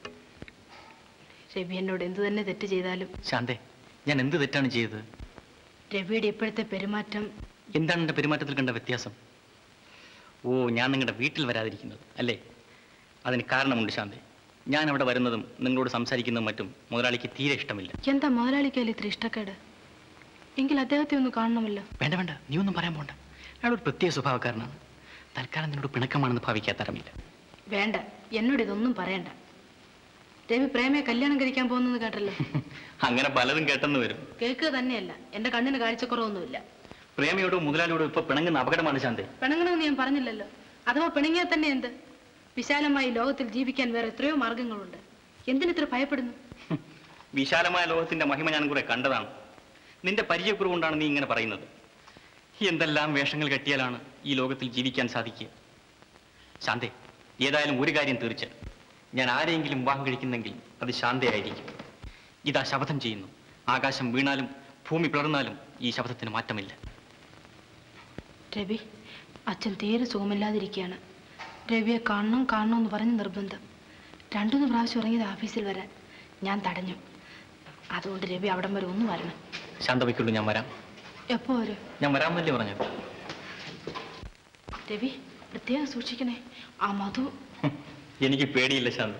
രവി എന്നോട് എന്തു തന്നെ തെറ്റ് ചെയ്താലും ശാന്തേ ഞാൻ എന്ത് തെറ്റാണ് ചെയ്തത് രവിയുടെ ഇപ്പോഴത്തെ പെരുമാറ്റം എന്താണ് എന്റെ പെരുമാറ്റത്തിൽ കണ്ട വ്യത്യാസം ഓ ഞാൻ നിങ്ങളുടെ വീട്ടിൽ വരാതിരിക്കുന്നത് അല്ലേ അതിന് കാരണമുണ്ട് ശാന്തേ ഞാൻ അവിടെ വരുന്നതും നിങ്ങളോട് സംസാരിക്കുന്നതും മറ്റും മുതലാളിക്ക് തീരെ ഇഷ്ടമില്ല എന്താ മുതലാളിക്കല്ലേ ഇത്ര ഇഷ്ടക്കേട് എങ്കിൽ അദ്ദേഹത്തെ ഒന്ന് കാണണമല്ലോ വേണ്ട വേണ്ട നീ ഒന്നും പറയാൻ പോണ്ട അയാൾ ഒരു പ്രത്യേക സ്വഭാവക്കാരനാണ് തൽക്കാലം നിന്നോട് പിണക്കമാണെന്ന് ഭാവിക്കാത്തരമില്ല വേണ്ട എന്നോട് ഇതൊന്നും പറയണ്ട രവി പ്രേമയെ കല്യാണം കഴിക്കാൻ പോകുന്നത് കേട്ടല്ലോ അങ്ങനെ പലതും കേട്ടെന്ന് വരും കേൾക്കുക തന്നെയല്ല എന്റെ കണ്ണിന് കാഴ്ചക്കുറവൊന്നുമില്ല പ്രേമയോടും മുതലാളിയോടും ഇപ്പൊ പിണങ്ങുന്ന അപകടമാണ് ശാന്തേ പിണങ്ങണമെന്ന് ഞാൻ പറഞ്ഞില്ലല്ലോ അഥവാ പിണങ്ങിയാൽ തന്നെ എന്ത് വിശാലമായ ഈ ലോകത്തിൽ ജീവിക്കാൻ വേറെ എത്രയോ മാർഗങ്ങളുണ്ട് എന്തിനിത്ര ഭയപ്പെടുന്നു വിശാലമായ ലോകത്തിന്റെ മഹിമ ഞാൻ കുറെ കണ്ടതാണ് നിന്റെ പരിചയക്കുറവ് കൊണ്ടാണ് നീ ഇങ്ങനെ പറയുന്നത് എന്തെല്ലാം വേഷങ്ങൾ കെട്ടിയാലാണ് ഈ ലോകത്തിൽ ജീവിക്കാൻ സാധിക്കുക ശാന്തേ ഏതായാലും ഒരു കാര്യം തീർച്ച ഞാൻ ആരെയെങ്കിലും വിവാഹം കഴിക്കുന്നെങ്കിൽ അത് ശാന്തയായിരിക്കും ഇതാ ശപഥം ചെയ്യുന്നു ആകാശം വീണാലും ഭൂമി പിളർന്നാലും ഈ ശപഥത്തിന് മാറ്റമില്ല രവി അച്ഛൻ തീരെ സുഖമില്ലാതിരിക്കുകയാണ് രവിയെ കാണണം കാണണം എന്ന് പറഞ്ഞ് നിർബന്ധം രണ്ടുമൂന്ന് പ്രാവശ്യം ഇറങ്ങിയത് ഓഫീസിൽ വരാൻ ഞാൻ തടഞ്ഞു അതുകൊണ്ട് രവി അവിടം വരെ ഒന്ന് വരണം ശാന്ത വയ്ക്കുള്ളൂ ഞാൻ വരാം എപ്പോ വരും ഞാൻ വരാമെന്നല്ലേ പറഞ്ഞത് രവി പ്രത്യേകം സൂക്ഷിക്കണേ ആ മധു എനിക്ക് പേടിയില്ല ശാന്ത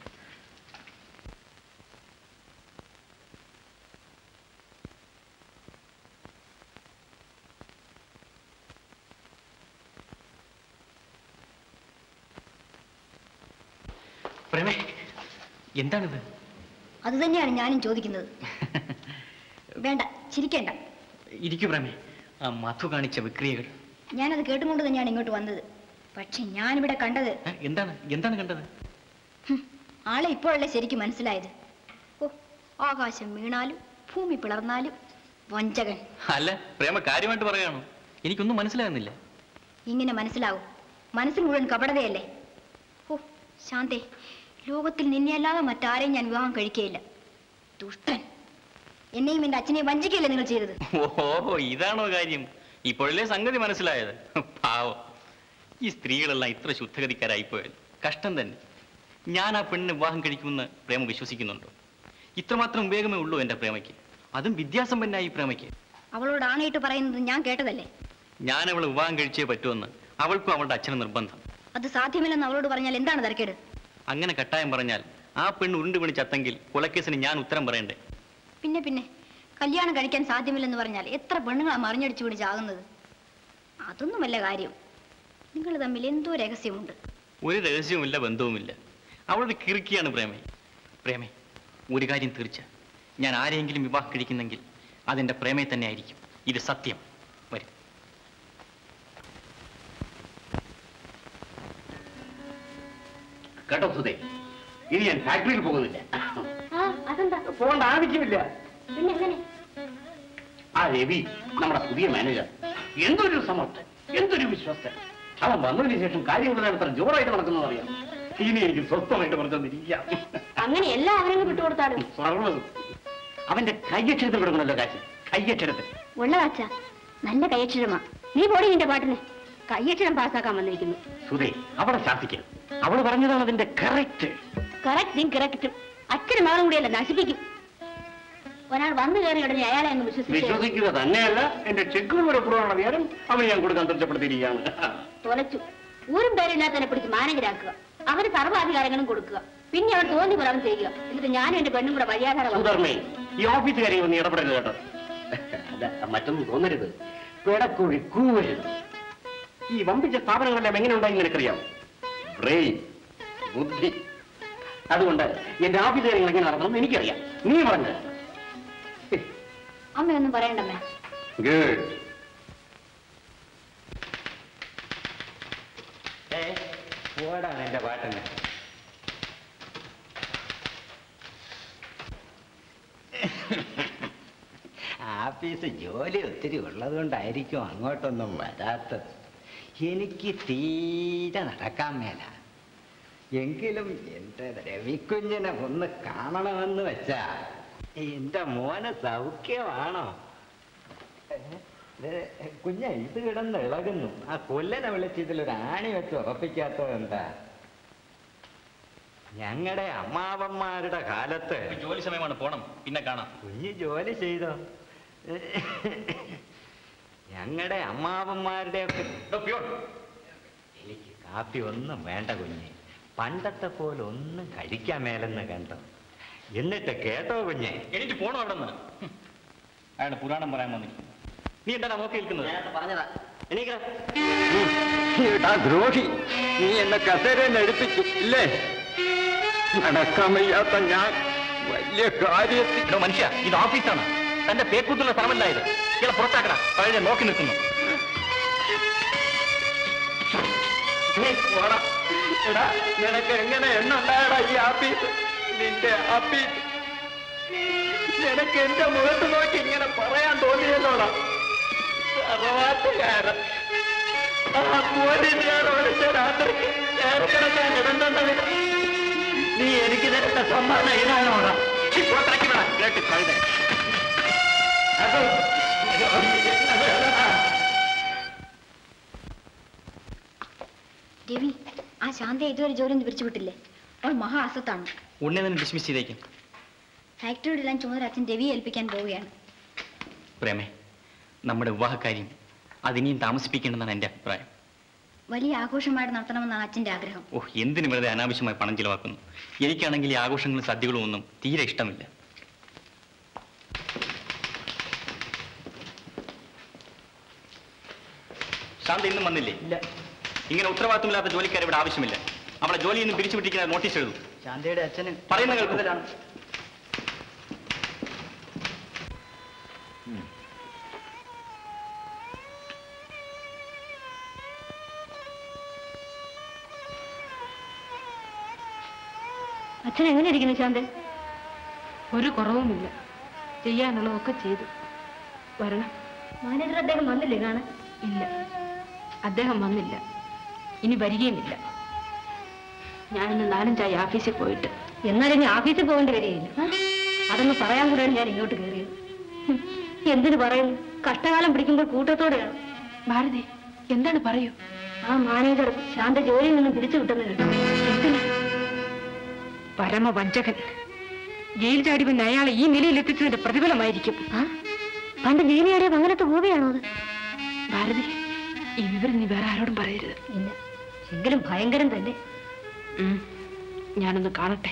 പ്രേമേ എന്താണിത് അത് തന്നെയാണ് ഞാനും ചോദിക്കുന്നത് വേണ്ട ചിരിക്കേണ്ട ഇരിക്കു പ്രേമേ ആ മധു കാണിച്ച വിക്രിയകൾ ഞാനത് കേട്ടുകൊണ്ട് തന്നെയാണ് ഇങ്ങോട്ട് വന്നത് പക്ഷെ ഞാനിവിടെ കണ്ടത് ഏ, എന്താണ് എന്താണ് കണ്ടത് ആളെ ഇപ്പോഴല്ലേ ശരിക്കും മനസ്സിലായത് ഓ ആകാശം വീണാലും ഭൂമി പിളർന്നാലും വഞ്ചകൻ അല്ല പ്രേമ കാര്യമായിട്ട് പറയുകയാണോ എനിക്കൊന്നും മനസ്സിലാകുന്നില്ല ഇങ്ങനെ മനസ്സിലാവും മനസ്സിൽ മുഴുവൻ കപടതയല്ലേ ഓ ശാന്തേ ലോകത്തിൽ നിന്നെയല്ലാതെ മറ്റാരെയും ഞാൻ വിവാഹം കഴിക്കുകയില്ല ദുഷ്ടൻ എന്നെയും എന്റെ അച്ഛനെയും വഞ്ചിക്കുകയല്ലേ നിങ്ങൾ ചെയ്തത് ഓഹോ ഇതാണോ കാര്യം ഇപ്പോഴല്ലേ സംഗതി മനസ്സിലായത് പാവം ഈ സ്ത്രീകളെല്ലാം ഇത്ര ശുദ്ധഗതിക്കാരായിപ്പോയത് കഷ്ടം തന്നെ ഞാൻ ആ പെണ്ണിനെ വിവാഹം കഴിക്കുമെന്ന് പ്രേമ വിശ്വസിക്കുന്നുണ്ടോ ഇത്രമാത്രം വിവേകമേ ഉള്ളൂ എന്റെ പ്രേമയ്ക്ക് അതും വിദ്യാസമ്പന്നായി പ്രേമയ്ക്ക് അവളോട് ആണയിട്ട് പറയുന്നത് ഞാൻ കേട്ടതല്ലേ ഞാൻ അവളെ വിവാഹം കഴിച്ചേ പറ്റുമെന്ന് അവൾക്കും അവളുടെ അച്ഛനും നിർബന്ധം അത് സാധ്യമല്ലെന്ന് അവളോട് പറഞ്ഞാൽ എന്താണ് തിരക്കേട് അങ്ങനെ കട്ടായം പറഞ്ഞാൽ ആ പെണ്ണ് ഉരുണ്ട് വീണ് ചത്തെങ്കിൽ കൊലക്കേസിന് ഞാൻ ഉത്തരം പറയണ്ടേ പിന്നെ പിന്നെ കല്യാണം കഴിക്കാൻ സാധ്യമില്ലെന്ന് പറഞ്ഞാൽ എത്ര പെണ്ണുങ്ങളാ മറിഞ്ഞടിച്ചു പിടി ചാകുന്നത് അതൊന്നും വല്ല കാര്യം നിങ്ങൾ തമ്മിൽ എന്തോ രഹസ്യമുണ്ട് ഒരു രഹസ്യവുമില്ല ബന്ധവുമില്ല അവളുടെ കിറുക്കിയാണ് പ്രേമേ പ്രേമേ ഒരു കാര്യം തീർച്ച ഞാൻ ആരെയെങ്കിലും വിവാഹം കഴിക്കുന്നെങ്കിൽ അതെന്റെ പ്രേമേ തന്നെ ആയിരിക്കും ഇത് സത്യം വരും കേട്ടോ സുധേ ഇനി ഞാൻ ഫാക്ടറിയിൽ പോകുന്നില്ല അതെന്താ പോകേണ്ട ആവശ്യമില്ല പിന്നെ എങ്ങനെ ആ രവി നമ്മുടെ പുതിയ മാനേജർ എന്തൊരു സമർത്ഥൻ എന്തൊരു വിശ്വസ്തൻ അവൻ വന്നതിന് ശേഷം കാര്യങ്ങൾ എത്ര ജോറായിട്ട് നടക്കുന്നത് അറിയാം ഇനി എനിക്ക് സ്വസ്ഥമായിട്ട് പറഞ്ഞിരിക്കാം അങ്ങനെ എല്ലാ അവരങ്ങ് വിട്ടുകൊടുത്താലും സർവ്വതും അവന്റെ കയ്യക്ഷരത്തിൽ കിടക്കണല്ലോ കാശ് കയ്യക്ഷരത്തിൽ ഉള്ളതാച്ച നല്ല കയ്യക്ഷരമാ നീ പോടി നിന്റെ പാട്ടിന് കയ്യക്ഷരം പാസ്സാക്കാൻ വന്നിരിക്കുന്നു സുധേ അവളെ ശാസിക്കരുത് അവള് പറഞ്ഞതാണ് അതിന്റെ കറക്റ്റ് കറക്റ്റും കറക്റ്റും അച്ഛനും മകളും കൂടിയല്ല നശിപ്പിക്കും ഒരാൾ വന്നു കയറി ഉടനെ അയാളെ അങ്ങ് വിശ്വസിച്ചു വിശ്വസിക്കുക തന്നെയല്ല എന്റെ ചെക്ക് പുറപ്പെടുവാനുള്ള നേരം അവൻ ഞാൻ കൊടുക്കാൻ തൃപ്തിപ്പെടുത്തിയിരിക്കുകയാണ് തുലച്ചു ഊരും പേരില്ലാത്തതിനെ പിടിച്ച് മാനേജരാക്കുക അവന് സർവ്വാധികാരങ്ങളും കൊടുക്കുക പിന്നെ അവൻ തോന്നി പറയാൻ ചെയ്യുക എന്നിട്ട് ഞാനും എന്റെ പെണ്ണും കൂടെ വഴിയാധാരം സുധർമ്മേ ഈ ഓഫീസ് കാര്യങ്ങൾ നീ ഇടപെടരുത് കേട്ടോ അല്ല മറ്റൊന്നും തോന്നരുത് പിടക്കുഴി കൂവരുത് ഈ വമ്പിച്ച സ്ഥാപനങ്ങളെല്ലാം എങ്ങനെ ഉണ്ടായി നിനക്കറിയാം ബ്രെയിൻ ബുദ്ധി അതുകൊണ്ട് എന്റെ ഓഫീസ് കാര്യങ്ങൾ എങ്ങനെ നടക്കണം എനിക്കറിയാം നീ പറഞ്ഞു അമ്മയൊന്നും പറയണ്ടമ്മേ ഗുഡ് ഓടാണ് എന്റെ പാട്ടിന് ആഫീസ് ജോലി ഒത്തിരി ഉള്ളതുകൊണ്ടായിരിക്കും അങ്ങോട്ടൊന്നും വരാത്തത് എനിക്ക് തീരെ നടക്കാൻ മേല എങ്കിലും എന്റെ രവിക്കുഞ്ഞിനെ ഒന്ന് കാണണമെന്ന് വെച്ചാ എന്റെ മോനെ സൗഖ്യമാണോ ഏ? ഇത് കുഞ്ഞ ഇത് കിടന്ന് ഇളകുന്നു ആ കൊല്ലനെ വിളിച്ച് ഇതിലൊരു ആണി വെച്ച് ഉറപ്പിക്കാത്തത് എന്താ ഞങ്ങളുടെ അമ്മാവന്മാരുടെ കാലത്ത് ജോലി സമയമാണ് പോണം പിന്നെ കാണാം കുഞ്ഞ് ജോലി ചെയ്തോ ഞങ്ങളുടെ അമ്മാവന്മാരുടെ ഒക്കെ എനിക്ക് കാപ്പി ഒന്നും വേണ്ട കുഞ്ഞെ പണ്ടത്തെ പോലെ ഒന്നും കഴിക്കാൻ മേലെന്ന് കണ്ടോ എന്നിട്ട് കേട്ടോ കുഞ്ഞെ എനിക്ക് പോണം അവിടെ നിന്ന് അയാളുടെ പുരാണം പറയാൻ വന്നിരിക്കുന്നു നീ എന്താ നോക്കി നിൽക്കുന്നത് പറഞ്ഞതാ എനിക്ക് എടാ ദ്രോഹി നീ എന്നെ കസേരയിൽ എടുപ്പിച്ചു ഇല്ലേ നടക്കാൻ വയ്യാത്ത ഞാൻ വലിയ കാര്യത്തിൽ എടോ മനുഷ്യ ഇത് ഓഫീസാണ് തന്റെ പേക്കൂത്തുള്ള സ്ഥലമല്ല ഇത് ഇയാളെ പുറത്താക്കട പഴയ നോക്കി നിൽക്കുന്നു നീ പോടാ എടാ നിനക്ക് എങ്ങനെ എണ്ണുണ്ടായടാ ഈ ആപ്പീസ് നിന്റെ ആപ്പീസ് നിനക്ക് എന്റെ മുഖത്ത് നോക്കി ഇങ്ങനെ പറയാൻ തോന്നിയല്ലോടാ സർവാത്തുകാരൻ ആ പോലീസുകാർ വിളിച്ച രാത്രിക്ക് ചേർക്കിടക്കാൻ ഇടണ്ടതിന് നീ എനിക്ക് തരുന്ന സമ്മാനം ഇതാണോടാ പുറത്തേക്ക് വിടാം കേട്ട് കഴുത അത് രവി ആ ശാന്ത ഇതുവരെ ജോലി പിരിച്ചു വിട്ടില്ലേ അവൾ മഹാ അസത്താണ് ഉടനെ തന്നെ ഡിസ്മിസ് ചെയ്തേക്കും ഫാക്ടറിയിലെല്ലാം ചുമതല അച്ഛൻ രവിയെ ഏൽപ്പിക്കാൻ പോവുകയാണ് പ്രേമേ നമ്മുടെ വിവാഹകാര്യം അതിനിയും താമസിപ്പിക്കേണ്ടെന്നാണ് എൻ്റെ അഭിപ്രായം വലിയ ആഘോഷമായിട്ട് നടത്തണമെന്നാണ് അച്ഛന്റെ ആഗ്രഹം ഓഹ് എന്തിനു വെറുതെ അനാവശ്യമായി പണം ചിലവാക്കുന്നു എനിക്കാണെങ്കിൽ ഈ ആഘോഷങ്ങളും സദ്യകളും ഒന്നും തീരെ ഇഷ്ടമില്ല ശാന്ത ഇന്നും വന്നില്ലേ ഇല്ല ഇങ്ങനെ ഉത്തരവാദിത്തമില്ലാത്ത ജോലിക്കാർ ഇവിടെ ആവശ്യമില്ല അവളെ ജോലിയിൽ നിന്ന് പിരിച്ചുവിട്ടിരിക്കുന്ന നോട്ടീസ് എഴുതും ശാന്തയുടെ അച്ഛന് പറയുന്ന കേൾക്കും അച്ഛൻ എങ്ങനെ ഇരിക്കുന്നു ശാന്തൻ ഒരു കുറവുമില്ല ചെയ്യാനുള്ളതൊക്കെ ചെയ്തു വരണം മാനേജർ അദ്ദേഹം വന്നില്ലേ കാണാൻ ഇല്ല അദ്ദേഹം വന്നില്ല ഇനി വരികയുമില്ല ഞാനിന്ന് നാലഞ്ചായി ഓഫീസിൽ പോയിട്ട് എന്നാലും ഇനി ഓഫീസിൽ പോകേണ്ടി വരികയില്ല അതൊന്ന് പറയാൻ കൂടെയാണ് ഞാൻ ഇങ്ങോട്ട് കയറിയത് ഹും, എന്തിനു പറയുന്നു കഷ്ടകാലം പിടിക്കുമ്പോൾ കൂട്ടത്തോടെയാണ് ഭാരതി എന്താണ് പറയൂ ആ മാനേജർ ശാന്ത ജോലിയിൽ നിന്നും പിരിച്ചു വിട്ടെന്ന് കേട്ടു എന്തിന് പരമവഞ്ചകൻ ജയിൽ ചാടി വന്ന് അയാളെ ഈ നിലയിൽ എത്തിച്ചതിന്റെ പ്രതിഫലമായിരിക്കും പണ്ട് ജയിലിയാടിയത് അങ്ങനത്തെ ഭൂമിയാണോ അത് ഭാരതി ഈ വിവരം നീ വേറെ ആരോടും പറയരുത് ഇല്ല എങ്കിലും ഭയങ്കരം തന്നെ ഉം. ഞാനൊന്ന് കാണട്ടെ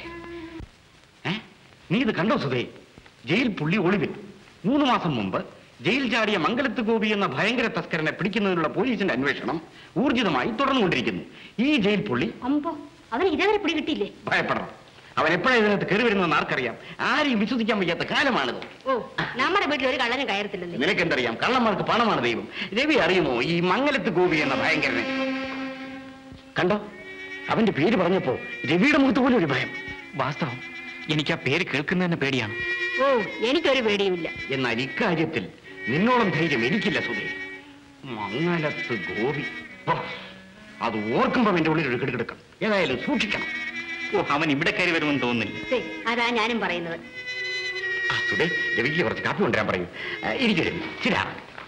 നീ ഇത് കണ്ടോ സുധേ ജയിൽ പുള്ളി ഒളിവിൽ മൂന്ന് മാസം മുമ്പ് ജയിൽ ചാടിയ മംഗലത്ത് ഗോപി എന്ന ഭയങ്കര തസ്കരനെ പിടിക്കുന്നതിനുള്ള പോലീസിന്റെ അന്വേഷണം ഊർജിതമായി തുടർന്നുകൊണ്ടിരിക്കുന്നു ഈ ജയിൽ പുള്ളി അമ്പോ അവന് ഇതേവരെ പിടി കിട്ടിയില്ലേ ഭയപ്പെടണം അവൻ എപ്പോഴാണ് ഇതിനകത്ത് കയറി വരുന്നതെന്ന് ആർക്കറിയാം ആരെയും വിശ്വസിക്കാൻ വയ്യാത്ത കാലമാണിത് ഓ നമ്മുടെ വീട്ടിൽ ഒരു കള്ളനും കയറത്തില്ലെന്നേ നിനക്കെന്തറിയാം കള്ളന്മാർക്ക് പണമാണ് ദൈവം രവി അറിയുമോ ഈ മംഗലത്ത് ഗോപി എന്ന ഭയങ്കരനെ കണ്ടോ അവന്റെ പേര് പറഞ്ഞപ്പോ രവിയുടെ മുഖത്ത് പോലും ഒരു ഭയം വാസ്തവം എനിക്ക് ആ പേര് കേൾക്കുന്നതന്നെ പേടിയാണ് ഓ എനിക്കൊരു പേടിയുമില്ല എന്നാൽ ഇക്കാര്യത്തിൽ നിന്നോളം ധൈര്യം എനിക്കില്ല സുധേ മംഗലത്ത് ഗോപി ഓ, അത് ഓർക്കുമ്പോ എന്റെ ഉള്ളിൽ ഒരു കിടക്കിടക്കം ഏതായാലും സൂക്ഷിക്കണം ഓ അവൻ ഇവിടെ കയറി വരുമെന്ന് തോന്നുന്നില്ല ദേ, അതാ ഞാനും പറയുന്നത് ആ സുധേ രവിക്ക് കുറച്ച് കാപ്പി കൊണ്ടുവരാൻ പറയൂ ആ, ഇരിക്കൂ രവി ശരിയാ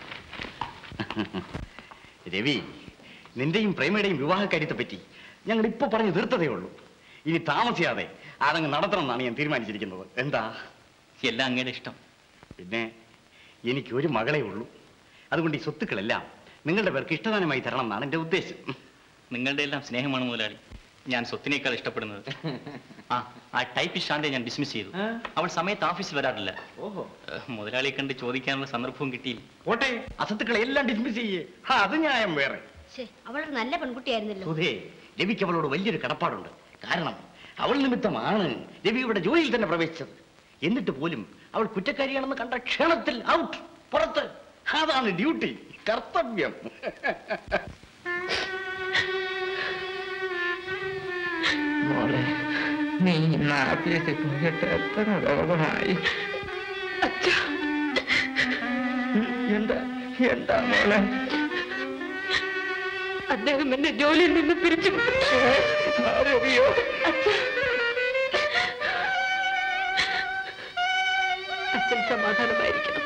രവി നിന്റെയും പ്രേമയുടെയും വിവാഹകാര്യത്തെ പറ്റി ഞങ്ങൾ ഇപ്പൊ പറഞ്ഞു തീർത്തതേ ഉള്ളൂ ഇനി താമസിയാതെ അതങ്ങ് നടത്തണം എന്നാണ് ഞാൻ തീരുമാനിച്ചിരിക്കുന്നത് എന്താ എല്ലാം അങ്ങയുടെ ഇഷ്ടം പിന്നെ എനിക്ക് ഒരു മകളെ ഉള്ളൂ അതുകൊണ്ട് ഈ സ്വത്തുക്കളെല്ലാം നിങ്ങളുടെ പേർക്ക് ഇഷ്ടദാനമായി തരണം എന്നാണ് എന്റെ ഉദ്ദേശം നിങ്ങളുടെ എല്ലാം സ്നേഹമാണ് മുതലാളി ഞാൻ സ്വത്തിനേക്കാൾ ഇഷ്ടപ്പെടുന്നത് ആ ആ ടൈപ്പ് ശാന്തയെ ഞാൻ ഡിസ്മിസ് ചെയ്തു അവൾ സമയത്ത് ഓഫീസിൽ വരാറില്ല ഓഹോ ഏഹ്, മുതലാളിയെ കണ്ട് ചോദിക്കാനുള്ള സന്ദർഭവും കിട്ടിയില്ല പോട്ടെ അസത്തുക്കളെ എല്ലാം ഡിസ്മിസ് ചെയ്യേ ആ അത് ന്യായം വേറെ ശ്ശേ, അവളൊരു നല്ല പെൺകുട്ടിയായിരുന്നല്ലോ സുധേ രവിക്ക് അവളോട് വലിയൊരു കടപ്പാടുണ്ട് കാരണം അവൾ നിമിത്തമാണ് രവി ഇവിടെ ജോലിയിൽ തന്നെ പ്രവേശിച്ചത് എന്നിട്ട് പോലും അവൾ കുറ്റക്കാരിയാണെന്ന് കണ്ട ക്ഷണത്തിൽ ഔട്ട് പുറത്ത് അതാണ് ഡ്യൂട്ടി കർത്തവ്യം മോളെ നീ ഇന്ന് ആഫീസിൽ പോയിട്ട് എത്ര ദിവസമായി എന്താ എന്താ മോളെ അദ്ദേഹം എന്നെ ജോലിയിൽ നിന്ന് പിരിച്ചു അറിയോ അച്ഛൻ സമാധാനമായിരിക്കണം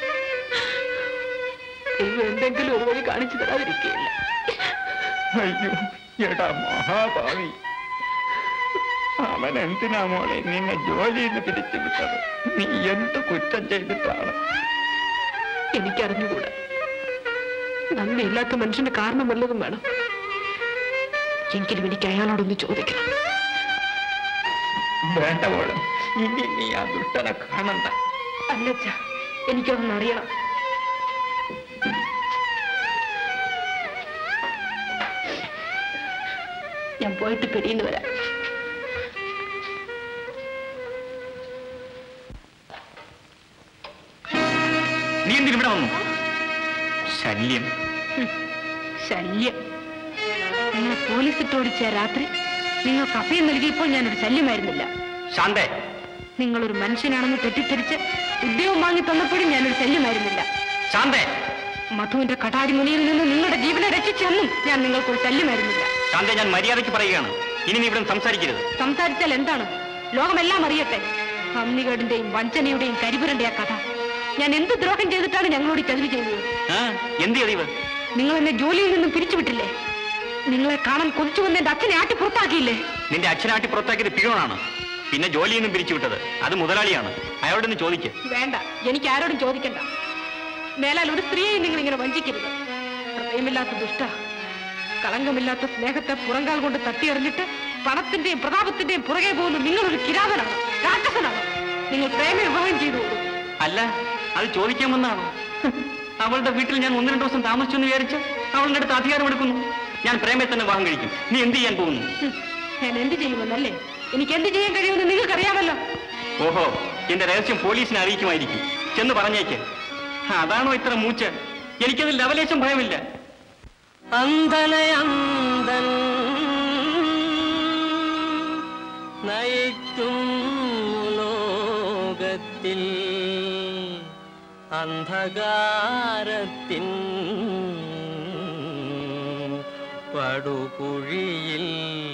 ദൈവം എന്തെങ്കിലും ഒരു വഴി കാണിച്ചു തരാതിരിക്കുകയില്ല അയ്യോ എടാ മഹാഭാവി അവൻ എന്തിനാ മോളെ നിന്നെ ജോലിയിൽ നിന്ന് പിരിച്ചു വിട്ടത് നീ എന്ത് കുറ്റം ചെയ്തിട്ടാണ് എനിക്കറിഞ്ഞുകൂടാ നന്ദിയില്ലാത്ത മനുഷ്യന് കാരണം വല്ലതും വേണം എങ്കിലും എനിക്ക് അയാളോടൊന്ന് ചോദിക്കണം വേണ്ട മോളെ ഇനി നീ ആ ദുഷ്ടനെ കാണണ്ട അല്ലച്ച എനിക്കതൊന്ന് അറിയണം ഞാൻ പോയിട്ട് പിടിയിന്ന് വരാം നീ എന്തിന് ഇവിടെ വന്നു ശല്യം ശല്യം നിങ്ങളെ പോലീസ് ഇട്ടോടിച്ച രാത്രി നിങ്ങൾക്ക് അഭയം നൽകിയപ്പോൾ ഞാനൊരു ശല്യമായിരുന്നില്ല ശാന്തേ നിങ്ങളൊരു മനുഷ്യനാണെന്ന് തെറ്റിദ്ധരിച്ച് ഉദ്യോഗം വാങ്ങി തന്നപ്പോഴും ഞാനൊരു ശല്യമായിരുന്നില്ല ശാന്തേ മധുവിന്റെ കടാരി മുനിയിൽ നിന്ന് നിങ്ങളുടെ ജീവനെ രക്ഷിച്ചെന്നും ഞാൻ നിങ്ങൾക്കൊരു ശല്യമായിരുന്നില്ല ശാന്തേ ഞാൻ മര്യാദയ്ക്ക് പറയുകയാണ് ഇനി നീ ഇവിടെ സംസാരിക്കരുത് സംസാരിച്ചാൽ എന്താണ് ലോകമെല്ലാം അറിയട്ടെ നന്ദികേടിന്റെയും വഞ്ചനയുടെയും കരിപുരന്റെ ആ കഥ ഞാൻ എന്ത് ദ്രോഹം ചെയ്തിട്ടാണ് ഞങ്ങളോട് ഈ ചതിവ് ചെയ്തത് ആ, എന്ത് ചെയ്തീവ് നിങ്ങൾ എന്നെ ജോലിയിൽ നിന്നും പിരിച്ചുവിട്ടില്ലേ നിങ്ങളെ കാണാൻ കൊതിച്ചു വന്ന് എന്റെ അച്ഛനെ ആട്ടി പുറത്താക്കിയില്ലേ നിന്റെ അച്ഛനാട്ടി പുറത്താക്കിയത് പിഴോണാണ് പിന്നെ ജോലിയിൽ നിന്നും പിരിച്ചുവിട്ടത് അത് മുതലാളിയാണ് അയാളോടൊന്ന് ചോദിക്ക് വേണ്ട എനിക്ക് ആരോടും ചോദിക്കണ്ട മേലാൽ ഒരു സ്ത്രീയെ നിങ്ങൾ ഇങ്ങനെ വഞ്ചിക്കരുത് ഹൃദയമില്ലാത്ത ദുഷ്ട കളങ്കമില്ലാത്ത സ്നേഹത്തെ പുറങ്കാൽ കൊണ്ട് തട്ടിയെറിഞ്ഞിട്ട് പണത്തിന്റെയും പ്രതാപത്തിന്റെയും പുറകെ പോകുന്ന നിങ്ങളൊരു കിരാതനാണ് രാക്ഷസനാണ് നിങ്ങൾ പ്രേമ വിവാഹം ചെയ്തു അല്ല അത് ചോദിക്കാൻ വന്നാണോ അവളുടെ വീട്ടിൽ ഞാൻ ഒന്ന് രണ്ട് ദിവസം താമസിച്ചു എന്ന് വിചാരിച്ച് അവളുടെ അടുത്ത് അധികാരം എടുക്കുന്നു ഞാൻ പ്രേമയെ തന്നെ വിവാഹം കഴിക്കും നീ എന്ത് ചെയ്യാൻ പോകുന്നു ഹും, ഞാൻ എന്ത് ചെയ്യുമെന്നല്ലേ എനിക്ക് എന്ത് ചെയ്യാൻ കഴിയുമെന്ന് നിങ്ങൾക്കറിയാമല്ലോ ഓഹോ എന്റെ രഹസ്യം പോലീസിനെ അറിയിക്കുമായിരിക്കും ചെന്ന് പറഞ്ഞേക്ക് അതാണോ ഇത്ര മൂച്ച് എനിക്കതിൽ ലവലേശം ഭയമില്ല അന്ധനെ അന്ധൻ നയിക്കും ലോകത്തിൽ അന്ധകാരത്തിൻ പടുകുഴിയിൽ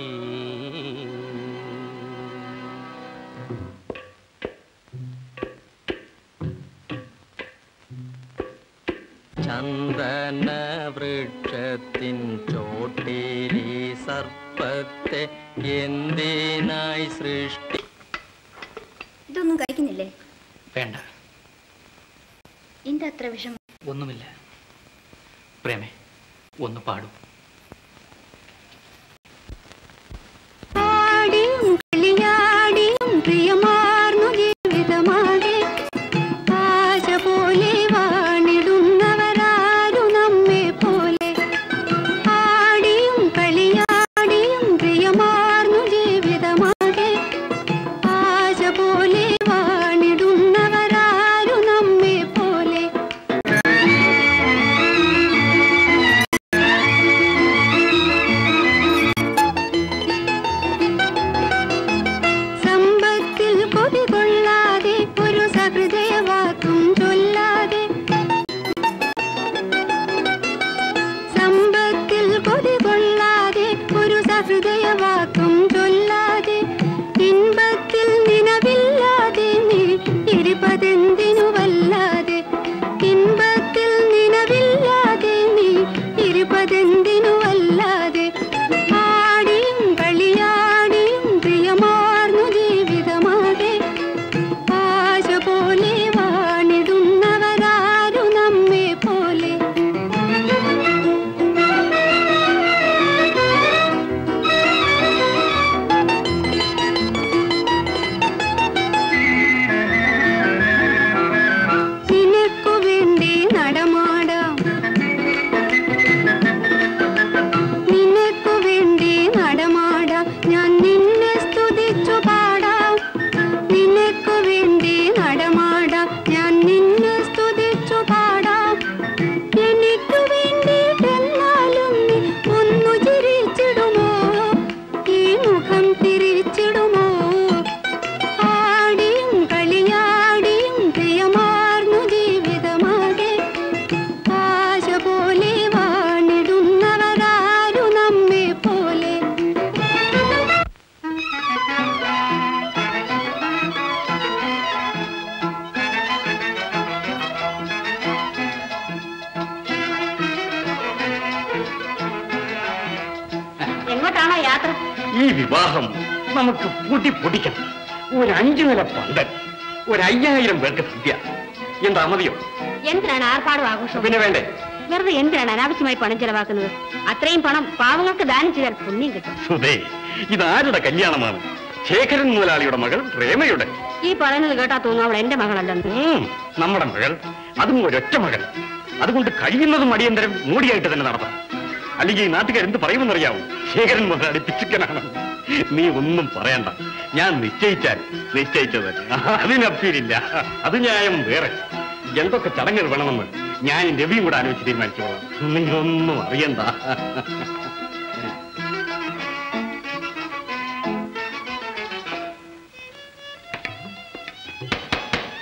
ചന്ദന വൃക്ഷത്തിൻ ചോട്ടിലി സർപ്പത്തെ എന്തിനായി സൃഷ്ടി ഇതൊന്നും കഴിക്കുന്നില്ലേ വേണ്ട എന്താ അത്ര വിഷമം ഒന്നുമില്ല പ്രേമേ ഒന്ന് പാടും ആടിയും കളിയാടിയും പ്രിയമാർന്നു ജീവിതമാകെ ആശ പോലെ വാണിടുന്നവരാരു നമ്മെ പോലെ ആടിയും കളിയാടിയും പ്രിയമാർന്നു ജീവിതമാകെ ആശ പോലെ വാണിടുന്നവരാരു നമ്മെ പോലെ സമ്പത്തിൽ കൊതികൊള്ളാതെ ഒരു സഹൃദയവാക്കും ചൊല്ലാതെ സമ്പത്തിൽ കൊതികൊള്ളാതെ ഒരു സഹൃദയവാക്കും ചൊല്ലാതെ ഇൻപത്തിൽ നിലവില്ലാതെ നീ ഇരുപതെന്തിനു വല്ലാതെ ഇൻപത്തിൽ നിലവില്ലാതെ നീ ഇരുപതെന്തിനു വല്ലാതെ ആടിയും കളിയാടിയും പ്രിയമാർന്നു ജീവിതമാകെ ആശ പോലെ വാണിടുന്നവരാരു നമ്മെ പോലെ നിനക്കു വേണ്ടി നടമാടാം നിനക്കു വേണ്ടി നടമാടാം ഞാൻ നിന്നെ സ്തുതിച്ചു പാടാം നിനക്കു വേണ്ടി നടമാടാം ഞാൻ നിന്നെ സ്തുതിച്ചു പാടാം എനിക്കു വേണ്ടിയിട്ടെന്നാലും നീ ഒന്നു ചിരിച്ചിടുമോ ഈ മുഖം തിരിച്ചിടുമോ ആടിയും കളിയാടിയും പ്രിയമാർന്നു ജീവിതമാകെ ആശ പോലെ വാണിടുന്നവരാരു നമ്മെ പോലെ എങ്ങോട്ടാണോ യാത്ര ഈ വിവാഹം നമുക്ക് പൊടി പൊടിക്കണം ഒരു അഞ്ചു നില പന്തൽ ഒരു അയ്യായിരം പേർക്ക് സദ്യ എന്താ മതിയോ എന്തിനാണ് ആർപ്പാടും ആഘോഷവും പിന്നെ വേണ്ടേ വെറുതെ എന്തിനാണ് അനാവശ്യമായി പണം ചെലവാക്കുന്നത് അത്രയും പണം പാവങ്ങൾക്ക് ദാനം ചെയ്താൽ പുണ്യം കിട്ടും സുധേ ഇതാരുടെ കല്യാണമാണ് ശേഖരൻ മുതലാളിയുടെ മകൾ പ്രേമയുടെ ഈ പറയുന്നത് കേട്ടാ തോന്നുന്നു അവൾ എന്റെ മകളല്ലെന്ന് ഉം, നമ്മുടെ മകൾ അതും ഒരൊറ്റ മകൾ അതുകൊണ്ട് കഴിയുന്നതും അടിയന്തരം മൂടിയായിട്ട് തന്നെ നടത്തണം അല്ലെങ്കിൽ ഈ നാട്ടുകാർ എന്ത് പറയുമെന്നറിയാവൂ ശേഖരൻ മുതലാളി പിച്ചുക്കനാണ് നീ ഒന്നും പറയണ്ട ഞാൻ നിശ്ചയിച്ചാൽ നിശ്ചയിച്ചത് അതിനപ്പീരില്ല അത് ന്യായം വേറെ എന്തൊക്കെ ചടങ്ങുകൾ വേണമെന്ന് ഞാൻ രവിയും കൂടെ ആലോചിച്ച് തീരുമാനിച്ചോളാം നീ ഒന്നും അറിയണ്ട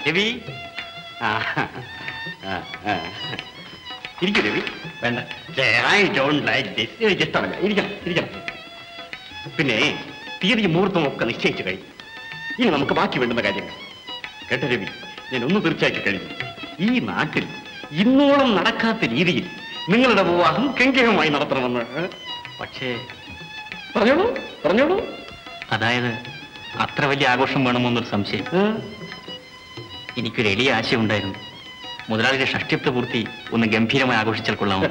രവി ആ, ആ, ആ. ഇരിക്കൂ രവി വേണ്ട ഐ ഡോണ്ട് ലൈക്ക് ദിസ് എനിക്ക് ഇഷ്ടമല്ല ഇരിക്കണം ഇരിക്കണം പിന്നെ തീയതി മുഹൂർത്തം ഒക്കെ നിശ്ചയിച്ചു കഴിഞ്ഞു ഇനി നമുക്ക് ബാക്കി വേണ്ടുന്ന കാര്യങ്ങൾ കേട്ടോ രവി ഞാൻ ഒന്ന് തീർച്ചയാക്കി കഴിഞ്ഞു ഈ നാട്ടിൽ ഇന്നോളം നടക്കാത്ത രീതിയിൽ നിങ്ങളുടെ വിവാഹം കെങ്കേഹമായി നടത്തണമെന്ന് പക്ഷേ പറഞ്ഞോളൂ പറഞ്ഞോളൂ അതായത് അത്ര വലിയ ആഘോഷം വേണമെന്നൊരു സംശയം എനിക്കൊരു എളിയ ആശയമുണ്ടായിരുന്നു മുതലാളിയുടെ ഷഷ്ടിത്വ പൂർത്തി ഒന്ന് ഗംഭീരമായി ആഘോഷിച്ചാൽ കൊള്ളാമോ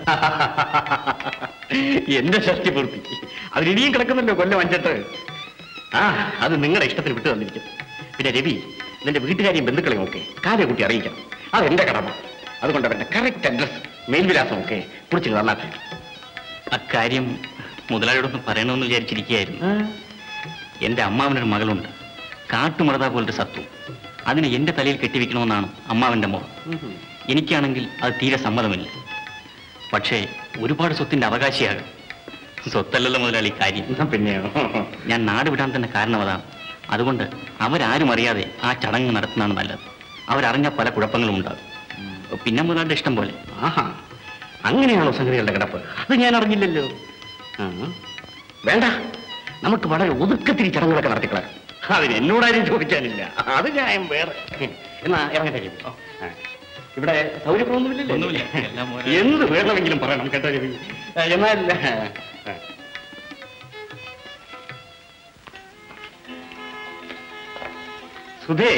എന്റെ ഷഷ്ടി പൂർത്തി അതിനിനിയും കിടക്കുന്നല്ലോ കൊല്ലം അഞ്ചെട്ട് ആ അത് നിങ്ങളുടെ ഇഷ്ടത്തിന് വിട്ടു തന്നിരിക്കും പിന്നെ രവി നിന്റെ വീട്ടുകാരെയും ബന്ധുക്കളെയും ഒക്കെ കാര്യം കൂട്ടി അറിയിക്കണം അത് എന്റെ കടമ അതുകൊണ്ട് അവരുടെ കറക്റ്റ് അഡ്രസ് മേൽവിലാസം ഒക്കെ കുറിച്ച് നന്നാക്കി അക്കാര്യം മുതലാളിയോടൊന്ന് പറയണമെന്ന് വിചാരിച്ചിരിക്കുകയായിരുന്നു എന്റെ അമ്മാവനൊരു മകളുണ്ട് കാട്ടുമൃത പോലൊരു സത്തു അതിനെ എന്റെ തലയിൽ കെട്ടിവെക്കണമെന്നാണ് അമ്മാവന്റെ മോഹം എനിക്കാണെങ്കിൽ അത് തീരെ സമ്മതമില്ല പക്ഷേ ഒരുപാട് സ്വത്തിന്റെ അവകാശിയാകും സ്വത്തല്ലല്ലോ മുതലാളി കാര്യം പിന്നെയോ ഞാൻ നാട് വിടാൻ തന്നെ കാരണം അതാണ് അതുകൊണ്ട് അവരാരും അറിയാതെ ആ ചടങ്ങ് നടത്തുന്നതാണ് നല്ലത് അവരറിഞ്ഞ പല കുഴപ്പങ്ങളും ഉണ്ടാകും പിന്നെ മുതലാളിയുടെ ഇഷ്ടം പോലെ ആഹാ അങ്ങനെയാണോ സംഗതികളുടെ കിടപ്പ് അത് ഞാൻ അറിഞ്ഞില്ലല്ലോ ആ, വേണ്ട നമുക്ക് വളരെ ഒതുക്കത്തിരി ചടങ്ങുകളൊക്കെ നടത്തിക്കളയാം അതിന് എന്നോടാരും ചോദിക്കാനില്ല അത് ഞാൻ വേറെ എന്നാ ഇറങ്ങട്ടെ രവി. ആ, ഇവിടെ സൗകര്യങ്ങളൊന്നുമില്ലല്ലോ ഒന്നുമില്ല. എല്ലാം പോലെ. എന്ത് വേണമെങ്കിലും പറയണം കേട്ടോ രവി ആ, എന്നാൽ ആ, സുധേ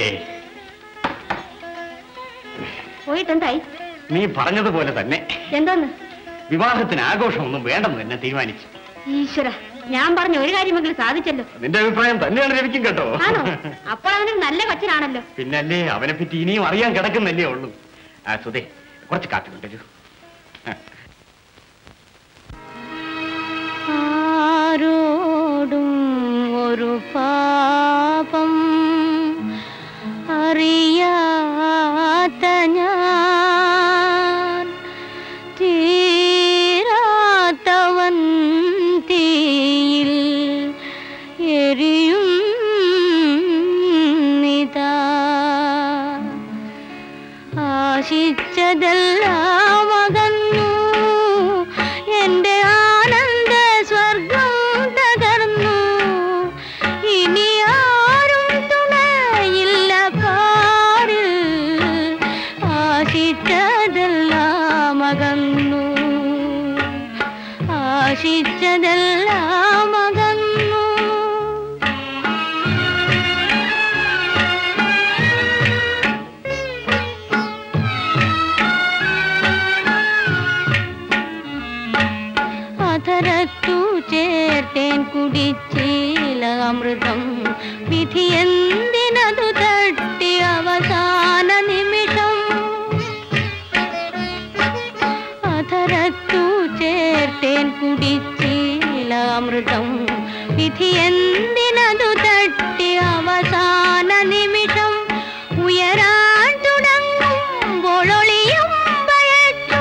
പോയിട്ടെന്തായി നീ പറഞ്ഞതുപോലെ തന്നെ എന്താന്ന് വിവാഹത്തിന് ആഘോഷമൊന്നും വേണ്ടെന്ന് തന്നെ തീരുമാനിച്ചു ഈശ്വര ഞാൻ പറഞ്ഞ ഒരു കാര്യമെങ്കിലും സാധിച്ചല്ലോ നിന്റെ അഭിപ്രായം തന്നെയാണ് ലഭിക്കും കേട്ടോ ആണോ അപ്പോൾ അവനൊരു നല്ല കൊച്ചനാണല്ലോ പിന്നല്ലേ അവനെ പറ്റി ഇനിയും അറിയാൻ കിടക്കുന്നല്ലേ ഉള്ളൂ ആ സുധേ കുറച്ച് കാപ്പി കൊണ്ടുവരൂ ആരോടും ഒരു പാപം അറിയാത്ത ഞാൻ തീരാത്തവൻ തീയിൽ എരിയും നിതാ ആശിച്ചതെല്ലാം അകന്നു എന്റെ ആനന്ദ സ്വർഗം തകർന്നു ഇനി ആരും തുണയില്ല പാരിൽ ആശിച്ചതെല്ലാം അകന്നു ആശിച്ചതെല്ലാം അകന്നു അധരത്തു ചേർത്തേൻ കുടിച്ചീല അമൃതം വിധി എന്തിനതു തട്ടി അവസാന നിമിഷം അധരത്തു ചേർത്തേൻ കുടിച്ചീല അമൃതം വിധി എന്തിനതു തട്ടി അവസാന നിമിഷം ഉയരാൻ തുടങ്ങുമ്പോഴൊളിയും ഭയച്ചു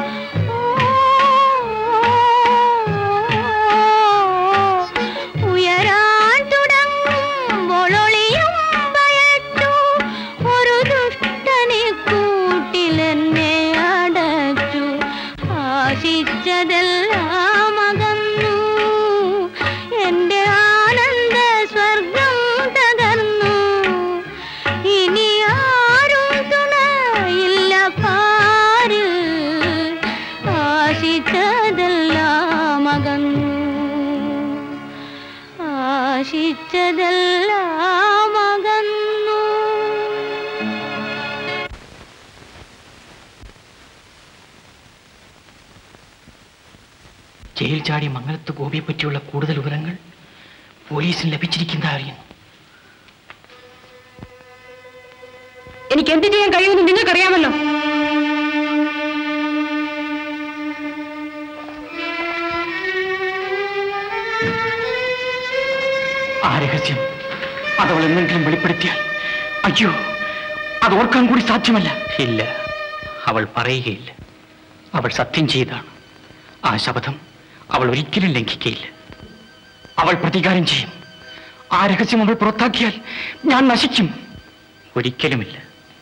ഉയരാൻ തുടങ്ങുമ്പോഴൊളിയും ഭയച്ചു ഒരു ദുഷ്ടനെ കൂട്ടിലെന്നെ അടച്ചു ആശിച്ചതെല്ലാം അകന്നു എന്റെ ആനന്ദ സ്വർഗം തകർന്നു ഇനി ആരും തുണയില്ല പാരിൽ ആശിച്ചതെല്ലാം അകന്നു ആശിച്ചതെല്ലാം അകന്നു ജയിൽ ചാടി മംഗലത്ത് ഗോപിയെ പറ്റിയുള്ള കൂടുതൽ വിവരങ്ങൾ പോലീസിന് ലഭിച്ചിരിക്കുന്ന അറിയുന്നു എനിക്ക് എന്ത് ചെയ്യാൻ കഴിയുമെന്ന് നിങ്ങൾക്കറിയാമല്ലോ ആ രഹസ്യം അതവൾ എന്തെങ്കിലും വെളിപ്പെടുത്തിയാൽ അയ്യോ അത് ഓർക്കാൻ കൂടി സാധ്യമല്ല ഇല്ല അവൾ പറയുകയില്ല അവൾ സത്യം ചെയ്താണ് ആ ശപഥം അവൾ ഒരിക്കലും ലംഘിക്കയില്ല അവൾ പ്രതികാരം ചെയ്യും ആ രഹസ്യം അവൾ പുറത്താക്കിയാൽ ഞാൻ നശിക്കും ഒരിക്കലുമില്ല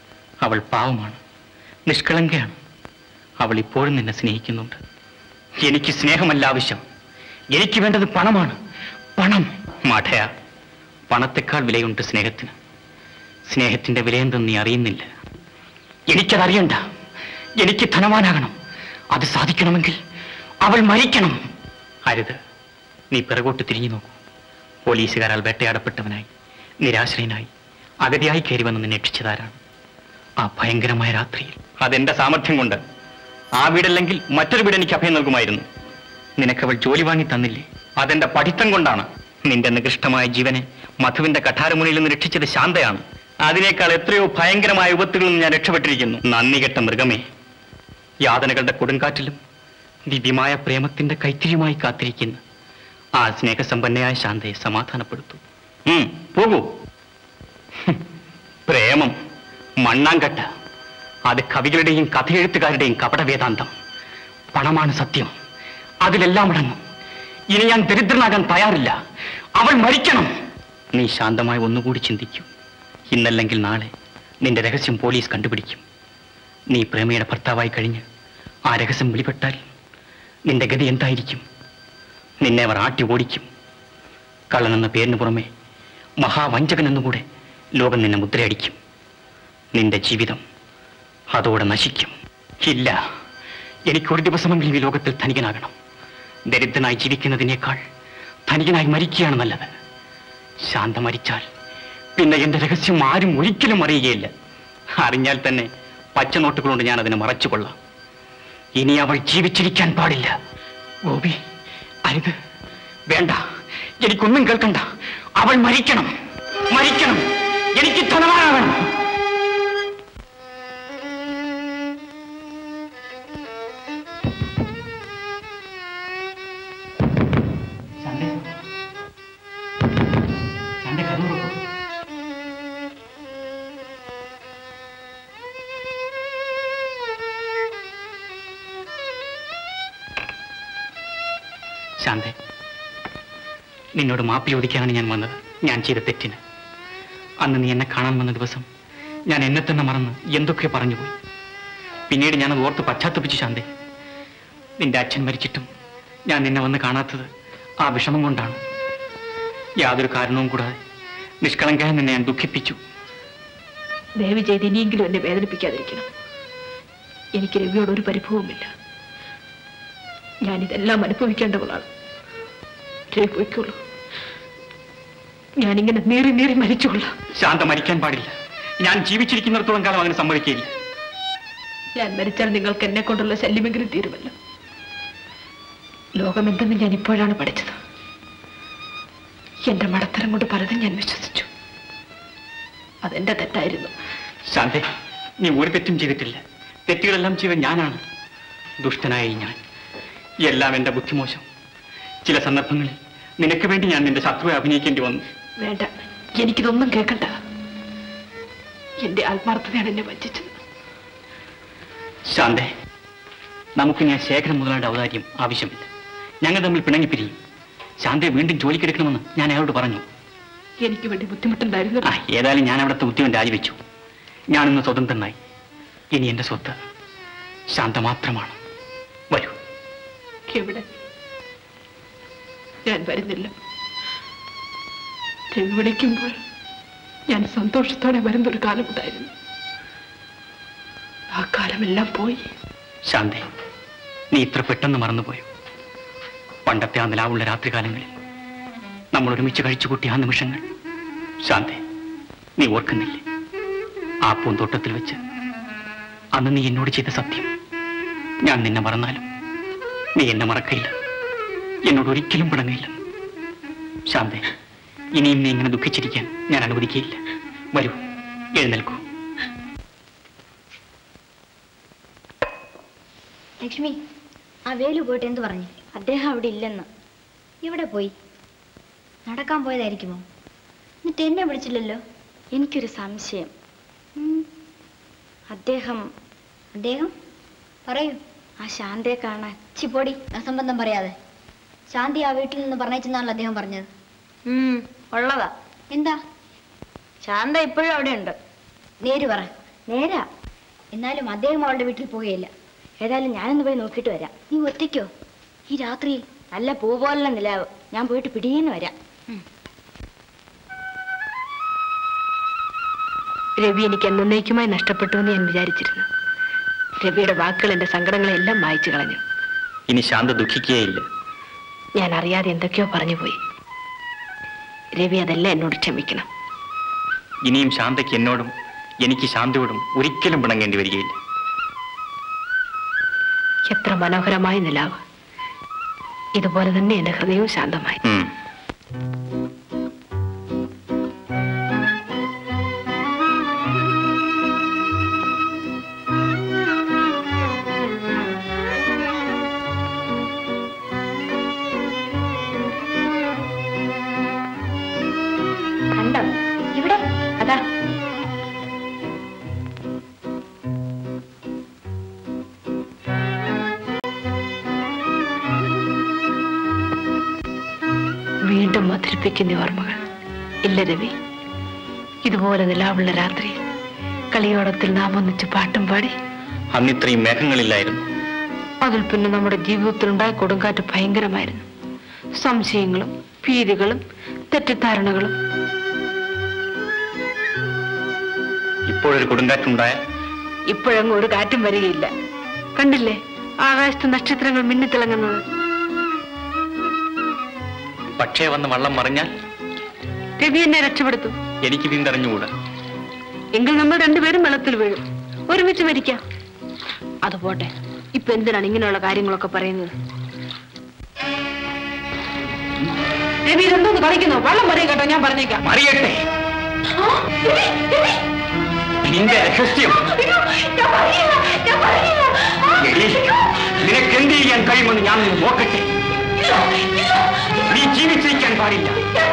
അവൾ പാവമാണ് നിഷ്കളങ്കയാണ് അവൾ ഇപ്പോഴും നിന്നെ സ്നേഹിക്കുന്നുണ്ട് എനിക്ക് സ്നേഹമല്ല ആവശ്യം എനിക്ക് വേണ്ടത് പണമാണ് പണം മാഠയ പണത്തെക്കാൾ വിലയുണ്ട് സ്നേഹത്തിന് സ്നേഹത്തിന്റെ വിലയെന്തെന്ന് നീ അറിയുന്നില്ല എനിക്കതറിയണ്ട എനിക്ക് ധനവാനാകണം അത് സാധിക്കണമെങ്കിൽ അവൾ മരിക്കണം അരുത് നീ പിറകോട്ട് തിരിഞ്ഞു നോക്കൂ പോലീസുകാരാൽ വേട്ടയാടപ്പെട്ടവനായി നിരാശ്രയനായി അഗതിയായി കയറി വന്ന് നിന്നെ രക്ഷിച്ചതാരാണ് ആ ഭയങ്കരമായ രാത്രിയിൽ അതെന്റെ സാമർഥ്യം കൊണ്ട് ആ വീടല്ലെങ്കിൽ മറ്റൊരു വീട് എനിക്ക് അഭയം നൽകുമായിരുന്നു നിനക്കവൾ ജോലി വാങ്ങി തന്നില്ലേ അതെന്റെ പഠിത്തം കൊണ്ടാണ് നിന്റെ നികൃഷ്ടമായ ജീവനെ മധുവിന്റെ കഠാരമുനിയിൽ നിന്ന് രക്ഷിച്ചത് ശാന്തയാണ് അതിനേക്കാൾ എത്രയോ ഭയങ്കരമായ വിപത്തുകളിൽ നിന്ന് ഞാൻ രക്ഷപ്പെട്ടിരിക്കുന്നു നന്ദി കെട്ട മൃഗമേ യാതനകളുടെ കൊടുങ്കാറ്റിലും ദിവ്യമായ പ്രേമത്തിന്റെ കൈത്തിരിയുമായി കാത്തിരിക്കുന്ന ആ സ്നേഹസമ്പന്നയായ ശാന്തയെ സമാധാനപ്പെടുത്തു ഉം, പോകൂ ഹും, പ്രേമം മണ്ണാങ്കട്ട അത് കവികളുടെയും കഥയെഴുത്തുകാരുടെയും കപട വേദാന്തം പണമാണ് സത്യം അതിലെല്ലാം അടങ്ങും ഇനി ഞാൻ ദരിദ്രനാകാൻ തയ്യാറില്ല അവൾ മരിക്കണം നീ ശാന്തമായി ഒന്നുകൂടി ചിന്തിക്കൂ ഇന്നല്ലെങ്കിൽ നാളെ നിന്റെ രഹസ്യം പോലീസ് കണ്ടുപിടിക്കും നീ പ്രേമയുടെ ഭർത്താവായി കഴിഞ്ഞ് ആ രഹസ്യം വെളിപ്പെട്ടാൽ നിന്റെ ഗതി എന്തായിരിക്കും നിന്നെ അവർ ആട്ടി ഓടിക്കും കള്ളനെന്ന പേരിന് പുറമെ മഹാവഞ്ചകൻ എന്നുകൂടെ ലോകം നിന്നെ മുദ്രയടിക്കും നിന്റെ ജീവിതം അതോടെ നശിക്കും ഇല്ല എനിക്കൊരു ദിവസമെങ്കിലും ഈ ലോകത്തിൽ ധനികനാകണം ദരിദ്രനായി ജീവിക്കുന്നതിനേക്കാൾ ധനികനായി മരിക്കുകയാണ് നല്ലത് ശാന്ത മരിച്ചാൽ പിന്നെ എന്റെ രഹസ്യം ആരും ഒരിക്കലും അറിയുകയില്ല അറിഞ്ഞാൽ തന്നെ പച്ചനോട്ടുകളുകൊണ്ട് ഞാൻ അതിനെ മറച്ചുകൊള്ളാം ഇനി അവൾ ജീവിച്ചിരിക്കാൻ പാടില്ല ഗോപി അരുത് വേണ്ട എനിക്കൊന്നും കേൾക്കണ്ട അവൾ മരിക്കണം മരിക്കണം എനിക്ക് ധനവാനാവണം ശാന്തേ ശാന്തേ കഥ തുറക്കൂ ശാന്തേ നിന്നോട് മാപ്പ് ചോദിക്കാനാണ് ഞാൻ വന്നത് ഞാൻ ചെയ്ത തെറ്റിന് അന്ന് നീ എന്നെ കാണാൻ വന്ന ദിവസം ഞാൻ എന്നെ തന്നെ മറന്ന് എന്തൊക്കെ പറഞ്ഞുപോയി പിന്നീട് ഞാനത് ഓർത്ത് പശ്ചാത്തപിച്ചു ശാന്തേ നിന്റെ അച്ഛൻ മരിച്ചിട്ടും ഞാൻ നിന്നെ വന്ന് കാണാത്തത് ആ വിഷമം കൊണ്ടാണ് യാതൊരു കാരണവും കൂടാതെ നിഷ്കളങ്കായ നിന്നെ ഞാൻ ദുഃഖിപ്പിച്ചു ദയവ് ചെയ്ത് ഇനിയെങ്കിലും എന്നെ വേദനിപ്പിക്കാതിരിക്കണം എനിക്ക് രവിയോട് ഒരു പരിഭവവുമില്ല ഞാനിതെല്ലാം അനുഭവിക്കേണ്ടവളാണ് രവി പോയിക്കോളൂ ഞാനിങ്ങനെ നീറി നീറി മരിച്ചുകൊള്ളാം ശാന്ത മരിക്കാൻ പാടില്ല ഞാൻ ജീവിച്ചിരിക്കുന്നിടത്തോളം കാലം അതിന് സമ്മതിക്കുകയില്ല ഞാൻ മരിച്ചാൽ നിങ്ങൾക്ക് എന്നെ കൊണ്ടുള്ള ശല്യമെങ്കിലും തീരുമല്ലോ ലോകമെന്തെന്ന് ഞാൻ ഇപ്പോഴാണ് പഠിച്ചത് എന്റെ മടത്തരം കൊണ്ട് പലതും ഞാൻ വിശ്വസിച്ചു അതെന്റെ തെറ്റായിരുന്നു ശാന്തെ നീ ഒരു തെറ്റും ചെയ്തിട്ടില്ല തെറ്റുകളെല്ലാം ചെയ്ത ഞാനാണ് ദുഷ്ടനായ ഈ ഞാൻ എല്ലാം എന്റെ ബുദ്ധിമോശം ചില സന്ദർഭങ്ങളിൽ നിനക്ക് വേണ്ടി ഞാൻ നിന്റെ ശത്രുവെ അഭിനയിക്കേണ്ടി വന്നു വേണ്ട എനിക്കിതൊന്നും കേൾക്കണ്ട എന്റെ ആത്മാർത്ഥതയാണ് എന്നെ വഞ്ചിച്ചത് ശാന്തേ നമുക്ക് ഞാൻ ശേഖരൻ മുതലാളുടെ ഔദാര്യം ആവശ്യമില്ല ഞങ്ങൾ തമ്മിൽ പിണങ്ങിപ്പിരിയും ശാന്തയെ വീണ്ടും ജോലിക്കെടുക്കണമെന്ന് ഞാൻ അയാളോട് പറഞ്ഞു എനിക്ക് വേണ്ടി ബുദ്ധിമുട്ടുണ്ടായിരുന്നു ആ ഏതായാലും ഞാൻ അവിടുത്തെ ഉദ്യോഗം രാജിവെച്ചു ഞാനിന്ന് സ്വതന്ത്രനായി ഇനി എന്റെ സ്വത്ത് ശാന്ത മാത്രമാണ് വരൂ എവിടെ ഞാൻ വരുന്നില്ല രവി വിളിക്കുമ്പോൾ ഞാൻ സന്തോഷത്തോടെ വരുന്നൊരു കാലമുണ്ടായിരുന്നു ആ കാലമെല്ലാം പോയി ശാന്തേ നീ ഇത്ര പെട്ടെന്ന് മറന്നുപോയോ പണ്ടത്തെ ആ നിലാവുള്ള രാത്രികാലങ്ങളിൽ നമ്മൾ ഒരുമിച്ച് കഴിച്ചുകൂട്ടിയ ആ നിമിഷങ്ങൾ ശാന്തേ നീ ഓർക്കുന്നില്ലേ ആ പൂന്തോട്ടത്തിൽ വെച്ച് അന്ന് നീ എന്നോട് ചെയ്ത സത്യം ഞാൻ നിന്നെ മറന്നാലും നീ എന്നെ മറക്കയില്ല എന്നോട് ഒരിക്കലും പിണങ്ങയില്ല ശാന്തേ ഇനിയും നീ ഇങ്ങനെ ദുഃഖിച്ചിരിക്കാൻ ഞാൻ അനുവദിക്കുകയില്ല വരൂ എഴുന്നേൽക്കൂ ലക്ഷ്മി ആ വേലു പോയിട്ട് എന്ത് പറഞ്ഞു അദ്ദേഹം അവിടെ ഇല്ലെന്ന് എവിടെ പോയി നടക്കാൻ പോയതായിരിക്കുമോ എന്നിട്ട് എന്നെ വിളിച്ചില്ലല്ലോ എനിക്കൊരു സംശയം ഉം. അദ്ദേഹം അദ്ദേഹം പറയൂ ആ ശാന്തയെ കാണാൻ ചിപ്പോടി അസംബന്ധം പറയാതെ ശാന്തി ആ വീട്ടിൽ നിന്ന് പറഞ്ഞെന്നാണല്ലോ അദ്ദേഹം പറഞ്ഞത് ഉള്ളതാ എന്താ ശാന്ത ഇപ്പോഴും അവിടെ ഉണ്ട് നേര് പറ നേരാ എന്നാലും അദ്ദേഹം അവളുടെ വീട്ടിൽ പോവുകയില്ല ഏതായാലും ഞാനൊന്ന് പോയി നോക്കിയിട്ട് വരാം നീ ഒറ്റയ്ക്കോ ഈ രാത്രിയിൽ നല്ല പൂ പോലുള്ള നിലാവ് ഞാൻ പോയിട്ട് പിടിയെന്ന് വരാം രവി എനിക്ക് എന്നേക്കുമായി നഷ്ടപ്പെട്ടു എന്ന് ഞാൻ വിചാരിച്ചിരുന്നു രവിയുടെ വാക്കുകൾ എന്റെ സങ്കടങ്ങളെല്ലാം മായച്ചു കളഞ്ഞു ഇനി ശാന്ത ദുഃഖിക്കുകയില്ല ഞാൻ അറിയാതെ എന്തൊക്കെയോ പറഞ്ഞു പോയി രവി അതെല്ലാം എന്നോട് ക്ഷമിക്കണം ഇനിയും ശാന്തയ്ക്ക് എന്നോടും എനിക്ക് ശാന്തയോടും ഒരിക്കലും പിണങ്ങേണ്ടി വരികയില്ല എത്ര മനോഹരമായ നിലാവ് ഇതുപോലെ തന്നെ എന്റെ ഹൃദയവും ശാന്തമായി ഉം. കണ്ടോ ഇവിടെ അതാ വീണ്ടും മധുരിപ്പിക്കുന്ന ഓർമ്മകൾ ഇല്ല രവി ഇതുപോലെ നിലാവുള്ള രാത്രി കളിയോടത്തിൽ നാം ഒന്നിച്ച് പാട്ടും പാടി അന്നിത്രയും മേഘങ്ങളില്ലായിരുന്നു അതിൽ പിന്നെ നമ്മുടെ ജീവിതത്തിലുണ്ടായ കൊടുങ്കാറ്റ് ഭയങ്കരമായിരുന്നു സംശയങ്ങളും ഭീതികളും തെറ്റിദ്ധാരണകളും ഇപ്പോഴൊരു കൊടുങ്കാറ്റുണ്ടായ ഇപ്പോഴങ്ങ് ഒരു കാറ്റും വരികയില്ല കണ്ടില്ലേ ആകാശത്ത് നക്ഷത്രങ്ങൾ മിന്നിത്തിളങ്ങുന്നത് പക്ഷേ വന്ന് വള്ളം മറിഞ്ഞാൽ രവി എന്നെ രക്ഷപ്പെടുത്തും എനിക്ക് നീന്തറിഞ്ഞുകൂടാ എങ്കിൽ നമ്മൾ രണ്ടുപേരും വെള്ളത്തിൽ വീഴും ഒരുമിച്ച് മരിക്കാം അത് പോട്ടെ ഇപ്പൊ എന്തിനാണ് ഇങ്ങനെയുള്ള കാര്യങ്ങളൊക്കെ പറയുന്നത് രവി ഇതെന്തോന്ന് കളിക്കുന്നു വള്ളം പറയും കേട്ടോ ഞാൻ പറഞ്ഞേക്കാം മറിയട്ടെ നിന്റെ രഹസ്യം എടീ, നിനക്ക് എന്ത് ചെയ്യാൻ കഴിയുമെന്ന് ഞാൻ ഒന്ന് നോക്കട്ടെ നീ ജീവിച്ചിരിക്കാൻ പാടില്ല